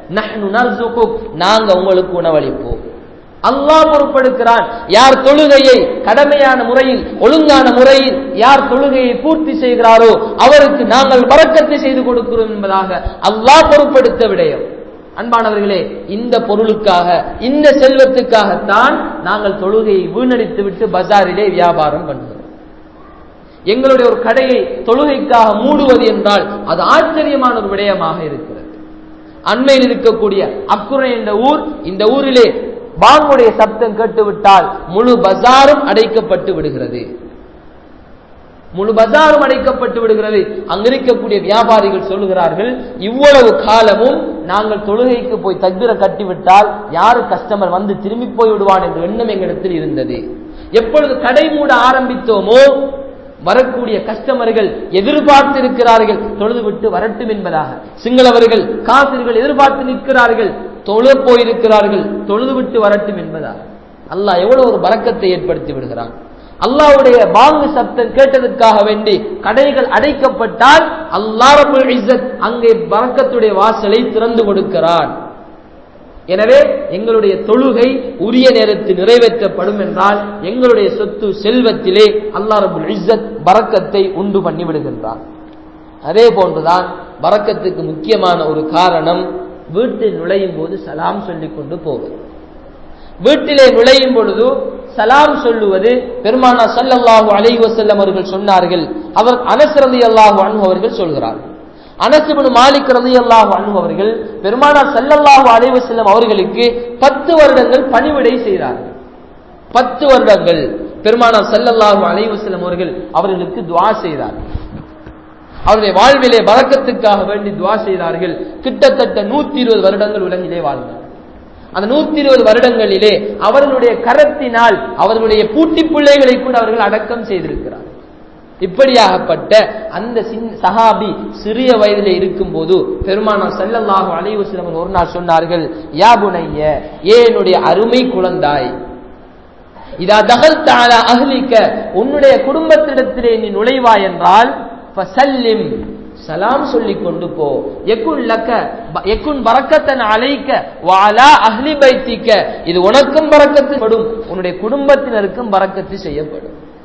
நாங்க உங்களுக்கு உணவளிப்போம் அல்லாஹ் பொறுப்படுக்கிறான் யார் தொழுகையை கடமையான முறையில் ஒழுங்கான முறையில் யார் தொழுகையை பூர்த்தி செய்கிறாரோ அவருக்கு நாங்கள் பறக்கத்தை செய்து கொடுக்கிறோம் என்பதாக அல்லாஹ் பொறுப்படுத்த விடயம் அன்பானவர்களே இந்த பொருளுக்காக இந்த செல்வத்துக்காகத்தான் நாங்கள் தொழுகையை வீணடித்து விட்டு பஜாரிலே வியாபாரம் பண்ணுகிறோம் எங்களுடைய ஒரு கடையை தொழுகைக்காக மூடுவது என்றால் அது ஆச்சரியமான ஒரு விடயமாக இருக்கிறது அண்மையில் இருக்கக்கூடிய அக்குறை என்ற ஊர் இந்த ஊரிலே பாங்குடைய சப்தம் கேட்டுவிட்டால் முழு பஜாரும் அடைக்கப்பட்டு விடுகிறது முழு பஜாரும் அடைக்கப்பட்டு விடுகிறது அங்கிருக்கக்கூடிய வியாபாரிகள் சொல்லுகிறார்கள் இவ்வளவு காலமும் நாங்கள் தொழுகைக்கு போய் தக்பிர கட்டிவிட்டால் யாரு கஸ்டமர் வந்து திரும்பி போய் விடுவான் என்ற எண்ணம் எங்களிடத்தில் இருந்தது எப்பொழுது கடை மூட ஆரம்பித்தோமோ வரக்கூடிய கஸ்டமர்கள் எதிர்பார்த்து இருக்கிறார்கள் தொழுது விட்டு வரட்டும் என்பதாக சிங்களவர்கள் காசிர்கள் எதிர்பார்த்து நிற்கிறார்கள் தொழு போயிருக்கிறார்கள் தொழுது விட்டு வரட்டும் என்பதாக அல்லாஹ் எவ்வளவு ஒரு பறக்கத்தை ஏற்படுத்தி விடுகிறான் அல்லாவுடைய பாங்கு சப்தம் கேட்டதற்காக வேண்டி கடைகள் அடைக்கப்பட்டால் அல்லாஹ் இஸ்ஸத் அங்கே பறக்கத்துடைய வாசலை திறந்து கொடுக்கிறான் எனவே எங்களுடைய தொழுகை உரிய நேரத்தில் நிறைவேற்றப்படும் என்றால் எங்களுடைய சொத்து செல்வத்திலே அல்லாஹ் ரபுல் இஸ்ஸத் பறக்கத்தை உண்டு பண்ணி விடுகின்றான் அதே போன்றுதான் பறக்கத்துக்கு முக்கியமான ஒரு காரணம் வீட்டில் நுழையும் போது சலாம் சொல்லிக் கொண்டு போவது வீட்டிலே நுழையும் பொழுது சலாம் சொல்லுவது பெருமானா சல்லல்லாஹு அலைஹி வஸல்லம் அவர்கள் சொன்னார்கள் அவர் அனஸ் ரலியல்லாஹு அன்ஹு அவர்கள் சொல்கிறார்கள் அனஸ் இப்னு மாலிக் ரலியல்லாஹு அன்ஹு அவர்கள் பெருமானார் சல்லல்லாஹு அலைஹி வஸல்லம் அவர்களுக்கு பத்து வருடங்கள் பணிவிடை செய்தார்கள் பத்து வருடங்கள் பெருமானார் சல்லல்லாஹு அலைஹி வஸல்லம் அவர்கள் அவர்களுக்கு துஆ செய்தார்கள் அவருடைய வாழ்விலே வழக்கத்துக்காக வேண்டி துவா செய்தார்கள் கிட்டத்தட்ட நூத்தி இருபது வருடங்கள் உலகிலே வாழ்ந்தார் அந்த நூத்தி இருபது வருடங்களிலே அவர்களுடைய கரத்தினால் அவர்களுடைய பூட்டி பிள்ளைகளை கூட அவர்கள் அடக்கம் செய்திருக்கிறார் இப்படியாகப்பட்ட அந்த சஹாபி சிறிய வயதிலே இருக்கும் போது பெருமானா செல்லல்லாஹு அலைவசலம் ஒரு நாள் சொன்னார்கள் யா புனைய ஏ என்னுடைய அருமை குழந்தாய் இதா தகல் தாலா அகலிக்க உன்னுடைய குடும்பத்திடத்திலே நீ நுழைவாய் என்றால் ஃபசல்லிம் சலாம் சொல்லி கொண்டு போ எக்குன் லக்க எக்குன் பறக்கத்தன் அழைக்க வாலா அஹ்லி பைத்திக்க இது உனக்கும் பறக்கத்து படும் உன்னுடைய குடும்பத்தினருக்கும் பறக்கத்து செய்யப்படும்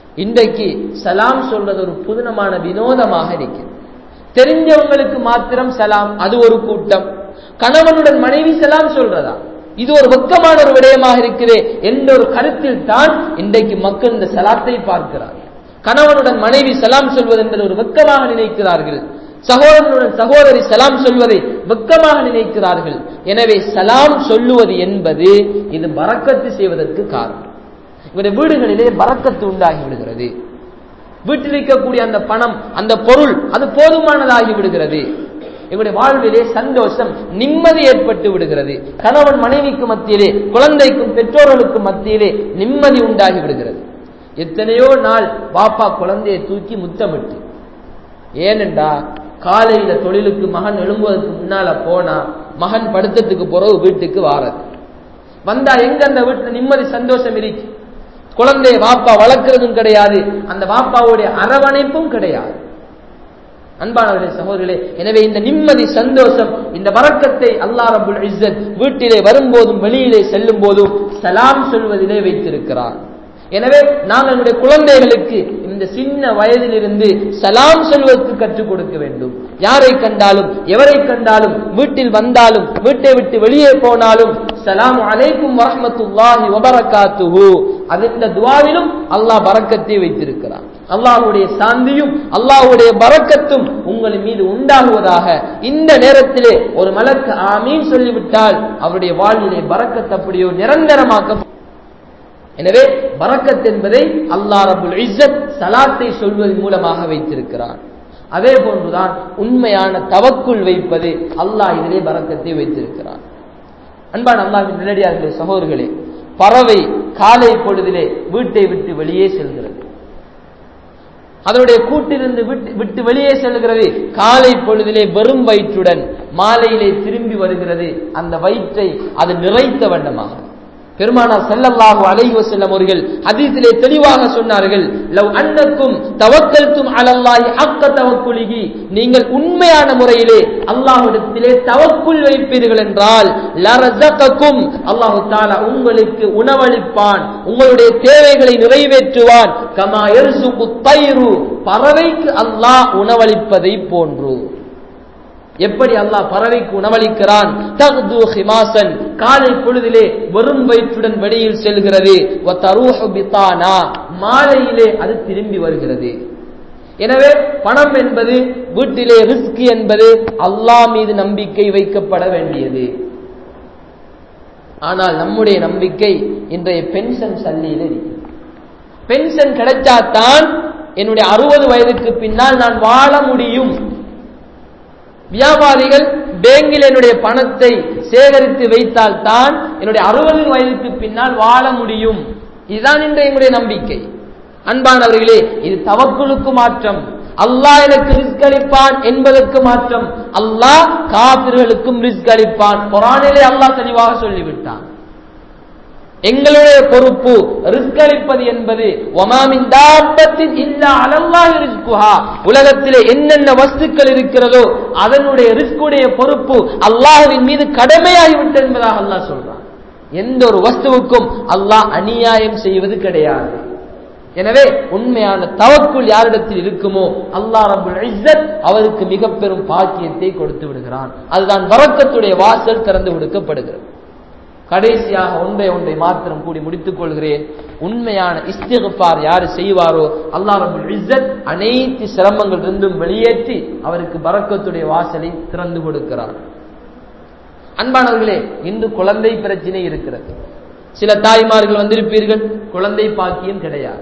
இன்றைக்கு சலாம் சொல்றது ஒரு புதினமான வினோதமாக இருக்கிறது தெரிஞ்சவங்களுக்கு மாத்திரம் சலாம் அது ஒரு கூட்டம் கணவனுடன் மனைவி சலாம் சொல்றதா இது ஒரு வெக்கமான ஒரு விடயமாக இருக்கிறே என்ற ஒரு கருத்தில் தான் இன்றைக்கு மக்கள் இந்த சலாத்தை பார்க்கிறார்கள் கணவனுடன் மனைவி சலாம் சொல்வது என்பது ஒரு வெக்கமாக நினைக்கிறார்கள் சகோதரனுடன் சகோதரி சலாம் சொல்வதை வெக்கமாக நினைக்கிறார்கள் எனவே சலாம் சொல்லுவது என்பது இது பறக்கத்து செய்வதற்கு காரணம் இவருடைய வீடுகளிலே பறக்கத்து உண்டாகி விடுகிறது வீட்டில் இருக்கக்கூடிய அந்த பணம் அந்த பொருள் அது போதுமானதாகி விடுகிறது எங்களுடைய வாழ்விலே சந்தோஷம் நிம்மதி ஏற்பட்டு விடுகிறது கணவன் மனைவிக்கு மத்தியிலே குழந்தைக்கும் பெற்றோர்களுக்கும் மத்தியிலே நிம்மதி உண்டாகி விடுகிறது எத்தனையோ நாள் பாப்பா குழந்தையை தூக்கி முத்தமிட்டு ஏனென்றா காலையில தொழிலுக்கு மகன் எழும்புவதற்கு முன்னால போனா மகன் படுத்தத்துக்கு பிறகு வீட்டுக்கு வாரது வந்தா எங்க அந்த வீட்டுல நிம்மதி சந்தோஷம் இருக்கு குழந்தைய வாப்பா வளர்க்கிறதும் கிடையாது அந்த வாப்பாவுடைய அரவணைப்பும் கிடையாது அன்பானவர்களே சகோதரர்களே எனவே இந்த நிம்மதி சந்தோஷம் இந்த வரக்கத்தை அல்லா ரபுல் இஸ்ஸத் வீட்டிலே வரும்போதும் வெளியிலே செல்லும் போதும் சலாம் சொல்வதிலே வைத்திருக்கிறார் எனவே நாங்கள் நம்முடைய குழந்தைகளுக்கு இந்த சின்ன வயதிலிருந்து சலாம் சொல்வதற்கு கற்றுக் கொடுக்க வேண்டும் யாரை கண்டாலும் எவரை கண்டாலும் வீட்டில் வந்தாலும் வீட்டை விட்டு வெளியே போனாலும் சலாம் அலைக்கும் வரமத்துல்லாஹி வபரகாத்துஹு அந்த துவாவிலும் அல்லாஹ் பறக்கத்தை வைத்திருக்கிறார் அல்லாஹுடைய சாந்தியும் அல்லாஹுடைய பறக்கத்தும் உங்கள் மீது உண்டாகுவதாக இந்த நேரத்திலே ஒரு மலக்கு ஆமீன் சொல்லிவிட்டால் அவருடைய வாழ்விலே பறக்கத் அப்படியோ நிரந்தரமாக்க எனவே பறக்கத் என்பதை அல்லா ரபுல் இஸ்ஸத் சலாத்தை சொல்வதன் மூலமாக வைத்திருக்கிறார் அதே போன்றுதான் உண்மையான தவக்குள் வைப்பது அல்லாஹ் இதிலே பறக்கத்தை வைத்திருக்கிறார் அன்பான அல்லாஹின் நிலடியார்களே சகோதரர்களே பறவை காலை பொழுதிலே வீட்டை விட்டு வெளியே செல்கிறது அதனுடைய கூட்டிலிருந்து விட்டு விட்டு வெளியே செல்கிறது காலை பொழுதிலே வெறும் வயிற்றுடன் மாலையிலே திரும்பி வருகிறது அந்த வயிற்றை அது நிறைத்த வண்ணமாக பெருமானார் செல்லல்லாஹு அலைஹி வஸல்லம் அவர்கள் ஹதீஸிலே தெளிவாக சொன்னார்கள் லவ் அன்னக்கும் தவக்கல்தும் அலல்லாஹி ஹக்க தவக்குலிஹி நீங்கள் உண்மையான முறையிலே அல்லாஹ்விடத்திலே தவக்குல் வைப்பீர்கள் என்றால் லரஸகக்கும் அல்லாஹ் தஆலா உங்களுக்கு உணவளிப்பான் உங்களுடைய தேவைகளை நிறைவேற்றுவான் கமா யர்சுகு தைரு பறவைக்கு அல்லாஹ் உணவளிப்பதை போன்று எப்படி அல்லாஹ் பறவைக்கு உணவளிக்கிறான் தக்து ஹிமாசன் காலை பொழுதிலே வெறும் வயிற்றுடன் வெளியில் செல்கிறது பித்தானா மாலையிலே அது திரும்பி வருகிறது எனவே பணம் என்பது வீட்டிலே ரிஸ்க் என்பது அல்லாஹ் மீது நம்பிக்கை வைக்கப்பட வேண்டியது ஆனால் நம்முடைய நம்பிக்கை இன்றைய பென்ஷன் சல்லியில் இருக்கு பென்ஷன் கிடைச்சாதான் என்னுடைய அறுபது வயதுக்கு பின்னால் நான் வாழ முடியும் வியாபாரிகள் பேங்கில் என்னுடைய பணத்தை சேகரித்து வைத்தால் தான் என்னுடைய அறுபது வயதுக்கு பின்னால் வாழ முடியும் இதுதான் இன்று எங்களுடைய நம்பிக்கை அன்பானவர்களே இது தவக்குழுக்கு மாற்றம் அல்லாஹ் எனக்கு ரிஸ்க் அளிப்பான் என்பதற்கு மாற்றம் அல்லாஹ் காபிர்களுக்கும் ரிஸ்க் அளிப்பான் குரானிலே அல்லாஹ் தெளிவாக சொல்லிவிட்டான் எங்களுடைய பொறுப்பு ரிஸ்க் அளிப்பது என்பது ஒமாமின் தாபத்தின் இல்லா அலல்லாஹி ரிஸ்குஹா உலகத்திலே என்னென்ன வஸ்துக்கள் இருக்கிறதோ அதனுடைய ரிஸ்குடைய பொறுப்பு அல்லாஹ்வின் மீது கடமையாகிவிட்டது என்பதாக அல்லாஹ் சொல்றான் எந்த ஒரு வஸ்துவுக்கும் அல்லாஹ் அநியாயம் செய்வது கிடையாது எனவே உண்மையான தவக்குள் யாரிடத்தில் இருக்குமோ அல்லாஹ் ரபுல் இஸ்ஸத் அவருக்கு மிக பெரும் பாக்கியத்தை கொடுத்து விடுகிறான் அதுதான் வரக்கத்துடைய வாசல் திறந்து கொடுக்கப்படுகிறது கடைசியாக ஒன்றை ஒன்றை மாத்திரம் கூடி முடித்துக் கொள்கிறேன் உண்மையான இஸ்திகபார் யாரு செய்வாரோ அல்லா ரபுல் இஸ்ஸத் அனைத்து சிரமங்கள் இருந்தும் வெளியேற்றி அவருக்கு பறக்கத்துடைய வாசலை திறந்து கொடுக்கிறார் அன்பானவர்களே இன்று குழந்தை பிரச்சனை இருக்கிறது சில தாய்மார்கள் வந்திருப்பீர்கள் குழந்தை பாக்கியம் கிடையாது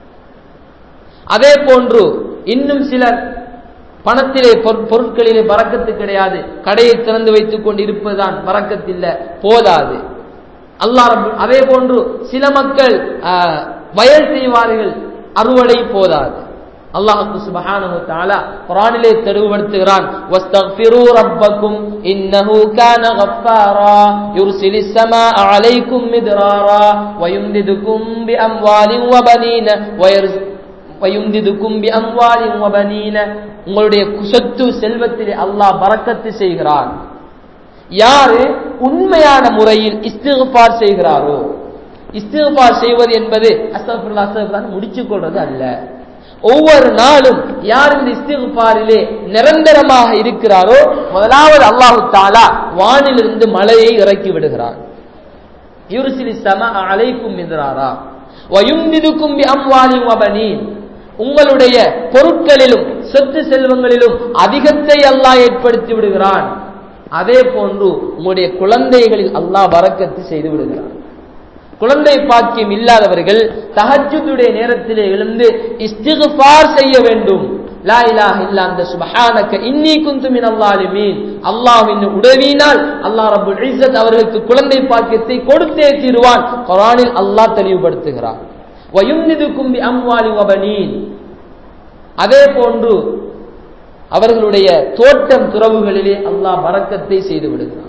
அதே போன்று இன்னும் சிலர் பணத்திலே பொருட்களிலே பறக்கத்து கிடையாது கடையை திறந்து வைத்துக் கொண்டு இருப்பதுதான் பறக்கத்தில்ல போதாது அல்லா அதே போன்று சில மக்கள் வயல் செய்வார்கள் அறுவடை போதாது அல்லாஹு சுபஹானஹு தஆலா குர்ஆனிலே தெளிவுபடுத்துகிறான் வஸ்தக்ஃபிரு ரப்பக்கும் இன்னஹு கான கஃபாரா யுர்சிலிஸ் ஸமாஅ அலைக்கும் மித்ராரா வயும்திதுக்கும் பிஅம்வாலின் வபனீன வயர்ஸ் வயும்திதுக்கும் பிஅம்வாலின் வபனீன உங்களுடைய சொத்து செல்வத்திலே அல்லாஹ் பறக்கத்து செய்கிறான் யாரு உண்மையான முறையில் இஸ்திகுபார் செய்கிறாரோ இஸ்திஃபார் செய்வது என்பது அஸ்தகுல்லா அஸ்தகுல்லா முடிச்சு கொள்வது அல்ல ஒவ்வொரு நாளும் யார் இந்த இஸ்திஃபாரிலே நிரந்தரமாக இருக்கிறாரோ முதலாவது அல்லாஹு தாலா வானிலிருந்து மழையை இறக்கி விடுகிறார் யுருசிலி சம அலைக்கும் என்றாரா வயுந்திதுக்கும் அம்வாலி வபனீன் உங்களுடைய பொருட்களிலும் சொத்து செல்வங்களிலும் அதிகத்தை அல்லாஹ் ஏற்படுத்தி விடுகிறான் அதே போன்று உங்களுடைய குழந்தைகளில் அல்லாஹ் வரக்கத்து செய்து விடுகிறான் குழந்தை பாக்கியம் இல்லாதவர்கள் தஹஜுடைய நேரத்திலே எழுந்து இஸ்திகுபார் செய்ய வேண்டும் லா இலாஹ இல்லா அந்த சுபஹானக இன்னி குந்து மின் அல்லாலிமீன் அல்லாஹ்வின் உதவியினால் அல்லாஹ் ரப்பல் இஸ்ஸத் அவர்களுக்கு குழந்தை பாக்கியத்தை கொடுத்தே தீருவான் குர்ஆனில் அல்லாஹ் தெளிவுபடுத்துகிறார் வயும்னிதுக்கும் பி அம்வாலி வபனீன் அதே போன்று அவர்களுடைய தோட்டம் துறவுகளிலே அல்லாஹ் பறக்கத்தை செய்து விடுகிறான்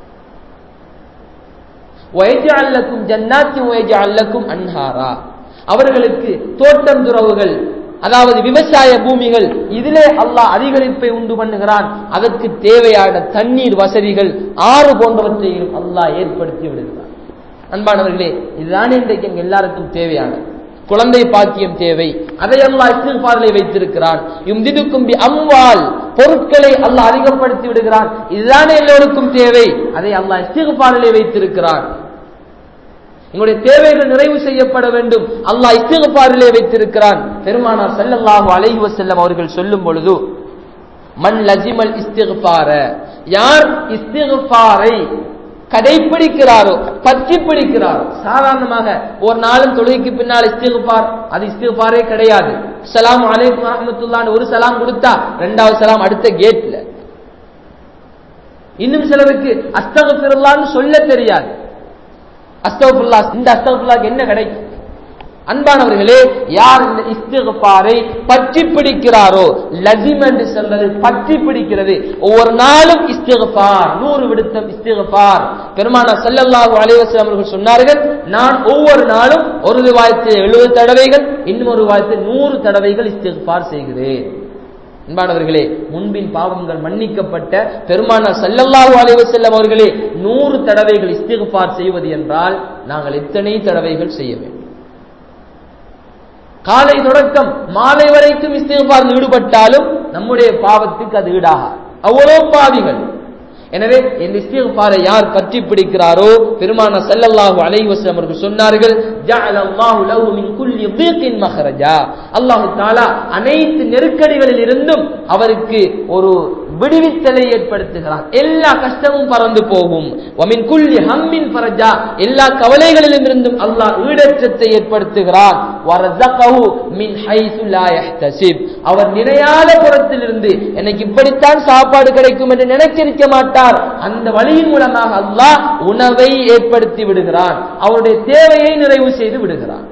வயஜல்லக்கும் ஜன்னாத்தி வயஜல்லக்கும் அன்ஹாரா அவர்களுக்கு தோட்டம் துறவுகள் அதாவது விவசாய பூமிகள் இதிலே அல்லாஹ் அதிகரிப்பை உண்டு பண்ணுகிறான் அதற்கு தேவையான தண்ணீர் வசதிகள் ஆறு போன்றவற்றையும் அல்லாஹ் ஏற்படுத்தி விடுகிறான் அன்பானவர்களே இதுதான் இன்றைக்கு எங்க எல்லாருக்கும் தேவையானது குழந்தை பாக்கியம் தேவை அதை அல்லாஹ் இஸ்திஃபாரிலே வைத்திருக்கிறான் யும்திதுக்கும் பி அம்வால் பொருட்களை அல்லாஹ் அதிகப்படுத்தி விடுகிறான் இதுதானே எல்லோருக்கும் தேவை அதை அல்லாஹ் இஸ்திஃபாரிலே வைத்திருக்கிறான் உங்களுடைய தேவைகள் நிறைவு செய்யப்பட வேண்டும் அல்லாஹ் இஸ்திஃபாரிலே வைத்திருக்கிறான் பெருமானார் ஸல்லல்லாஹு அலைஹி வஸல்லம் அவர்கள் சொல்லும் பொழுது மன் லஜிமல் இஸ்திஃபார யார் இஸ்திஃபாரை கடைபிடிக்கிறாரோ பற்றி பிடிக்கிறாரோ சாதாரணமாக ஒரு நாளும் தொழுகைக்கு பின்னால் இஸ்திகுபார் அது இஸ்திகுபாரே கிடையாது சலாம் அலைக்கும் ரஹமத்துல்லான்னு ஒரு சலாம் கொடுத்தா ரெண்டாவது சலாம் அடுத்த கேட்ல இன்னும் சிலருக்கு அஸ்தகுல்லான்னு சொல்ல தெரியாது அஸ்தகுல்லா இந்த அஸ்தகுல்லாக்கு என்ன கிடைக்கும் அன்பானவர்களே யார் இந்த இஸ்திகுபாரை பற்றி பிடிக்கிறாரோ லஜிம் என்று சொல்றது பற்றி பிடிக்கிறது ஒவ்வொரு நாளும் இஸ்திகுபார் நூறு விடுத்தம் இஸ்திகுபார் பெருமான சல்லல்லாஹு அலைவசம் அவர்கள் சொன்னார்கள் நான் ஒவ்வொரு நாளும் ஒரு ரிவாயத்தில் எழுபது தடவைகள் இன்னும் ஒரு ரிவாயத்தில் நூறு தடவைகள் இஸ்திகுபார் செய்கிறேன் அன்பானவர்களே முன்பின் பாவங்கள் மன்னிக்கப்பட்ட பெருமான சல்லல்லாஹு அலைவசல்லம் அவர்களே நூறு தடவைகள் இஸ்திகுபார் செய்வது என்றால் நாங்கள் எத்தனை தடவைகள் செய்ய வேண்டும் காலை தொடக்கம் மாலை வரைக்கும் இஸ்திகார் ஈடுபட்டாலும் நம்முடைய பாவத்துக்கு அது ஈடாக அவ்வளவு பாவிகள் எனவே இந்த இஸ்திகாரை யார் பற்றி பிடிக்கிறாரோ பெருமான சல்லல்லாஹு அலைஹி வஸல்லம் அவர்கள் சொன்னார்கள் ஜஅலல்லாஹு லஹு மின் குல்லி தீகின் மஹரஜா அல்லாஹ் தஆலா அனைத்து நெருக்கடிகளில் இருந்தும் அவருக்கு ஒரு விடுவித்தலை ஏற்படுத்துகிறார் எல்லா கஷ்டமும் பறந்து போகும் வமின் குல்லி ஹம்மின் ஃபரஜா எல்லா கவலைகளிலும் இருந்தும் அல்லாஹ் ஈடற்றத்தை ஏற்படுத்துகிறார் வரஸகஹு மின் ஹைசு லா யஹ்தசிப் அவர் நினையாத புறத்திலிருந்து எனக்கு இப்படித்தான் சாப்பாடு கிடைக்கும் என்று நினைச்சிருக்க மாட்டார் அந்த வழியின் மூலமாக அல்லாஹ் உணவை ஏற்படுத்தி விடுகிறான் அவருடைய தேவையை நிறைவு செய்து விடுகிறான்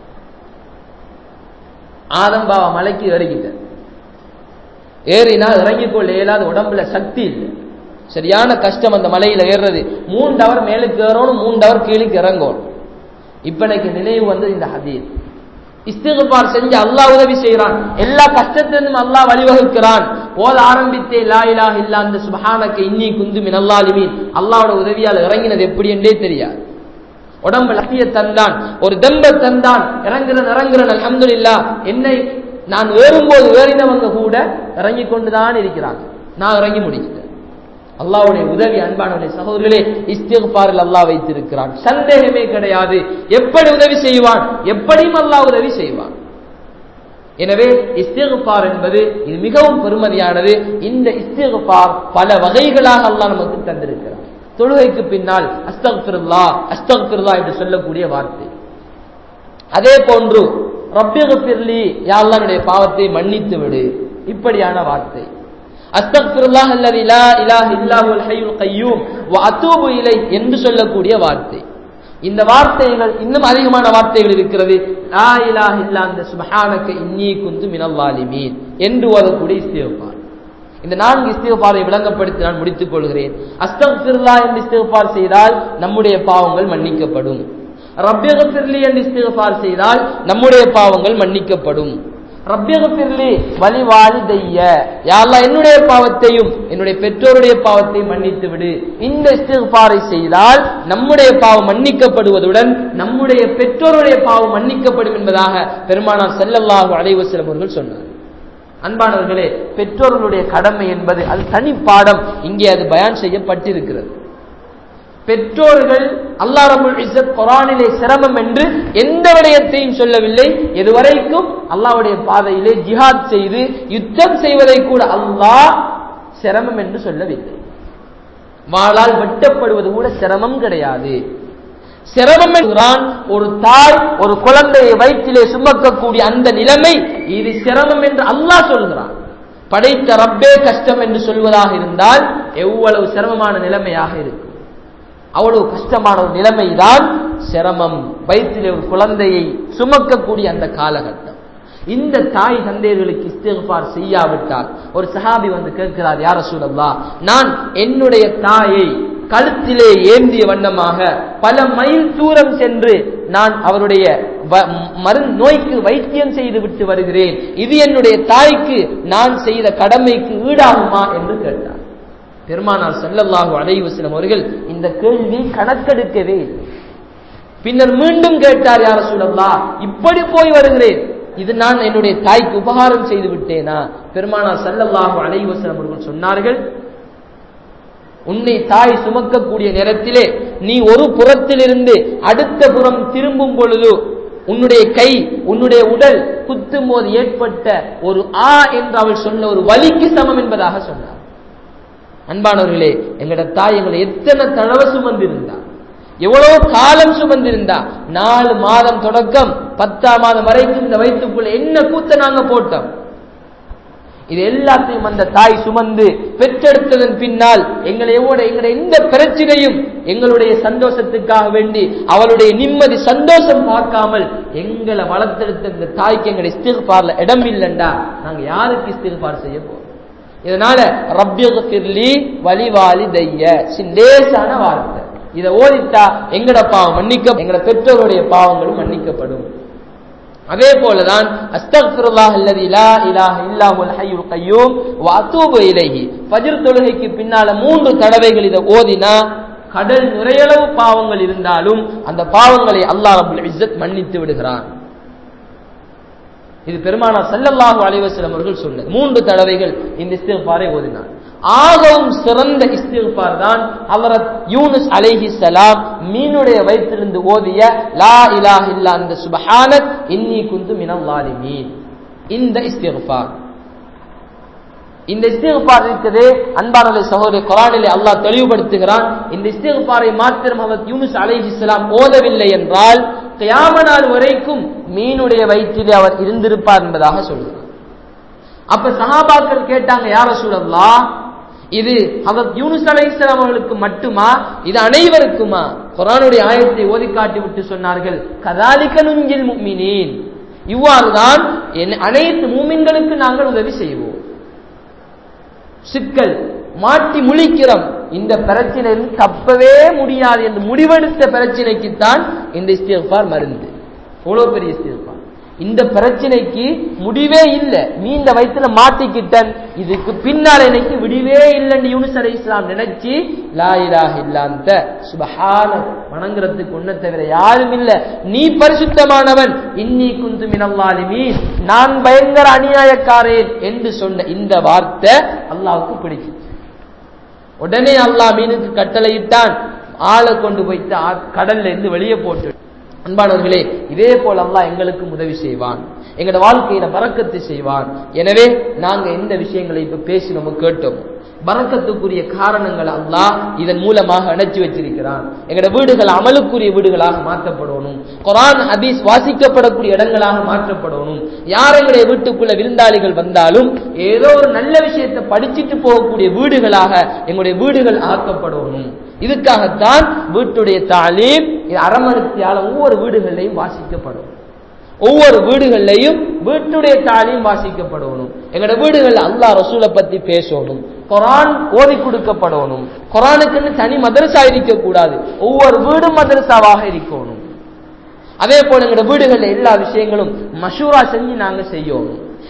ஆதம்பாவா மலைக்கு இறங்கிட்டார் ஏறினா இறங்கிக் கொள்ள இயலாத உடம்புல சக்தி இல்லை சரியான கஷ்டம் அந்த மலையில ஏறுறது மூணு டவர் மேலுக்கு ஏறணும் மூணு டவர் கீழுக்கு இறங்கணும் இப்ப எனக்கு நினைவு வந்து இந்த ஹதீஸ் இஸ்திகுபார் செஞ்சு அல்லாஹ் உதவி செய்யறான் எல்லா கஷ்டத்திலிருந்தும் அல்லாஹ் வழிவகுக்கிறான் ஓத ஆரம்பித்தே லா இலாஹ இல்லா அந்த சுபஹானக்க இன்னி குந்து மினல்லாலிமீன் அல்லாஹ்வோட உதவியால் இறங்கினது எப்படி என்றே தெரியாது உடம்பு லத்திய தந்தான் ஒரு தெம்ப தந்தான் இறங்குறன் இறங்குறன் அல்ஹம்துலில்லா என்னை நான் ஏறும்போது ஏறினவங்க கூட இறங்கி கொண்டுதான் இருக்கிறாங்க நான் இறங்கி முடிச்சிட்டேன் அல்லாவுடைய உதவி அன்பானவர்களே சகோதரர்களே இஸ்திகுபாரில் அல்லாஹ் வைத்திருக்கிறான் சந்தேகமே கிடையாது எப்படி உதவி செய்வான் எப்படியும் அல்லாஹ் உதவி செய்வான் எனவே இஸ்திகுபார் என்பது இது மிகவும் பெருமதியானது இந்த இஸ்திகுபார் பல வகைகளாக அல்லாஹ் நமக்கு தந்திருக்கிறார் தொழுகைக்கு பின்னால் அஸ்தக்பிருல்லா அஸ்தக்பிருல்லா என்று சொல்லக்கூடிய வார்த்தை அதே போன்று ரப்பியகுப்பிர்லி யாழ்லானுடைய பாவத்தை மன்னித்து விடு இப்படியான வார்த்தை அஸ்தக்பிருல்லாஹ் அல்லது இலா இலாஹ் இல்லாஹுல் ஹய்யுல் கய்யூம் வ அத்தூபு இலை என்று சொல்லக்கூடிய வார்த்தை இந்த வார்த்தைகள் இன்னும் அதிகமான வார்த்தைகள் இருக்கிறது லா இலாஹ இல்லா அந்த சுபஹானக இன்னீ குந்து மினல்லாலிமீன் என்று வரக்கூடிய இஸ்திஃபார் இந்த நான்கு இஸ்திஃபாரை விளங்கப்படுத்தி நான் முடித்துக் கொள்கிறேன் அஸ்தக்பிருல்லா என்று இஸ்திஃபார் செய்தால் நம்முடைய பாவங்கள் மன்னிக்கப்படும் ரப்பியகபிர்லி என்று இஸ்திஃபார் செய்தால் நம்முடைய பாவங்கள் மன்னிக்கப்படும் ரப்பியகப்பிர்லி வழிவாழி தெய்ய யாரெல்லாம் என்னுடைய பாவத்தையும் என்னுடைய பெற்றோருடைய பாவத்தையும் மன்னித்து விடு இந்த இஸ்திஃபாரை செய்தால் நம்முடைய பாவம் மன்னிக்கப்படுவதுடன் நம்முடைய பெற்றோருடைய பாவம் மன்னிக்கப்படும் என்பதாக பெருமானார் செல்லல்லாஹு அலைவசலம் அவர்கள் சொன்னார் அன்பானவர்களே பெற்றோர்களுடைய கடமை என்பது அது தனி பாடம் இங்கே அது பயான் செய்யப்பட்டிருக்கிறது பெற்றோர்கள் அல்லா ரபுல் இஸ்ஸத் குரானிலே சிரமம் என்று எந்த விடயத்தையும் சொல்லவில்லை எதுவரைக்கும் அல்லாவுடைய பாதையிலே ஜிஹாத் செய்து யுத்தம் செய்வதை கூட அல்லாஹ் சிரமம் என்று சொல்லவில்லை வாளால் வெட்டப்படுவது கூட சிரமம் கிடையாது சிரமம் என்கிறான் ஒரு தாய் ஒரு குழந்தையை வயிற்றிலே சுமக்கக்கூடிய அந்த நிலைமை இது சிரமம் என்று அல்லாஹ் சொல்கிறான் படைத்த ரப்பே கஷ்டம் என்று சொல்வதாக இருந்தால் எவ்வளவு சிரமமான நிலைமையாக இருக்கும் அவ்வளவு கஷ்டமான ஒரு நிலைமைதான் சிரமம் வயிற்றிலே ஒரு குழந்தையை சுமக்கக்கூடிய அந்த காலகட்டம் இந்த தாய் தந்தையர்களுக்கு இஸ்திஃபார் செய்யாவிட்டால் ஒரு சஹாபி வந்து கேட்கிறார் யார சூழல்லா நான் என்னுடைய தாயை கழுத்திலே ஏந்திய வண்ணமாக பல மைல் தூரம் சென்று நான் அவருடைய மரு நோய்க்கு வைத்தியம் செய்து விட்டு வருகிறேன் இது என்னுடைய தாய்க்கு நான் செய்த கடமைக்கு ஈடாகுமா என்று கேட்டார் பெருமானார் செல்லல்லாஹு அலைவசனம் அவர்கள் இந்த கேள்வி கணக்கெடுக்கவே இல்லை பின்னர் மீண்டும் கேட்டார் யார சூழல்லா இப்படி போய் வருகிறேன் இது நான் என்னுடைய தாய்க்கு உபகாரம் செய்து விட்டேனா பெருமானார் செல்லல்லாஹு அலைவசனம் அவர்கள் சொன்னார்கள் உன்னை தாய் சுமக்கக்கூடிய நேரத்திலே நீ ஒரு புறத்திலிருந்து அடுத்த புறம் திரும்பும் பொழுது உன்னுடைய கை உன்னுடைய உடல் குத்தும் போது ஏற்பட்ட ஒரு ஆ என்று அவள் சொன்ன ஒரு வலிக்கு சமம் என்பதாக சொன்னார் அன்பானவர்களே எங்கட தாய் எங்களை எத்தனை தடவை சுமந்திருந்தா எவ்வளவு காலம் சுமந்திருந்தா நாலு மாதம் தொடக்கம் பத்தாம் மாதம் வரைக்கும் இந்த வயிற்றுக்குள்ள என்ன கூத்த நாங்க போட்டோம் இது எல்லாத்தையும் அந்த தாய் சுமந்து பெற்றெடுத்ததன் பின்னால் எங்களை எவ்வளவு எங்களுடைய எந்த பிரச்சனையும் எங்களுடைய சந்தோஷத்துக்காக வேண்டி அவளுடைய நிம்மதி சந்தோஷம் பார்க்காமல் எங்களை வளர்த்தெடுத்த இந்த தாய்க்கு எங்களுடைய இஸ்திகார்ல இடம் இல்லைண்டா நாங்க யாருக்கு இஸ்திகார் செய்ய போறோம் இதனால ரப்பியகத்திர்லி வலிவாலி தைய சிண்டேசான வார்த்தை இதை ஓதித்தா எங்கட பாவம் மன்னிக்க எங்கட பெற்றோருடைய பாவங்களும் மன்னிக்கப்படும் அதே போலதான் அஸ்தக்ஃபிருல்லாஹ் அல்லதி லா இலாஹ இல்லாஹுல் ஹய்யுல் கய்யூம் வ அத்தூபு இலைஹி ஃபஜ்ர் தொழுகைக்கு பின்னால மூன்று தடவைகள் இதை ஓதினா கடல் நிறையளவு பாவங்கள் இருந்தாலும் அந்த பாவங்களை அல்லாஹ் ரபுல் இஸ்ஸத் மன்னித்து விடுகிறான் இது பெருமானா சல்லல்லாஹு அலைவசலம் அவர்கள் சொன்னது மூன்று தடவைகள் இந்த இஸ்திஃபாரை ஓதினார் ஆகவும் சிறந்த இஸ்திஃபார் தான் ஹவரத் யூனுஸ் அலைஹி சலாம் மீனுடைய வயிற்றிலிருந்து ஓதிய லா இலாஹ இல்லா அந்த சுபஹானத் இன்னி குந்து மினல் லாலிமீன் இந்த இஸ்திஃபார் இந்த இஸ்திஃபார் இருக்குது அன்பானலை சகோதரி குரானிலே அல்லாஹ் தெளிவுபடுத்துகிறான் இந்த இஸ்திஃபாரை மாத்திரம் அவர் யூனுஸ் அலைஹிஸ்ஸலாம் ஓதவில்லை என்றால் கியாம நாள் வரைக்கும் மீனுடைய வயிற்றிலே அவர் இருந்திருப்பார் என்பதாக சொல்கிறார் அப்ப சஹாபாக்கள் கேட்டாங்க யார சூழல்லா இது அவர் யூனுஸ் அலைஹிஸ்ஸலாம் அவர்களுக்கு மட்டுமா இது அனைவருக்குமா குரானுடைய ஆயத்தை ஓதி காட்டி விட்டு சொன்னார்கள் கதாலிக்க நுஞ்சில் முக்மினீன் இவ்வாறுதான் அனைத்து மூமின்களுக்கு நாங்கள் உதவி செய்வோம் சிக்கல் மாட்டி முழிக்கிறோம் இந்த பிரச்சனையில் தப்பவே முடியாது என்று முடிவெடுத்த பிரச்சனைக்குத்தான் இந்த இஸ்திஃபார் மருந்து எவ்வளவு பெரிய இஸ்திஃபார் இந்த பிரச்சனைக்கு முடிவே இல்லை மீண்ட வயிற்றுல மாட்டிக்கிட்டன் இதுக்கு பின்னால் எனக்கு விடிவே இல்லைன்னு யூனிஸ் அலை இஸ்லாம் நினைச்சு லாயிலாக இல்லாந்த சுபஹான வணங்குறதுக்கு ஒன்ன தவிர யாரும் இல்ல நீ பரிசுத்தமானவன் இன்னி குந்து மினல்லாலிமி நான் பயங்கர அநியாயக்காரேன் என்று சொன்ன இந்த வார்த்தை அல்லாவுக்கு பிடிச்சு உடனே அல்லாஹ் மீனுக்கு கட்டளையிட்டான் ஆளை கொண்டு போய்த்து கடல்ல இருந்து வெளியே போட்டு அன்பானவர்களே இதே போல அல்லாஹ் எங்களுக்கும் உதவி செய்வான் எங்களோட வாழ்க்கையில பறக்கத்து செய்வான் எனவே நாங்க எந்த விஷயங்களை இப்ப பேசினோமோ கேட்டோம் பறக்கத்துக்குரிய காரணங்கள் அல்லாஹ் இதன் மூலமாக அணைச்சி வச்சிருக்கிறான் எங்களோட வீடுகள் அமலுக்குரிய வீடுகளாக மாற்றப்படணும் குரான் ஹதீஸ் வாசிக்கப்படக்கூடிய இடங்களாக மாற்றப்படணும் யார் எங்களுடைய வீட்டுக்குள்ள விருந்தாளிகள் வந்தாலும் ஏதோ ஒரு நல்ல விஷயத்தை படிச்சுட்டு போகக்கூடிய வீடுகளாக எங்களுடைய வீடுகள் ஆக்கப்படணும் இதுக்காகத்தான் வீட்டுடைய தாலீம் இது அரமணித்தியால ஒவ்வொரு வீடுகளிலையும் வாசிக்கப்படும் ஒவ்வொரு வீடுகள்லையும் வீட்டுடைய தாலீம் வாசிக்கப்படணும் எங்களோட வீடுகள்ல அல்லாஹ் ரசூலை பத்தி பேசணும் குரான் ஓதி கொடுக்கப்படணும் குரானுக்குன்னு தனி மதரசா இருக்க கூடாது ஒவ்வொரு வீடும் மதரசாவாக இருக்கணும் அதே போல எங்களோட வீடுகள்ல எல்லா விஷயங்களும் மஷூரா செஞ்சு நாங்க செய்யணும்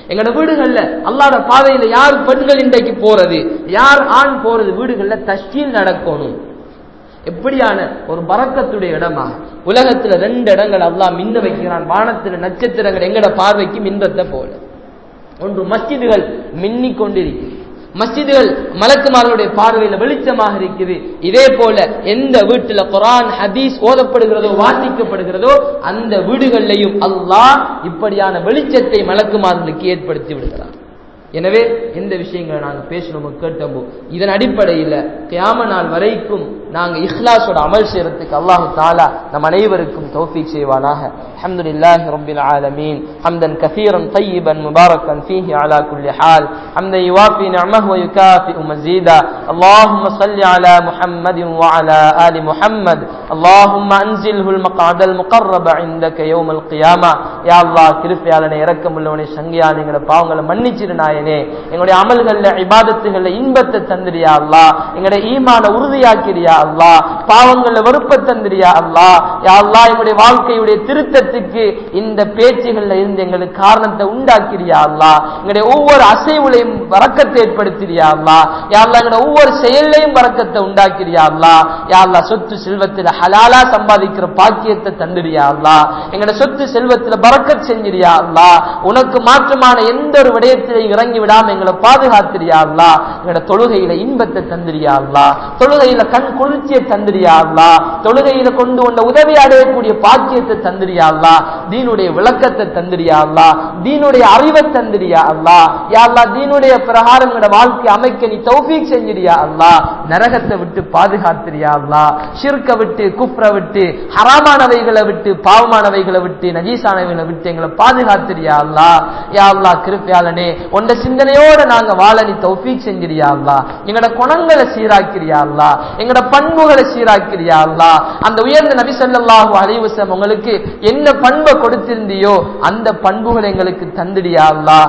எங்களோட வீடுகள்ல அல்லாட பாதையில யார் பெண்கள் இன்றைக்கு போறது யார் ஆண் போறது வீடுகள்ல தஷ்கீல் நடக்கணும் எப்படியான ஒரு பறக்கத்துடைய இடமா உலகத்துல ரெண்டு இடங்கள் அல்லாஹ் மின்ன வைக்கிறான் வானத்துல நட்சத்திரங்கள் எங்கட பார்வைக்கு மின்றத்தை போல ஒன்று மஸ்ஜிதுகள் மின்னிக் கொண்டிருக்கிறது மஸ்ஜிதுகள் மலக்குமார்களுடைய பார்வையில வெளிச்சமாக இருக்குது இதே போல எந்த வீட்டுல குரான் ஹதீஸ் ஓதப்படுகிறதோ வாசிக்கப்படுகிறதோ அந்த வீடுகளிலையும் அல்லாஹ் இப்படியான வெளிச்சத்தை மலக்குமார்களுக்கு ஏற்படுத்தி விடுகிறார் எனவே எந்த விஷயங்களை நாங்கள் பேசணுமோ கேட்டோமோ இதன் அடிப்படையில் கியாம நாள் வரைக்கும் நாங்கள் இஹ்லாஸோட அமல் செய்யறதுக்கு அல்லாஹு தாலா நம் அனைவருக்கும் தௌஃபீக் செய்வானாக الحمد لله رب العالمين حمدا كثيرا طيبا مباركا فيه على كل حال حمدا يوافي نعمه ويكافئ مزيدا اللهم صل على محمد وعلى آل محمد اللهم أنزله المقعد المقرب عندك يوم القيامة يا الله கிருப்பையாளனை இறக்கம் உள்ளவனை சங்கியான எங்களோட பாவங்களை மன்னிச்சிரு நாயனே எங்களுடைய அமல்கள்ல இபாதத்துகள்ல இன்பத்தை தந்திரியா அல்லா எங்களுடைய ஈமான உறுதியாக்கிறியா அல்லா பாவங்கள்ல வெறுப்ப தந்திரியா அல்லா யா அல்லா எங்களுடைய வாழ்க்கையுடைய திருத்தத்துக்கு இந்த பேச்சுகள்ல இருந்து எங்களுக்கு காரணத்தை உண்டாக்கிறியா அல்லா எங்களுடைய ஒவ்வொரு அசைவுலையும் வரக்கத்தை ஏற்படுத்திறியா அல்லா யா அல்லா எங்களுடைய ஒவ்வொரு செயல்லையும் வரக்கத்தை உண்டாக்கிறியா அல்லா யா அல்லா சொத்து செல்வத்துல ஹலாலா சம்பாதிக்கிற பாக்கியத்தை தந்துடியா அல்லா எங்களோட சொத்து செல்வத்துல பறக்கத் செஞ்சிரியா அல்லா உனக்கு மாற்றமான எந்த ஒரு விடயத்திலையும் இறங்கி விடாம எங்களை பாதுகாத்திரியா அல்லா எங்களோட தொழுகையில இன்பத்தை தந்திரியா அல்லா தொழுகையில கண் குளிர்ச்சியை தந்திரியா அல்லா தொழுகையில கொண்டு கொண்ட உதவி அடையக்கூடிய பாக்கியத்தை தந்திரியா அல்லா தீனுடைய விளக்கத்தை தந்திரியா அல்லா தீனுடைய அறிவை தந்திரியா அல்லா யா அல்லா தீனுடைய பிரகாரம் எங்களோட வாழ்க்கை அமைக்க நீ தௌஃபீக் செஞ்சிரியா அல்லா நரகத்தை விட்டு பாதுகாத்திரியா அல்லா ஷிர்க விட்டு குப்ர விட்டு ஹராமானவைகளை விட்டு பாவமானவைகளை விட்டு நஜீசானவைகளை விட்டு எங்களை பாதுகாத்திரியா அல்லா யா அல்லா கிருப்பியாளனே உண்ட சிந்தனையோட நாங்க வாழ நீ தௌஃபீக் செஞ்சிரியா அல்லா எங்களோட குணங்களை சீராக்கிறியா அல்லா எங்களோட பண்புகளை சீராக்கிறியா அல்லா அந்த உயர்ந்த நபி ஸல்லல்லாஹு அலைஹி வஸல்லம் உங்களுக்கு என்ன பண்பை கொடுத்திருந்தியோ அந்த பண்புகளை எங்களுக்கு தந்திடியா அல்லா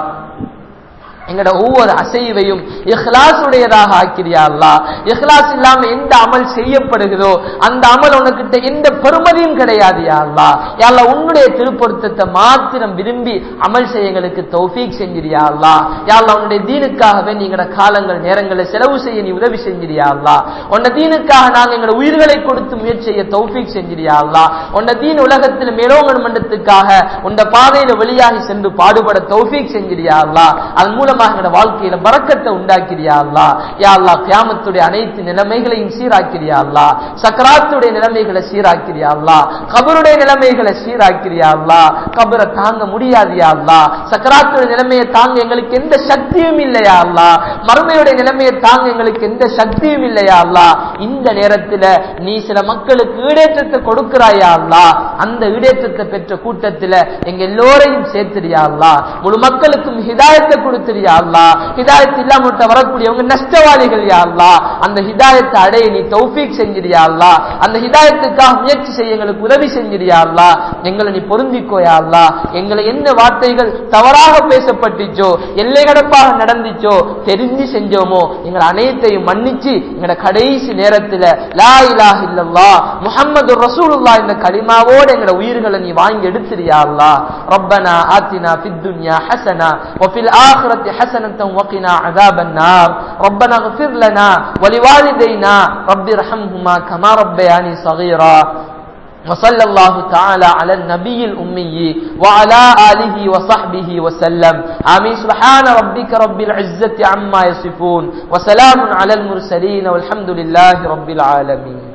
எங்களோட ஒவ்வொரு அசைவையும் இஹ்லாசுடையதாக ஆக்கிறியா அல்லா இஹ்லாஸ் இல்லாம எந்த அமல் செய்யப்படுகிறதோ அந்த அமல் உனக்கிட்ட எந்த பெருமதியும் கிடையாது யா அல்லா யாழ்லா உன்னுடைய திருப்பொருத்தத்தை மாத்திரம் விரும்பி அமல் செய்ய எங்களுக்கு தௌஃபீக் செஞ்சிரியா அல்லா யாழ்லா உன்னுடைய தீனுக்காகவே நீங்களோட காலங்கள் நேரங்களை செலவு செய்ய நீ உதவி செஞ்சிரியா அல்லா உன்ன தீனுக்காக நாங்க எங்களோட உயிர்களை கொடுத்து முயற்சி செய்ய தௌஃபீக் செஞ்சிரியா அல்லா உன்ன தீன் உலகத்தில் மேலோங்கன் மண்டத்துக்காக உன்ன பாதையில வெளியாகி சென்று பாடுபட தௌஃபீக் செஞ்சிரியா அல்லா அதன் மூலம் மூலமாக எங்களோட வாழ்க்கையில பறக்கத்தை உண்டாக்கிறியா அல்லா யா அல்லா கியாமத்துடைய அனைத்து நிலைமைகளையும் சீராக்கிறியா அல்லா சக்கராத்துடைய நிலைமைகளை சீராக்கிறியா அல்லா கபருடைய நிலைமைகளை சீராக்கிறியா அல்லா கபரை தாங்க முடியாதியா அல்லா சக்கராத்துடைய நிலைமையை தாங்க எங்களுக்கு எந்த சக்தியும் இல்லையா அல்லா மறுமையுடைய நிலைமையை தாங்க எங்களுக்கு எந்த சக்தியும் இல்லையா அல்லா இந்த நேரத்துல நீ சில மக்களுக்கு ஈடேற்றத்தை கொடுக்கிறாயா அல்லா அந்த ஈடேற்றத்தை பெற்ற கூட்டத்துல எங்க எல்லோரையும் சேர்த்துறியா அல்லா முழு மக்களுக்கும் ஹிதாயத்தை கொடுத்துறியா யா அல்லா ஹிதாயத் இல்லாம விட்ட வரக்கூடியவங்க நஷ்டவாதிகள் யா அல்லா அந்த ஹிதாயத்தை அடைய நீ தௌஃபீக் செஞ்சிரியா அல்லா அந்த ஹிதாயத்துக்காக முயற்சி செய்ய எங்களுக்கு உதவி செஞ்சிரியா அல்லா எங்களை நீ பொருந்திக்கோ யா அல்லா எங்களை என்ன வார்த்தைகள் தவறாக பேசப்பட்டுச்சோ எல்லை கடப்பாக நடந்துச்சோ தெரிஞ்சு செஞ்சோமோ எங்களை அனைத்தையும் மன்னிச்சு எங்களோட கடைசி நேரத்துல லா இலாஹ இல்லல்லா முஹம்மது ரசூலுல்லாஹ் இந்த கலிமாவோட எங்களோட உயிர்களை நீ வாங்கி எடுத்துறியா அல்லா ரப்பனா ஆத்தினா ஃபித் துன்யா ஹஸனா வஃபில் ஆখিরাতি حسنة وقنا عذاب النار ربنا اغفر لنا ولوالدينا رب ارحمهما كما ربياني صغيرا وصلى الله تعالى على النبي الأمي وعلى آله وصحبه وسلم آمين سبحان ربك رب العزة عما يصفون وسلام على المرسلين والحمد لله رب العالمين